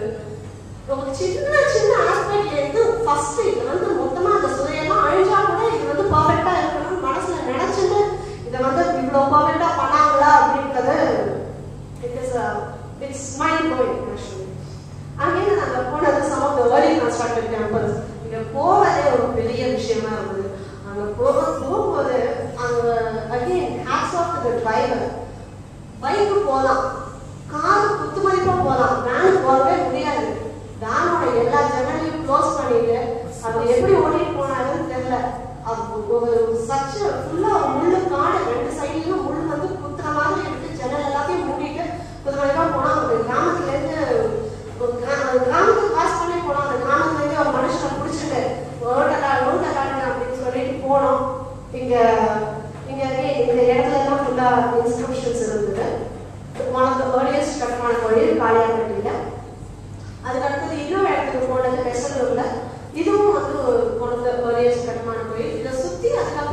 ஒரு சின்ன சின்ன ஆஸ்பெக்ட்ல இருந்து ஃபர்ஸ்ட் இது வந்து மொத்தமா அந்த சுதையெல்லாம் அழிஞ்சா கூட இது வந்து பர்ஃபெக்டா இருக்கணும்னு மனசுல நினைச்சிட்டு இதை வந்து இவ்வளவு பர்ஃபெக்டா பண்ணாங்களா அப்படின்றது it is it's mind blowing actually அங்கே நாங்க போனது some of the early constructed temples இங்க போவதே ஒரு பெரிய விஷயமா இருந்தது அங்க போக போகும்போது அங்க again hats off the driver பைக்கு போகலாம் கார் குத்து மதிப்பா போகலாம் வேன் போகவே முடியாது வேனோட எல்லா ஜன்னலையும் க்ளோஸ் பண்ணிட்டு அது எப்படி ஓட்டிட்டு போனாருன்னு தெரியல அது ஒரு சச்ச ஃபுல்லா முள்ளு காடு ரெண்டு சைட்லயும் முள்ளு வந்து குத்துற மாதிரி இருக்கு ஜன்னல் எல்லாத்தையும் மூடிட்டு குத்து மதிப்பா போனா ஒரு கிராமத்துல இருந்து ஒரு கிரா- அந்த கிராமத்துக்கு பாஸ் பண்ணி போனோம் அந்த கிராமத்துல இருந்து ஒரு மனுஷனை பிடிச்சிட்டு ரோட்டை கா ரோட்டை காட்டுங்க அப்படின்னு சொல்லிட்டு போனோம் இங்க இங்க again இந்த இடத்துல எல்லாம் ஃபுல்லா இன்ஸ்கிரிப்ஷன்ஸ் இருந்தது ஒன் ஆஃப் த ஏர்லியஸ்ட் கட்டுமான கோயில் காளியாம்பட்டியில அதுக்கு அடுத்தது இன்னொரு இடத்துக்கு போனது பெசலூர்ல இதுவும் வந்து ஒன் ஆஃப் த ஏர்லியஸ்ட் கட்டுமான கோயில் இதை சுத்தி அதுக்கப்புறம்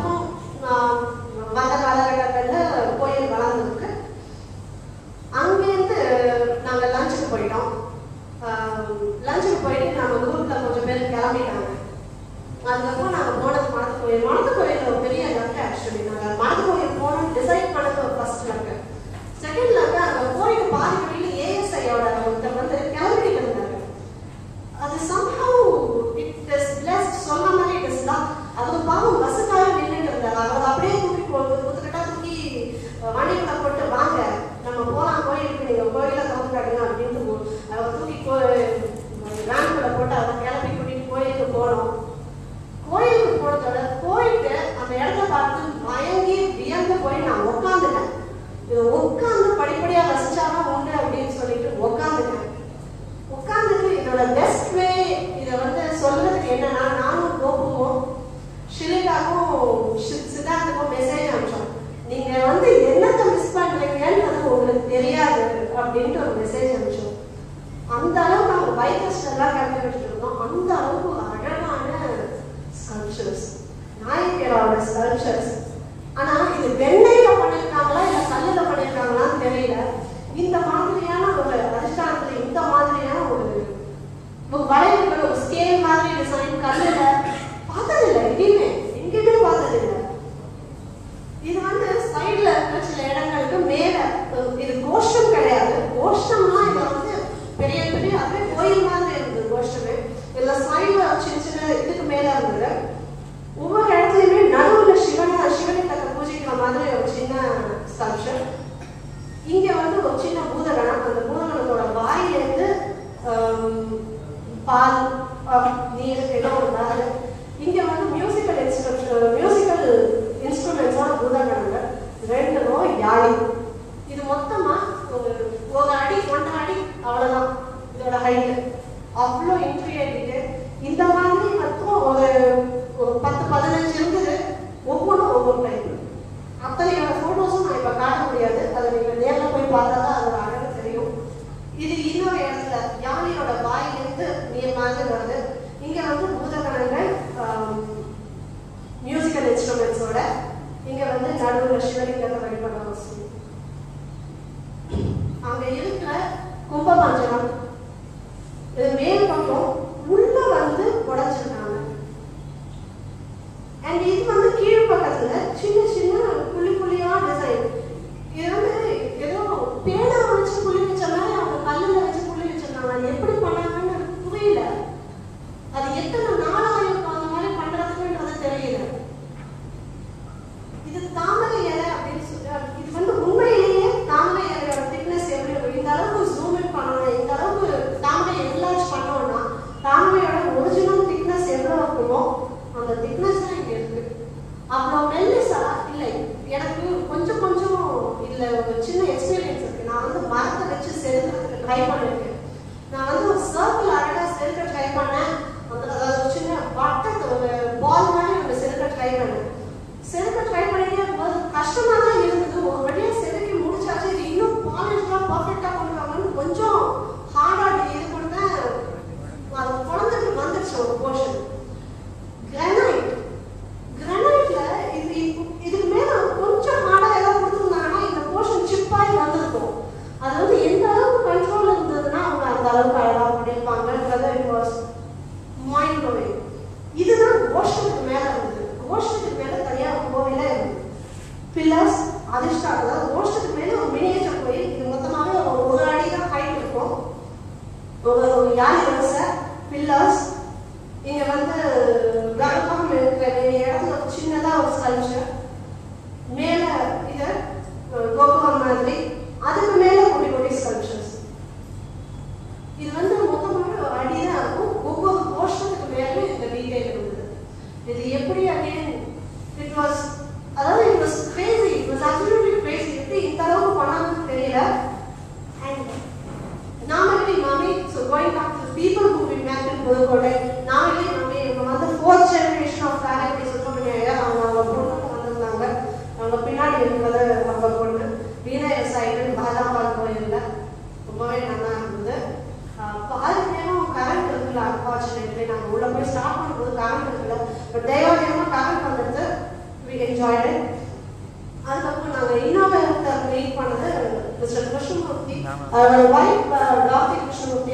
ஆயிட்டோம் லஞ்சுக்கு போயிட்டு நம்ம குரூப்ல கொஞ்சம் பேர் கிளம்பிட்டாங்க அதுக்கப்புறம் நாங்கள் போனது மனத்து கோயில் மனத்து கோயில் ஒரு பெரிய லக்கு ஆக்சுவலி நாங்கள் மனத்து கோயில் போகணும்னு டிசைட் பண்ணது ஒரு ஃபர்ஸ்ட் லக்கு செகண்ட் லக்கு அங்கே கோயில் பாதி வழியில் ஏஎஸ்ஐயோட ஒருத்தர் வந்து கிளம்பிட்டு இருந்தாரு அது somehow it is blessed சொன்ன மாதிரி it is luck அது பாவம் பஸ்ஸுக்காக நின்றுட்டு இருந்தாரு அவர் அப்படியே தூக்கி போட்டு குத்துக்கிட்டா தூக்கி அஹ், வண்டிக்குள்ள போட்டு வாங்க நம்ம போலாம் கோயிலுக்கு நீங்க கோயில திறந்துக்காடுங்க அப்படின்ட்டு போ- அவர் தூக்கி கோ வேனுக்குள்ள போட்டு அவர் கிளம்பி கூட்டிட்டு கோயிலுக்கு போனோம் கோயிலுக்கு போனதோட போயிட்டு அந்த இடத்த பார்த்து மயங்கி வியந்து போய் நான் உட்காந்துட்டேன் இது உட்காந்து படிப்படியா ரசிச்சாதான் உண்டு அப்படின்னு சொல்லிட்டு உட்காந்துட்டேன் உட்காந்துட்டு இதோட பெஸ்ட் வே இதை வந்து சொல்றதுக்கு என்னன்னா நானும் கோபுவும் ஷிலிகாக்கும் ஷி- சித்தார்த்துக்கும் மெசேஜ் அனுப்பிச்சோம் நீங்க வந்து என்னத்தை மிஸ் பண்றீங்கன்றது உங்களுக்கு தெரியாது அப்படின்ட்டு ஒரு மெசேஜ் அனுப்பிச்சோம் அந்த அளவுக்கு அவங்க பைக்கர்ஸ் எல்லாம் கண்டுபிடிச்சிட்டு இருந்தோம் அந்த அளவுக்கு அழகான ஸ்கல்ப்சர்ஸ் நாயக்கரோட ஸ்கல்ப்சர்ஸ் ஆனா இது வெண்ணையில பண்ணிருக்காங்களா இல்ல கல்லுல பண்ணிருக்காங்களான்னு தெரியல இந்த மாதிரியான ஒரு அதிஷ்டானத்துல இந்த மாதிரியான ஒரு ஒரு வளைவுகள் ஒரு ஸ்கேல் மாதிரி டிசைன் கல்லுல பார்த்ததில்லை எங்கேயுமே எங்கேயுமே பார்த்ததில்லை இது வந்து சைடுல இருக்க சில இடங்களுக்கு மேல அஹ், இது கோஷ்டம் கிடையாது கோஷ்டம்லாம் இது வந்து பெரிய பெரிய அப்படியே கோயில் மாதிரி இருந்தது கோஷ்டமே இதுல சைடுல சின்ன சின்ன இதுக்கு மேல இருந்தது ஒவ்வொரு இடத்துலயுமே நடுவுல சிவனை சிவனை தக்க பூஜைக்கிற மாதிரி ஒரு சின்ன ஸ்கல்ப்சர் இங்க வந்து ஒரு சின்ன பூதகணம் அந்த பூதகணத்தோட வாயிலிருந்து ஆம், பால் ஆம், நீர் ஏதோ ஒரு வேறு இங்க வந்து மியூசிக்கல் இன்ஸ்ட்ருமெண்ட் மியூசிக்கல் இன்ஸ்ட்ருமெண்ட்ஸோட பூதகணங்கள் ரெண்டு ரோ யாழி இது மொத்தமா ஒரு ஒரு அடி ஒன்றரை அடி அவ்வளவுதான் இதோட ஹைட் அவ்வளோ இன்ட்ரியேட்டிட்டு இந்த மாதிரி மட்டும் ஒரு ஒரு பத்து பதினஞ்சு இருக்குது ஒவ்வொன்றும் ஒவ்வொரு டைப் அத்தனையோட ஃபோட்டோஸும் நான் இப்போ காட்ட முடியாது அதை நீங்கள் நேரில் போய் பார்த்தா தான் அதோட அழகு தெரியும் இது இன்னொரு இடத்துல யானையோட வாயிலிருந்து நீர் மாதிரி வருது இங்கே வந்து பூதகணங்கள் மியூசிக்கல் இன்ஸ்ட்ருமெண்ட்ஸோட இங்கே வந்து நடுவில் சிவலிங்கத்தை வழிபட வசதி அங்க இருக்கிற கும்பபாஞ்சனம் இது மேல் பக்கம் உள்ள வந்து உடைச்சிருக்காங்க அண்ட் இது வந்து கீழ் பக்கத்துல சின்ன சின்ன புள்ளி புள்ளியா டிசைன் இது வந்து ஏதோ பேனா வச்சு புள்ளி வச்ச மாதிரி அவங்க கல்லுல வச்சு புள்ளி வச்சிருக்காங்க அது எப்படி பண்ணாங்கன்னு எனக்கு புரியல அது எத்தனை நாளாயிருக்கும் அந்த மாதிரி பண்றதுக்குன்றது தெரியல இது தாமரை இலை அப்படின்னு சொல்லி இது வந்து உண்மையிலேயே தாமரை இலையோட திக்னஸ் எப்படி இருக்கும் இந்த அளவுக்கு ஜூம் இன் பண்ணணும் இந்த அளவுக்கு தாமரை என்லார்ஜ் பண்ணோம்னா தாமரையோட ஒரிஜினல் திக்னஸ் எவ்வளவு இருக்குமோ அந்த திக்னஸ் தான் இங்க இருக்கு அவ்வளோ மெல்லிசா இல்லை எனக்கு கொஞ்சம் கொஞ்சம் இதுல ஒரு சின்ன எக்ஸ்பீரியன்ஸ் இருக்கு நான் வந்து மரத்தை வச்சு செதுக்கிறதுக்கு ட்ரை பண்ணிருக்கேன் நான் வந்து ஒரு சர்க்கிள் அழகா செதுக்க ட்ரை பண்ணேன் அந்த அதாவது ஒரு சின்ன வட்டத்தை ஒரு பால் மாதிரி ஒரு செதுக்க ட்ரை பண்ணேன் செதுக்க ட்ரை பண்ணிட்டே இருக்கும்போது கஷ்டமா தான் இருந்தது ஒரு வழியா செதுக்கி முடிச்சாச்சு இது இன்னும் பாலிஷ்டா பர்ஃபெக்டா கொண்டு வாங்கன்னு கொஞ்சம் ஹார்டா இது கொடுத்தேன் அது குழந்தைக்கு வந்துருச்சு ஒரு போர்ஷன் கிரானைட் கிரானைட்ல இது இது- இதுக்கு மேல கொஞ்சம் ஹார்டா ஏதாவது கொடுத்துருந்தாங்கன்னா இந்த போர்ஷன் சிப்பாகி வந்திருக்கும் அது வந்து எந்த அளவுக்கு கண்ட்ரோல் இருந்ததுன்னா அவங்க அந்த அளவுக்கு அழகா பண்ணியிருப்பாங்கன்றது இட் வாஸ் மைண்ட் ப்ளோவிங் இதுதான் கோஷ்டத்துக்கு மேல இருந்தது கோஷ்டத்துக்கு மேல தனியா ஒரு கோவிலே இருந்தது பில்லர்ஸ் அதிர்ஷ்டா அதாவது கோஷ்டத்துக்கு மேல ஒரு மினியேச்சர் கோயில் இது மொத்தமாவே ஒரு ஒரு அடி தான் ஹைட் இருக்கும் ஒரு ஒரு யானை வரிசை பில்லர்ஸ் இங்க வந்து கர்ப்பம் இருக்கிற வேண்டிய இடத்துல ஒரு சின்னதா ஒரு ஸ்கல்ப்சர் மேல இது அஹ், கோபுரம் மாதிரி அதுக்கு மேல குட்டி குட்டி ஸ்கல்ப்சர்ஸ் இது வந்து மொத்தமாக ஒரு அடி தான் இருக்கும் ஒவ்வொரு கோஷ்டத்துக்கு மேலே இந்த டீடைல் இருந்தது இது எப்படி அகைன் இட் வாஸ் அதாவது it was crazy it was absolutely crazy எப்படி இந்த அளவுக்கு பண்ணாங்கன்னு தெரியல அண்ட் நாமக்கலி மாமி so going back to people who we met in Pudukkottai நாமக்கலி மாமி இவங்க வந்து fourth generation of family Subramania அவங்க அவங்க பொண்ணுக்கு வந்திருந்தாங்க அவங்க பின்னாடி இருக்கிறது அவங்க பொண்ணு வீணா விவசாயிகள் பாதாபால் கோயிலில் ரொம்பவே நல்லா இருந்தது பாதி நேரம் கரண்ட் இருக்குல்ல அன்ஃபார்ச்சுனேட்லி நாங்கள் உள்ள போய் ஸ்டார்ட் பண்ணும்போது கரண்ட் இருக்குல்ல பட் தெய்வாஜயமாக கரண்ட் வந்துட்டு வி என்ஜாய்டு அதுக்கப்புறம் நாங்கள் இன்னொரு மீட் பண்ணது மிஸ்டர் கிருஷ்ணமூர்த்தி அவர் wife doctor Krishnamurthy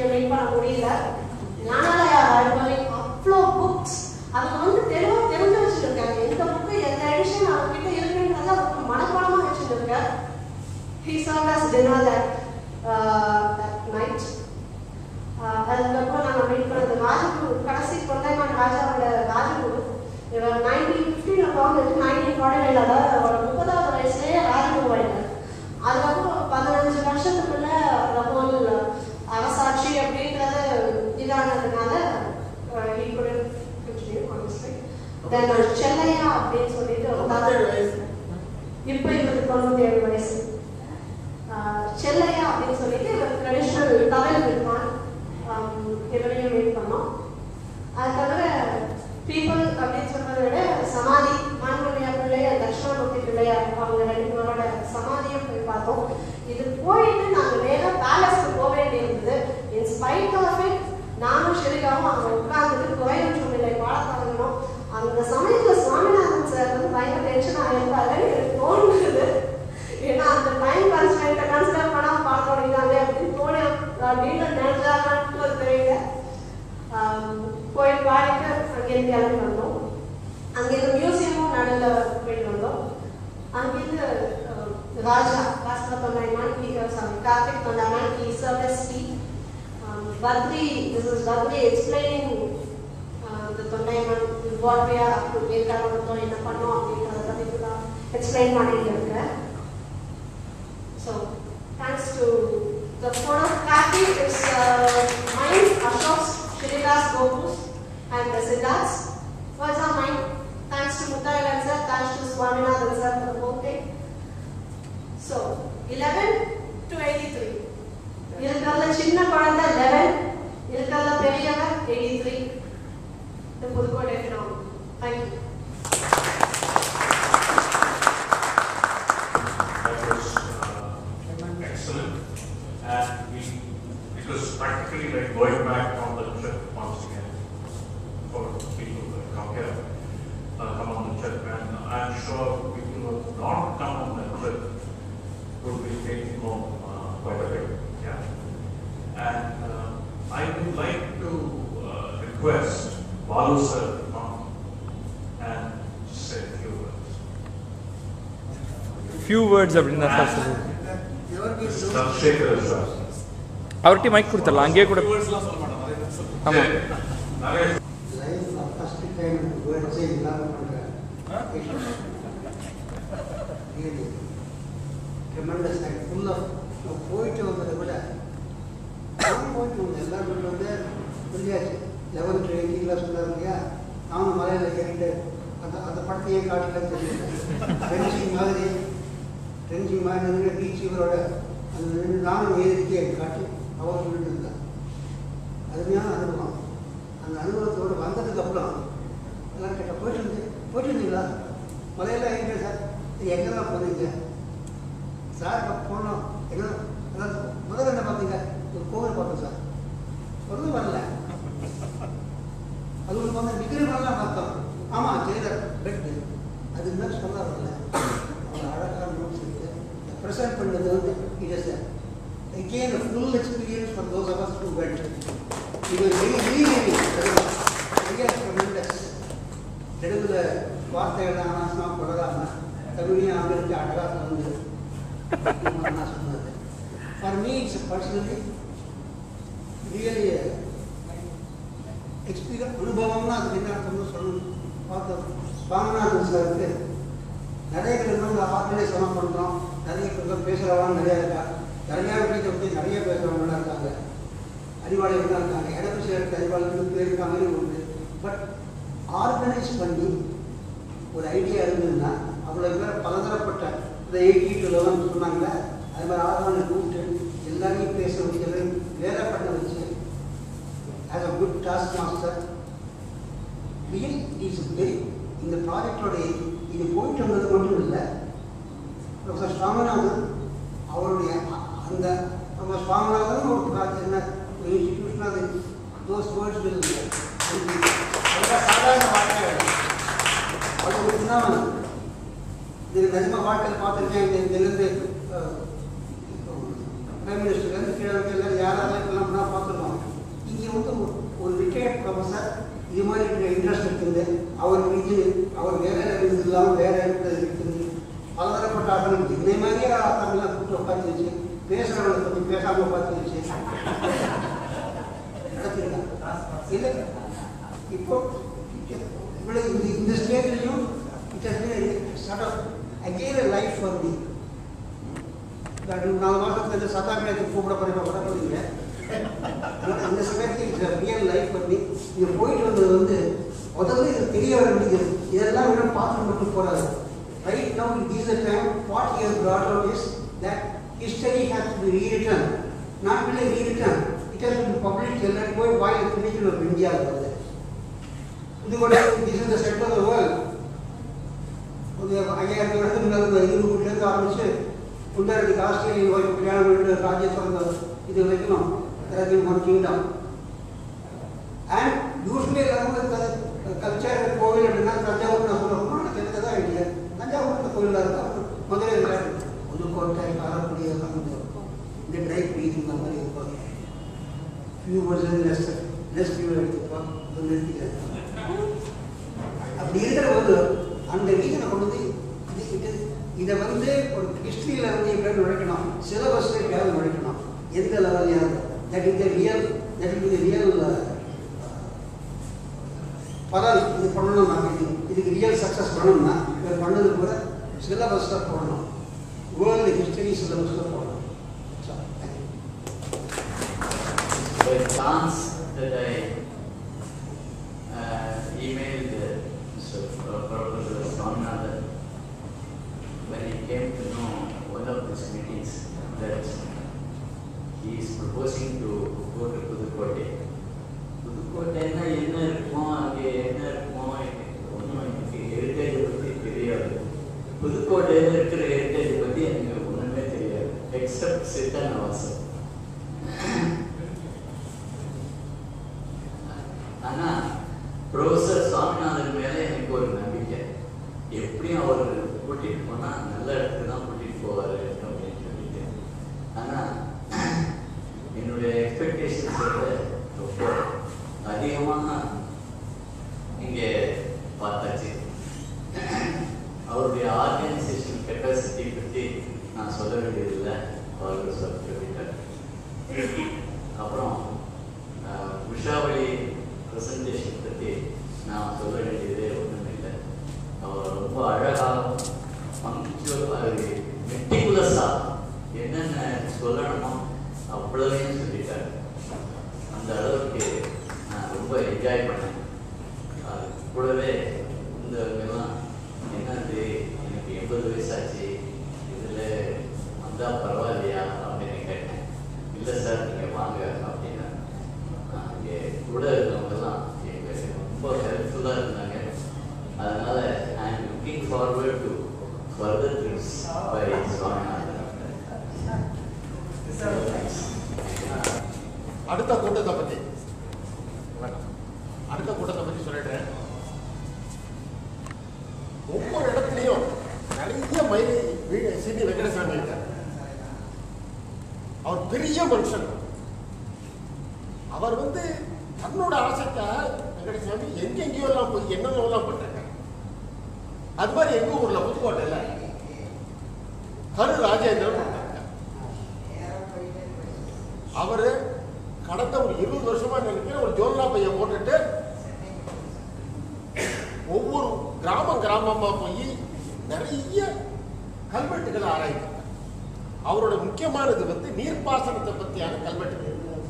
served us dinner that, uh, that night. Uh, அதுக்கப்புறம் நாங்கள் மீட் பண்ணது ராஜகுரு கடைசி கொண்டைமான் ராஜாவோட ராஜகுரு இவர் நைன்டீன் ஃபிஃப்டியில் பிறந்துட்டு நைன்டீன் ஃபார்ட்டி நைன் அதாவது அவரோட முப்பதாவது வயசுலேயே ராஜகுரு ஆயிட்டார் அதுக்கப்புறம் பதினஞ்சு வருஷத்துக்குள்ள அந்த ஹோல் அரசாட்சி அப்படின்றது இதானதுனால he couldn't continue, honestly. Then uh, Chellaiah அப்படின்னு சொல்லிட்டு ஒரு தாத்தா- இப்போ இவருக்கு தொண்ணூத்தி ஏழு வயசு ஆஹ் செல்லையா அப்படின்னு சொல்லிட்டு இவர் ட்ரெடிஷ்னல் தமிழ் வித்வான் ஆம், இவரையும் மீட் பண்ணோம் அது தவிர பீப்புள் அப்படின்னு சொல்றதை விட சமாதி மான்மணியா பிள்ளையார் தட்சிணாமூர்த்தி பிள்ளையார் அவங்க ரெண்டு பேரோட சமாதியும் போய் பார்த்தோம் இது போயிட்டு நாங்கள் நேரா பேலஸ்க்கு போக வேண்டியிருந்தது இன் ஸ்பைட் ஆஃப் இட் நானும் ஷெரிகாவும் அங்கே உட்கார்ந்துட்டு குறையும் சூழ்நிலை பாட தொடங்கினோம் அந்த சமயத்தில் சுவாமிநாதன் சார் வந்து பயங்கர டென்ஷன் ஆகிருப்பாரு எனக்கு தோணுது ஏன்னா அந்த டைம் கன்ஸ்டன்ட்டை கன்சிடர் பண்ணாம பாட தொடங்கினாங்க அப்படின்னு தோணும் அப்படின்னு நினைச்சாங்கன்னு தெரியல ஆம், போய் பாடிட்டு அங்கேருந்து கிளம்பி வந்தோம் அங்கேருந்து மியூசியமும் நடுவில் போயிட்டு வந்தோம் அங்கேருந்து அஹ், ராஜா ராஷ்டிர Tondaiman sorry Karthik Tondaiman he serves டி Badri this is Badri explaining the Tondaiman what we are up to Yercaud வந்தோம் என்ன பண்ணோம் அப்படின்றத பற்றி தான் எக்ஸ்பிளைன் பண்ணிட்டு இருக்கேன் so thanks to the photography is uh, mine, Ashok's, Shridas Gopus and the Siddharth's. Was are mine. Thanks to Muttaragan sir, thanks to Swaminathan sir for the whole thing. So, 11 to 83. இருக்கிறதுல சின்ன குழந்தை 11 இருக்கிறதுல பெரியவர் 83 இந்த Pudukkottai phenomenal thank you That was uh, excellent. And we, it was practically like going back on the trip once again for people that come here, uh, come on the trip. And I'm sure people who have not come on that trip will be taking home uh, quite a bit. Yeah. And uh, I would like to uh, request Balu sir to come and say a few words. Few words அப்படின்னு தான் sir சொல்லுவோம் Chandrasekhar as well. அவர்கிட்ட mike கொடுத்துடலாம் அங்கேயே கூட வேர்ட்ஸ்லாம் சொல்ல மாட்டேன் நிறைய பேர் சொல்லுவேன் ஆமாம் நிறைய லைஃப்ல ஃபர்ஸ்ட் டைம் வேர்ட்ஸே இல்லாம பண்றேன் really tremendous time full of போயிட்டு வந்ததை விட நான் போயிட்டு வந்தேன் எல்லாரும் வந்து சொல்லியாச்சு லெவன்த் எயிட்டீன்லாம் சொன்னார் இல்லையா நானும் மலையில் ஏறிட்டு அந்த அந்த படத்தையே காட்டலாம் தெரியும் டென்சிங் மாதிரி டென்சிங் மாதிரி நின்று பீச் இவரோட அந்த நின்று நானும் ஏறிக்கே காட்டி அவர் சொல்லிட்டு இருந்தார் அருமையான அனுபவம் அந்த அனுபவத்தோடு வந்ததுக்கு அப்புறம் எல்லாம் கேட்ட போயிட்டு இருந்து போயிட்டு இருந்தீங்களா மலையெல்லாம் எங்கே சார் எங்கெல்லாம் போனீங்க சார் இப்போ போனோம் எங்கே அதாவது முதல்ல என்ன பார்த்தீங்க ஒரு கோவில் பார்த்தோம் சார் ஒன்றும் வரல அது ஒன்று வந்து விக்கிரமெல்லாம் பார்த்தோம் ஆமாம் செய்தார் பெட்டு அது என்ன சொல்ல வரல அவங்க அழகான நோட்ஸ் இருக்கு ப்ரெசென்ட் பண்ணது வந்து it is again a full experience for those of us who went. It was very, really, very tremendous. தெலுங்குல வார்த்தைகள் அனாசமாக பழகாம தமிழையும் ஆங்கிலத்தை அழகாக வந்து நான் சொன்னது for me it's personally really experience அனுபவம்னா அதுக்கு என்ன அர்த்தம்னு சொல்லணும் பார்த்தோம் சுவாமிநாதன் சாருக்கு நிறைய பேர் வந்து ஆர்டினே சமம் பண்ணுறோம் நிறைய பேர் பேசுகிறவங்க நிறையா இருக்கா நிறையா விஷயத்தை பற்றி நிறைய பேசுகிறவங்களாம் இருக்காங்க அறிவாளிகள் தான் இருக்காங்க இடத்து சேர்த்து அறிவாளிகள் பேருக்காங்க உண்டு பட் ஆர்கனைஸ் பண்ணி ஒரு ஐடியா இருந்ததுன்னா அவ்வளோ பேர் பலதரப்பட்ட இந்த எயிட்டி டு லெவன் சொன்னாங்களே அது மாதிரி ஆர்கனை கூப்பிட்டு எல்லாரையும் பேச வச்சு வேலை பண்ண வச்சு as a good task master real is very இந்த ப்ராஜெக்டோட இது போயிட்டு வந்தது மட்டும் இல்லை ப்ரொஃபஸர் சுவாமிநாதன் அவருடைய அ- அந்த ப்ரொஃபஸர் சுவாமிநாதன் ஒரு ப்ராஜெக்ட் என்ன ஒரு இன்ஸ்டிடியூஷன் அது தோஸ் வேர்ட்ஸ் வில் சாதாரண வாழ்க்கை அது ஒரு தினம் இது நிஜமா வாழ்க்கையில் பார்த்துருக்கேன் இந்த இதுலேருந்து பிரைம் மினிஸ்டர்லேருந்து கீழே இருக்க எல்லாரும் யாரெல்லாம் இப்பெல்லாம் பண்ணால் பார்த்துருக்கோம் இங்கே வந்து ஒரு- ஒரு ரிட்டையர்ட் ப்ரொஃபஸர் இது மாதிரி இன்ட்ரெஸ்ட் இருக்குது அவர் இது அவர் வேற இது இல்லாமல் வேற இருக்கிறது இருக்குது பலதரப்பட்ட ஆசானம் என்னை மாதிரியே ஆசானெல்லாம் கூப்பிட்டு உட்காந்து வச்சு பேசுறவங்களை பற்றி பேசாம உட்காந்து வச்சு நடத்திருக்காங்க இல்லை இப்போ இவ்வளவு இந்த இந்த ஸ்டேட்லையும் it has been sort of again life for me நாலு மாதத்துல சத்தாக்கிழக்கு கூப்பிட போறீங்க வர போறீங்க ஆனால் அந்த சமயத்தில் இட்ஸ் ரியல் லைஃப் பண்ணி இங்கே போயிட்டு வந்தது வந்து முதல்ல இது தெரிய வர வேண்டியது இதெல்லாம் வேணும் பார்த்து மட்டும் போறாது right now it is the time what year brought out is that history has to be rewritten not only rewritten it has to be published எல்லாரும் போய் வாயில் துணிக்கணும் ஒரு இந்தியாவில் வந்து இது கூட this is the center of the world ஒரு ஐயாயிரத்தி வருஷத்துக்கு முன்னாடி இருபது கோடிலேருந்து ஆரம்பிச்சு குண்டாரடிக்கு ஆஸ்திரேலியன் போய் கல்யாணம் பண்ணிட்டு ராஜ்யஸ்வரம் இது வைக்கணும் எல்லாத்தையும் ஒன் கிங்டம் அண்ட் யூஸ்வலி எல்லாரும் கல்ச்சர் கோவில் அப்படின்னா தஞ்சாவூர் நான் சொல்லுவோம் எனக்கு எனக்கு தான் ஐடியா தஞ்சாவூர் கோவிலாக இருக்கும் மதுரை இல்லை புதுக்கோட்டை காரக்குடி எல்லாம் வந்து இந்த ட்ரைவ் ப்ரீதிங் அந்த மாதிரி இருக்கும் few percent less less few எடுத்துப்போம் அது நிறுத்திக்கிறேன் அப்படி இருக்கிற போது அந்த ரீசனை கொண்டு வந்து இது இது இதை வந்து ஒரு ஹிஸ்ட்ரியில் வந்து எப்படியாவது நுழைக்கணும் சிலபஸில் எப்படியாவது நுழைக்கணும் எந்த லெவல்லையாவது that is the real that is the real பலன் இது பண்ணணும்னா இது இதுக்கு ரியல் சக்ஸஸ் பண்ணணும்னா இதை பண்ணது கூட சிலபஸில் போடணும் வேர்ல்டு ஹிஸ்டரி சிலபஸில் போடணும் So, thank you. by chance that I uh, emailed uh, Mr. Pro- Professor Swaminathan when he came to know one of these meetings that he is proposing to go to Pudukkottai. புதுக்கோட்டைன்னா என்ன இருக்குமோ அங்கே என்ன இருக்குமோ எனக்கு ஒன்றும் எனக்கு ஹெரிட்டேஜை பற்றி தெரியாது புதுக்கோட்டையில் இருக்கிற ஹெரிட்டேஜ் பற்றி எனக்கு ஒன்றுமே தெரியாது எக்ஸப்ட் சித்தன் அவசரம் ஆனா ப்ரொஃபசர் சுவாமிநாதன் மேல எனக்கு ஒரு நம்பிக்கை எப்படியும் அவர் கூட்டிட்டு போனா நல்ல இடத்துக்கு தான் கூட்டிட்டு போவாரு அப்படின்னு சொல்லிட்டு ஆனா என்னுடைய எக்ஸ்பெக்டேஷன்ஸ் விட ரொம்ப அதிகமாக இங்கே பார்த்தாச்சு அவருடைய ஆர்கனைசேஷன் கெப்பாசிட்டி பற்றி நான் சொல்ல வேண்டியதில்லை அவர்கள் சொல்ல சொல்லிட்டார் அப்புறம் அஹ், உஷாவளி ப்ரெசன்டேஷன் பற்றி நான் சொல்ல வேண்டியதே ஒன்றும் இல்லை அவர் ரொம்ப அழகாக பங்க்சுவல் மெட்டிகுலஸாக என்னென்ன சொல்லணுமோ அவ்வளவையும் சொல்லிட்டார் அந்த அளவுக்கு நான் ரொம்ப என்ஜாய் பண்ணேன் அது கூடவே இந்த எல்லாம் என்னது எனக்கு எண்பது வயசாச்சு இதில் வந்தால் பரவாயில்லையா அப்படின்னு கேட்டேன் இல்லை சார் நீங்கள் வாங்க அப்படின்னா அங்கே கூட இருந்தவங்கெல்லாம் எங்களுக்கு ரொம்ப ஹெல்ப்ஃபுல்லாக இருந்தாங்க அதனால I am looking forward to further trips by Swaminathan அடுத்த கூட்டத்தை பத்தி வேணாம். அடுத்த கூட்டத்தை பத்தி சொல்லிடுறேன் ஒவ்வொரு இடத்துலையும் நிறைய மயிலை வீடு சிடி வெங்கடசாமி இருக்கார் அவர் பெரிய மனுஷன் அவர் வந்து தன்னோட ஆசைக்காக வெங்கடசாமி எங்கெங்கேயோ எல்லாம் போய் என்னென்னலாம் பண்றாங்க அது மாதிரி எங்க ஊர்ல புதுக்கோட்டையில கரு ராஜேந்திரன் ஒருத்தர் இருக்கார். அவரு கடந்த ஒரு இருபது வருஷமா நினைக்கிறேன் ஒரு ஜோல்லா பையன் போட்டுட்டு ஒவ்வொரு கிராமம் கிராமமா போய் நிறைய கல்வெட்டுகளை ஆராய்ந்தார் அவரோட முக்கியமானது வந்து நீர்ப்பாசனத்தை பத்தியான கல்வெட்டுகள்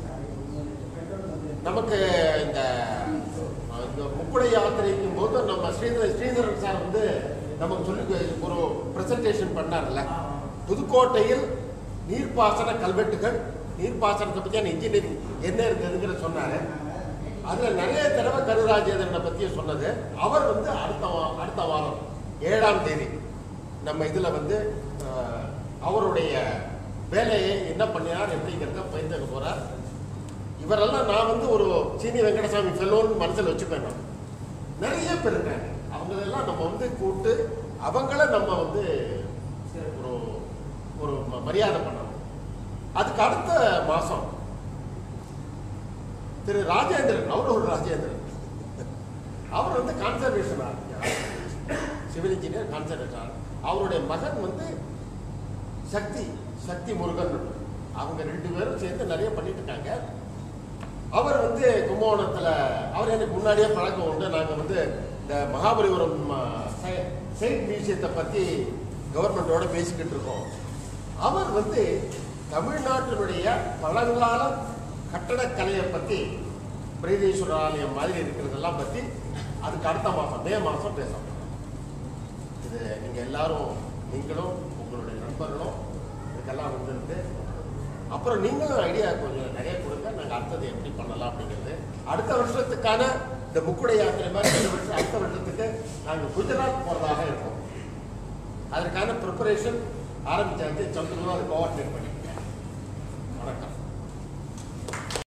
நமக்கு இந்த இந்த முக்குடை யாத்திரைக்கும் போது நம்ம ஸ்ரீதர் ஸ்ரீதரன் சார் வந்து நமக்கு சொல்லி ஒரு பிரசன்டேஷன் பண்ணார்ல புதுக்கோட்டையில் நீர்ப்பாசன கல்வெட்டுகள் நீர்ப்பாசனத்தை பற்றியான இன்ஜினியரிங் என்ன இருக்குதுங்கிற சொன்னாரு அதுல நிறைய தடவை கருராஜேந்திரனை பத்தி சொன்னது அவர் வந்து அடுத்த வா- அடுத்த வாரம் ஏழாம் தேதி நம்ம இதுல வந்து அஹ், அவருடைய வேலையை என்ன பண்ணினார் எப்படிங்கிறத பயிர்ந்துக்க போறார் இவரெல்லாம் நான் வந்து ஒரு சீனி வெங்கடசாமி ஃபெல்லோன்னு மனசில் வச்சுப்பேன் நான். நிறைய பேர் இருக்காங்க அவங்களெல்லாம் நம்ம வந்து கூப்பிட்டு அவங்கள நம்ம வந்து ஒரு ஒரு ம- மரியாதை பண்ணணும் அதுக்கு அடுத்த மாசம் திரு ராஜேந்திரன் அவர் ஒரு ராஜேந்திரன் அவர் வந்து கான்சர்வேஷன் ஆரம்பிக்கிறார் சிவில் இன்ஜினியர் கான்சர்வேஷன் அவருடைய மகன் வந்து சக்தி சக்தி முருகன் அவங்க ரெண்டு பேரும் சேர்ந்து நிறைய பண்ணிட்டு இருக்காங்க அவர் வந்து கும்பகோணத்துல அவர் எனக்கு முன்னாடியே பழக்கம் உண்டு நாங்க வந்து இந்த மகாபலிபுரம் சைட் மியூசியத்தை பத்தி கவர்மெண்டோட பேசிக்கிட்டு இருக்கோம் அவர் வந்து தமிழ்நாட்டினுடைய பழங்கால கட்டடக்கலையை பத்தி பிரீதேஸ்வரர் ஆலயம் மாதிரி இருக்கிறதெல்லாம் பத்தி அதுக்கு அடுத்த மாசம் மே மாசம் பேசணும் இது நீங்க எல்லாரும் நீங்களும் உங்களுடைய நண்பர்களும் இதுக்கெல்லாம் வந்துருந்து அப்புறம் நீங்களும் ஐடியா கொஞ்சம் நிறைய கொடுங்க நாங்கள் அடுத்தது எப்படி பண்ணலாம் அப்படிங்கிறது அடுத்த வருஷத்துக்கான இந்த முக்குடை யாத்திரை மாதிரி இந்த வருஷம் அடுத்த வருஷத்துக்கு நாங்கள் குஜராத் போகிறதாக இருக்கோம் அதற்கான ப்ரிப்பரேஷன் ஆரம்பிச்சாச்சு சந்திரனும் அதை கோஆர்டினேட் பண்ணி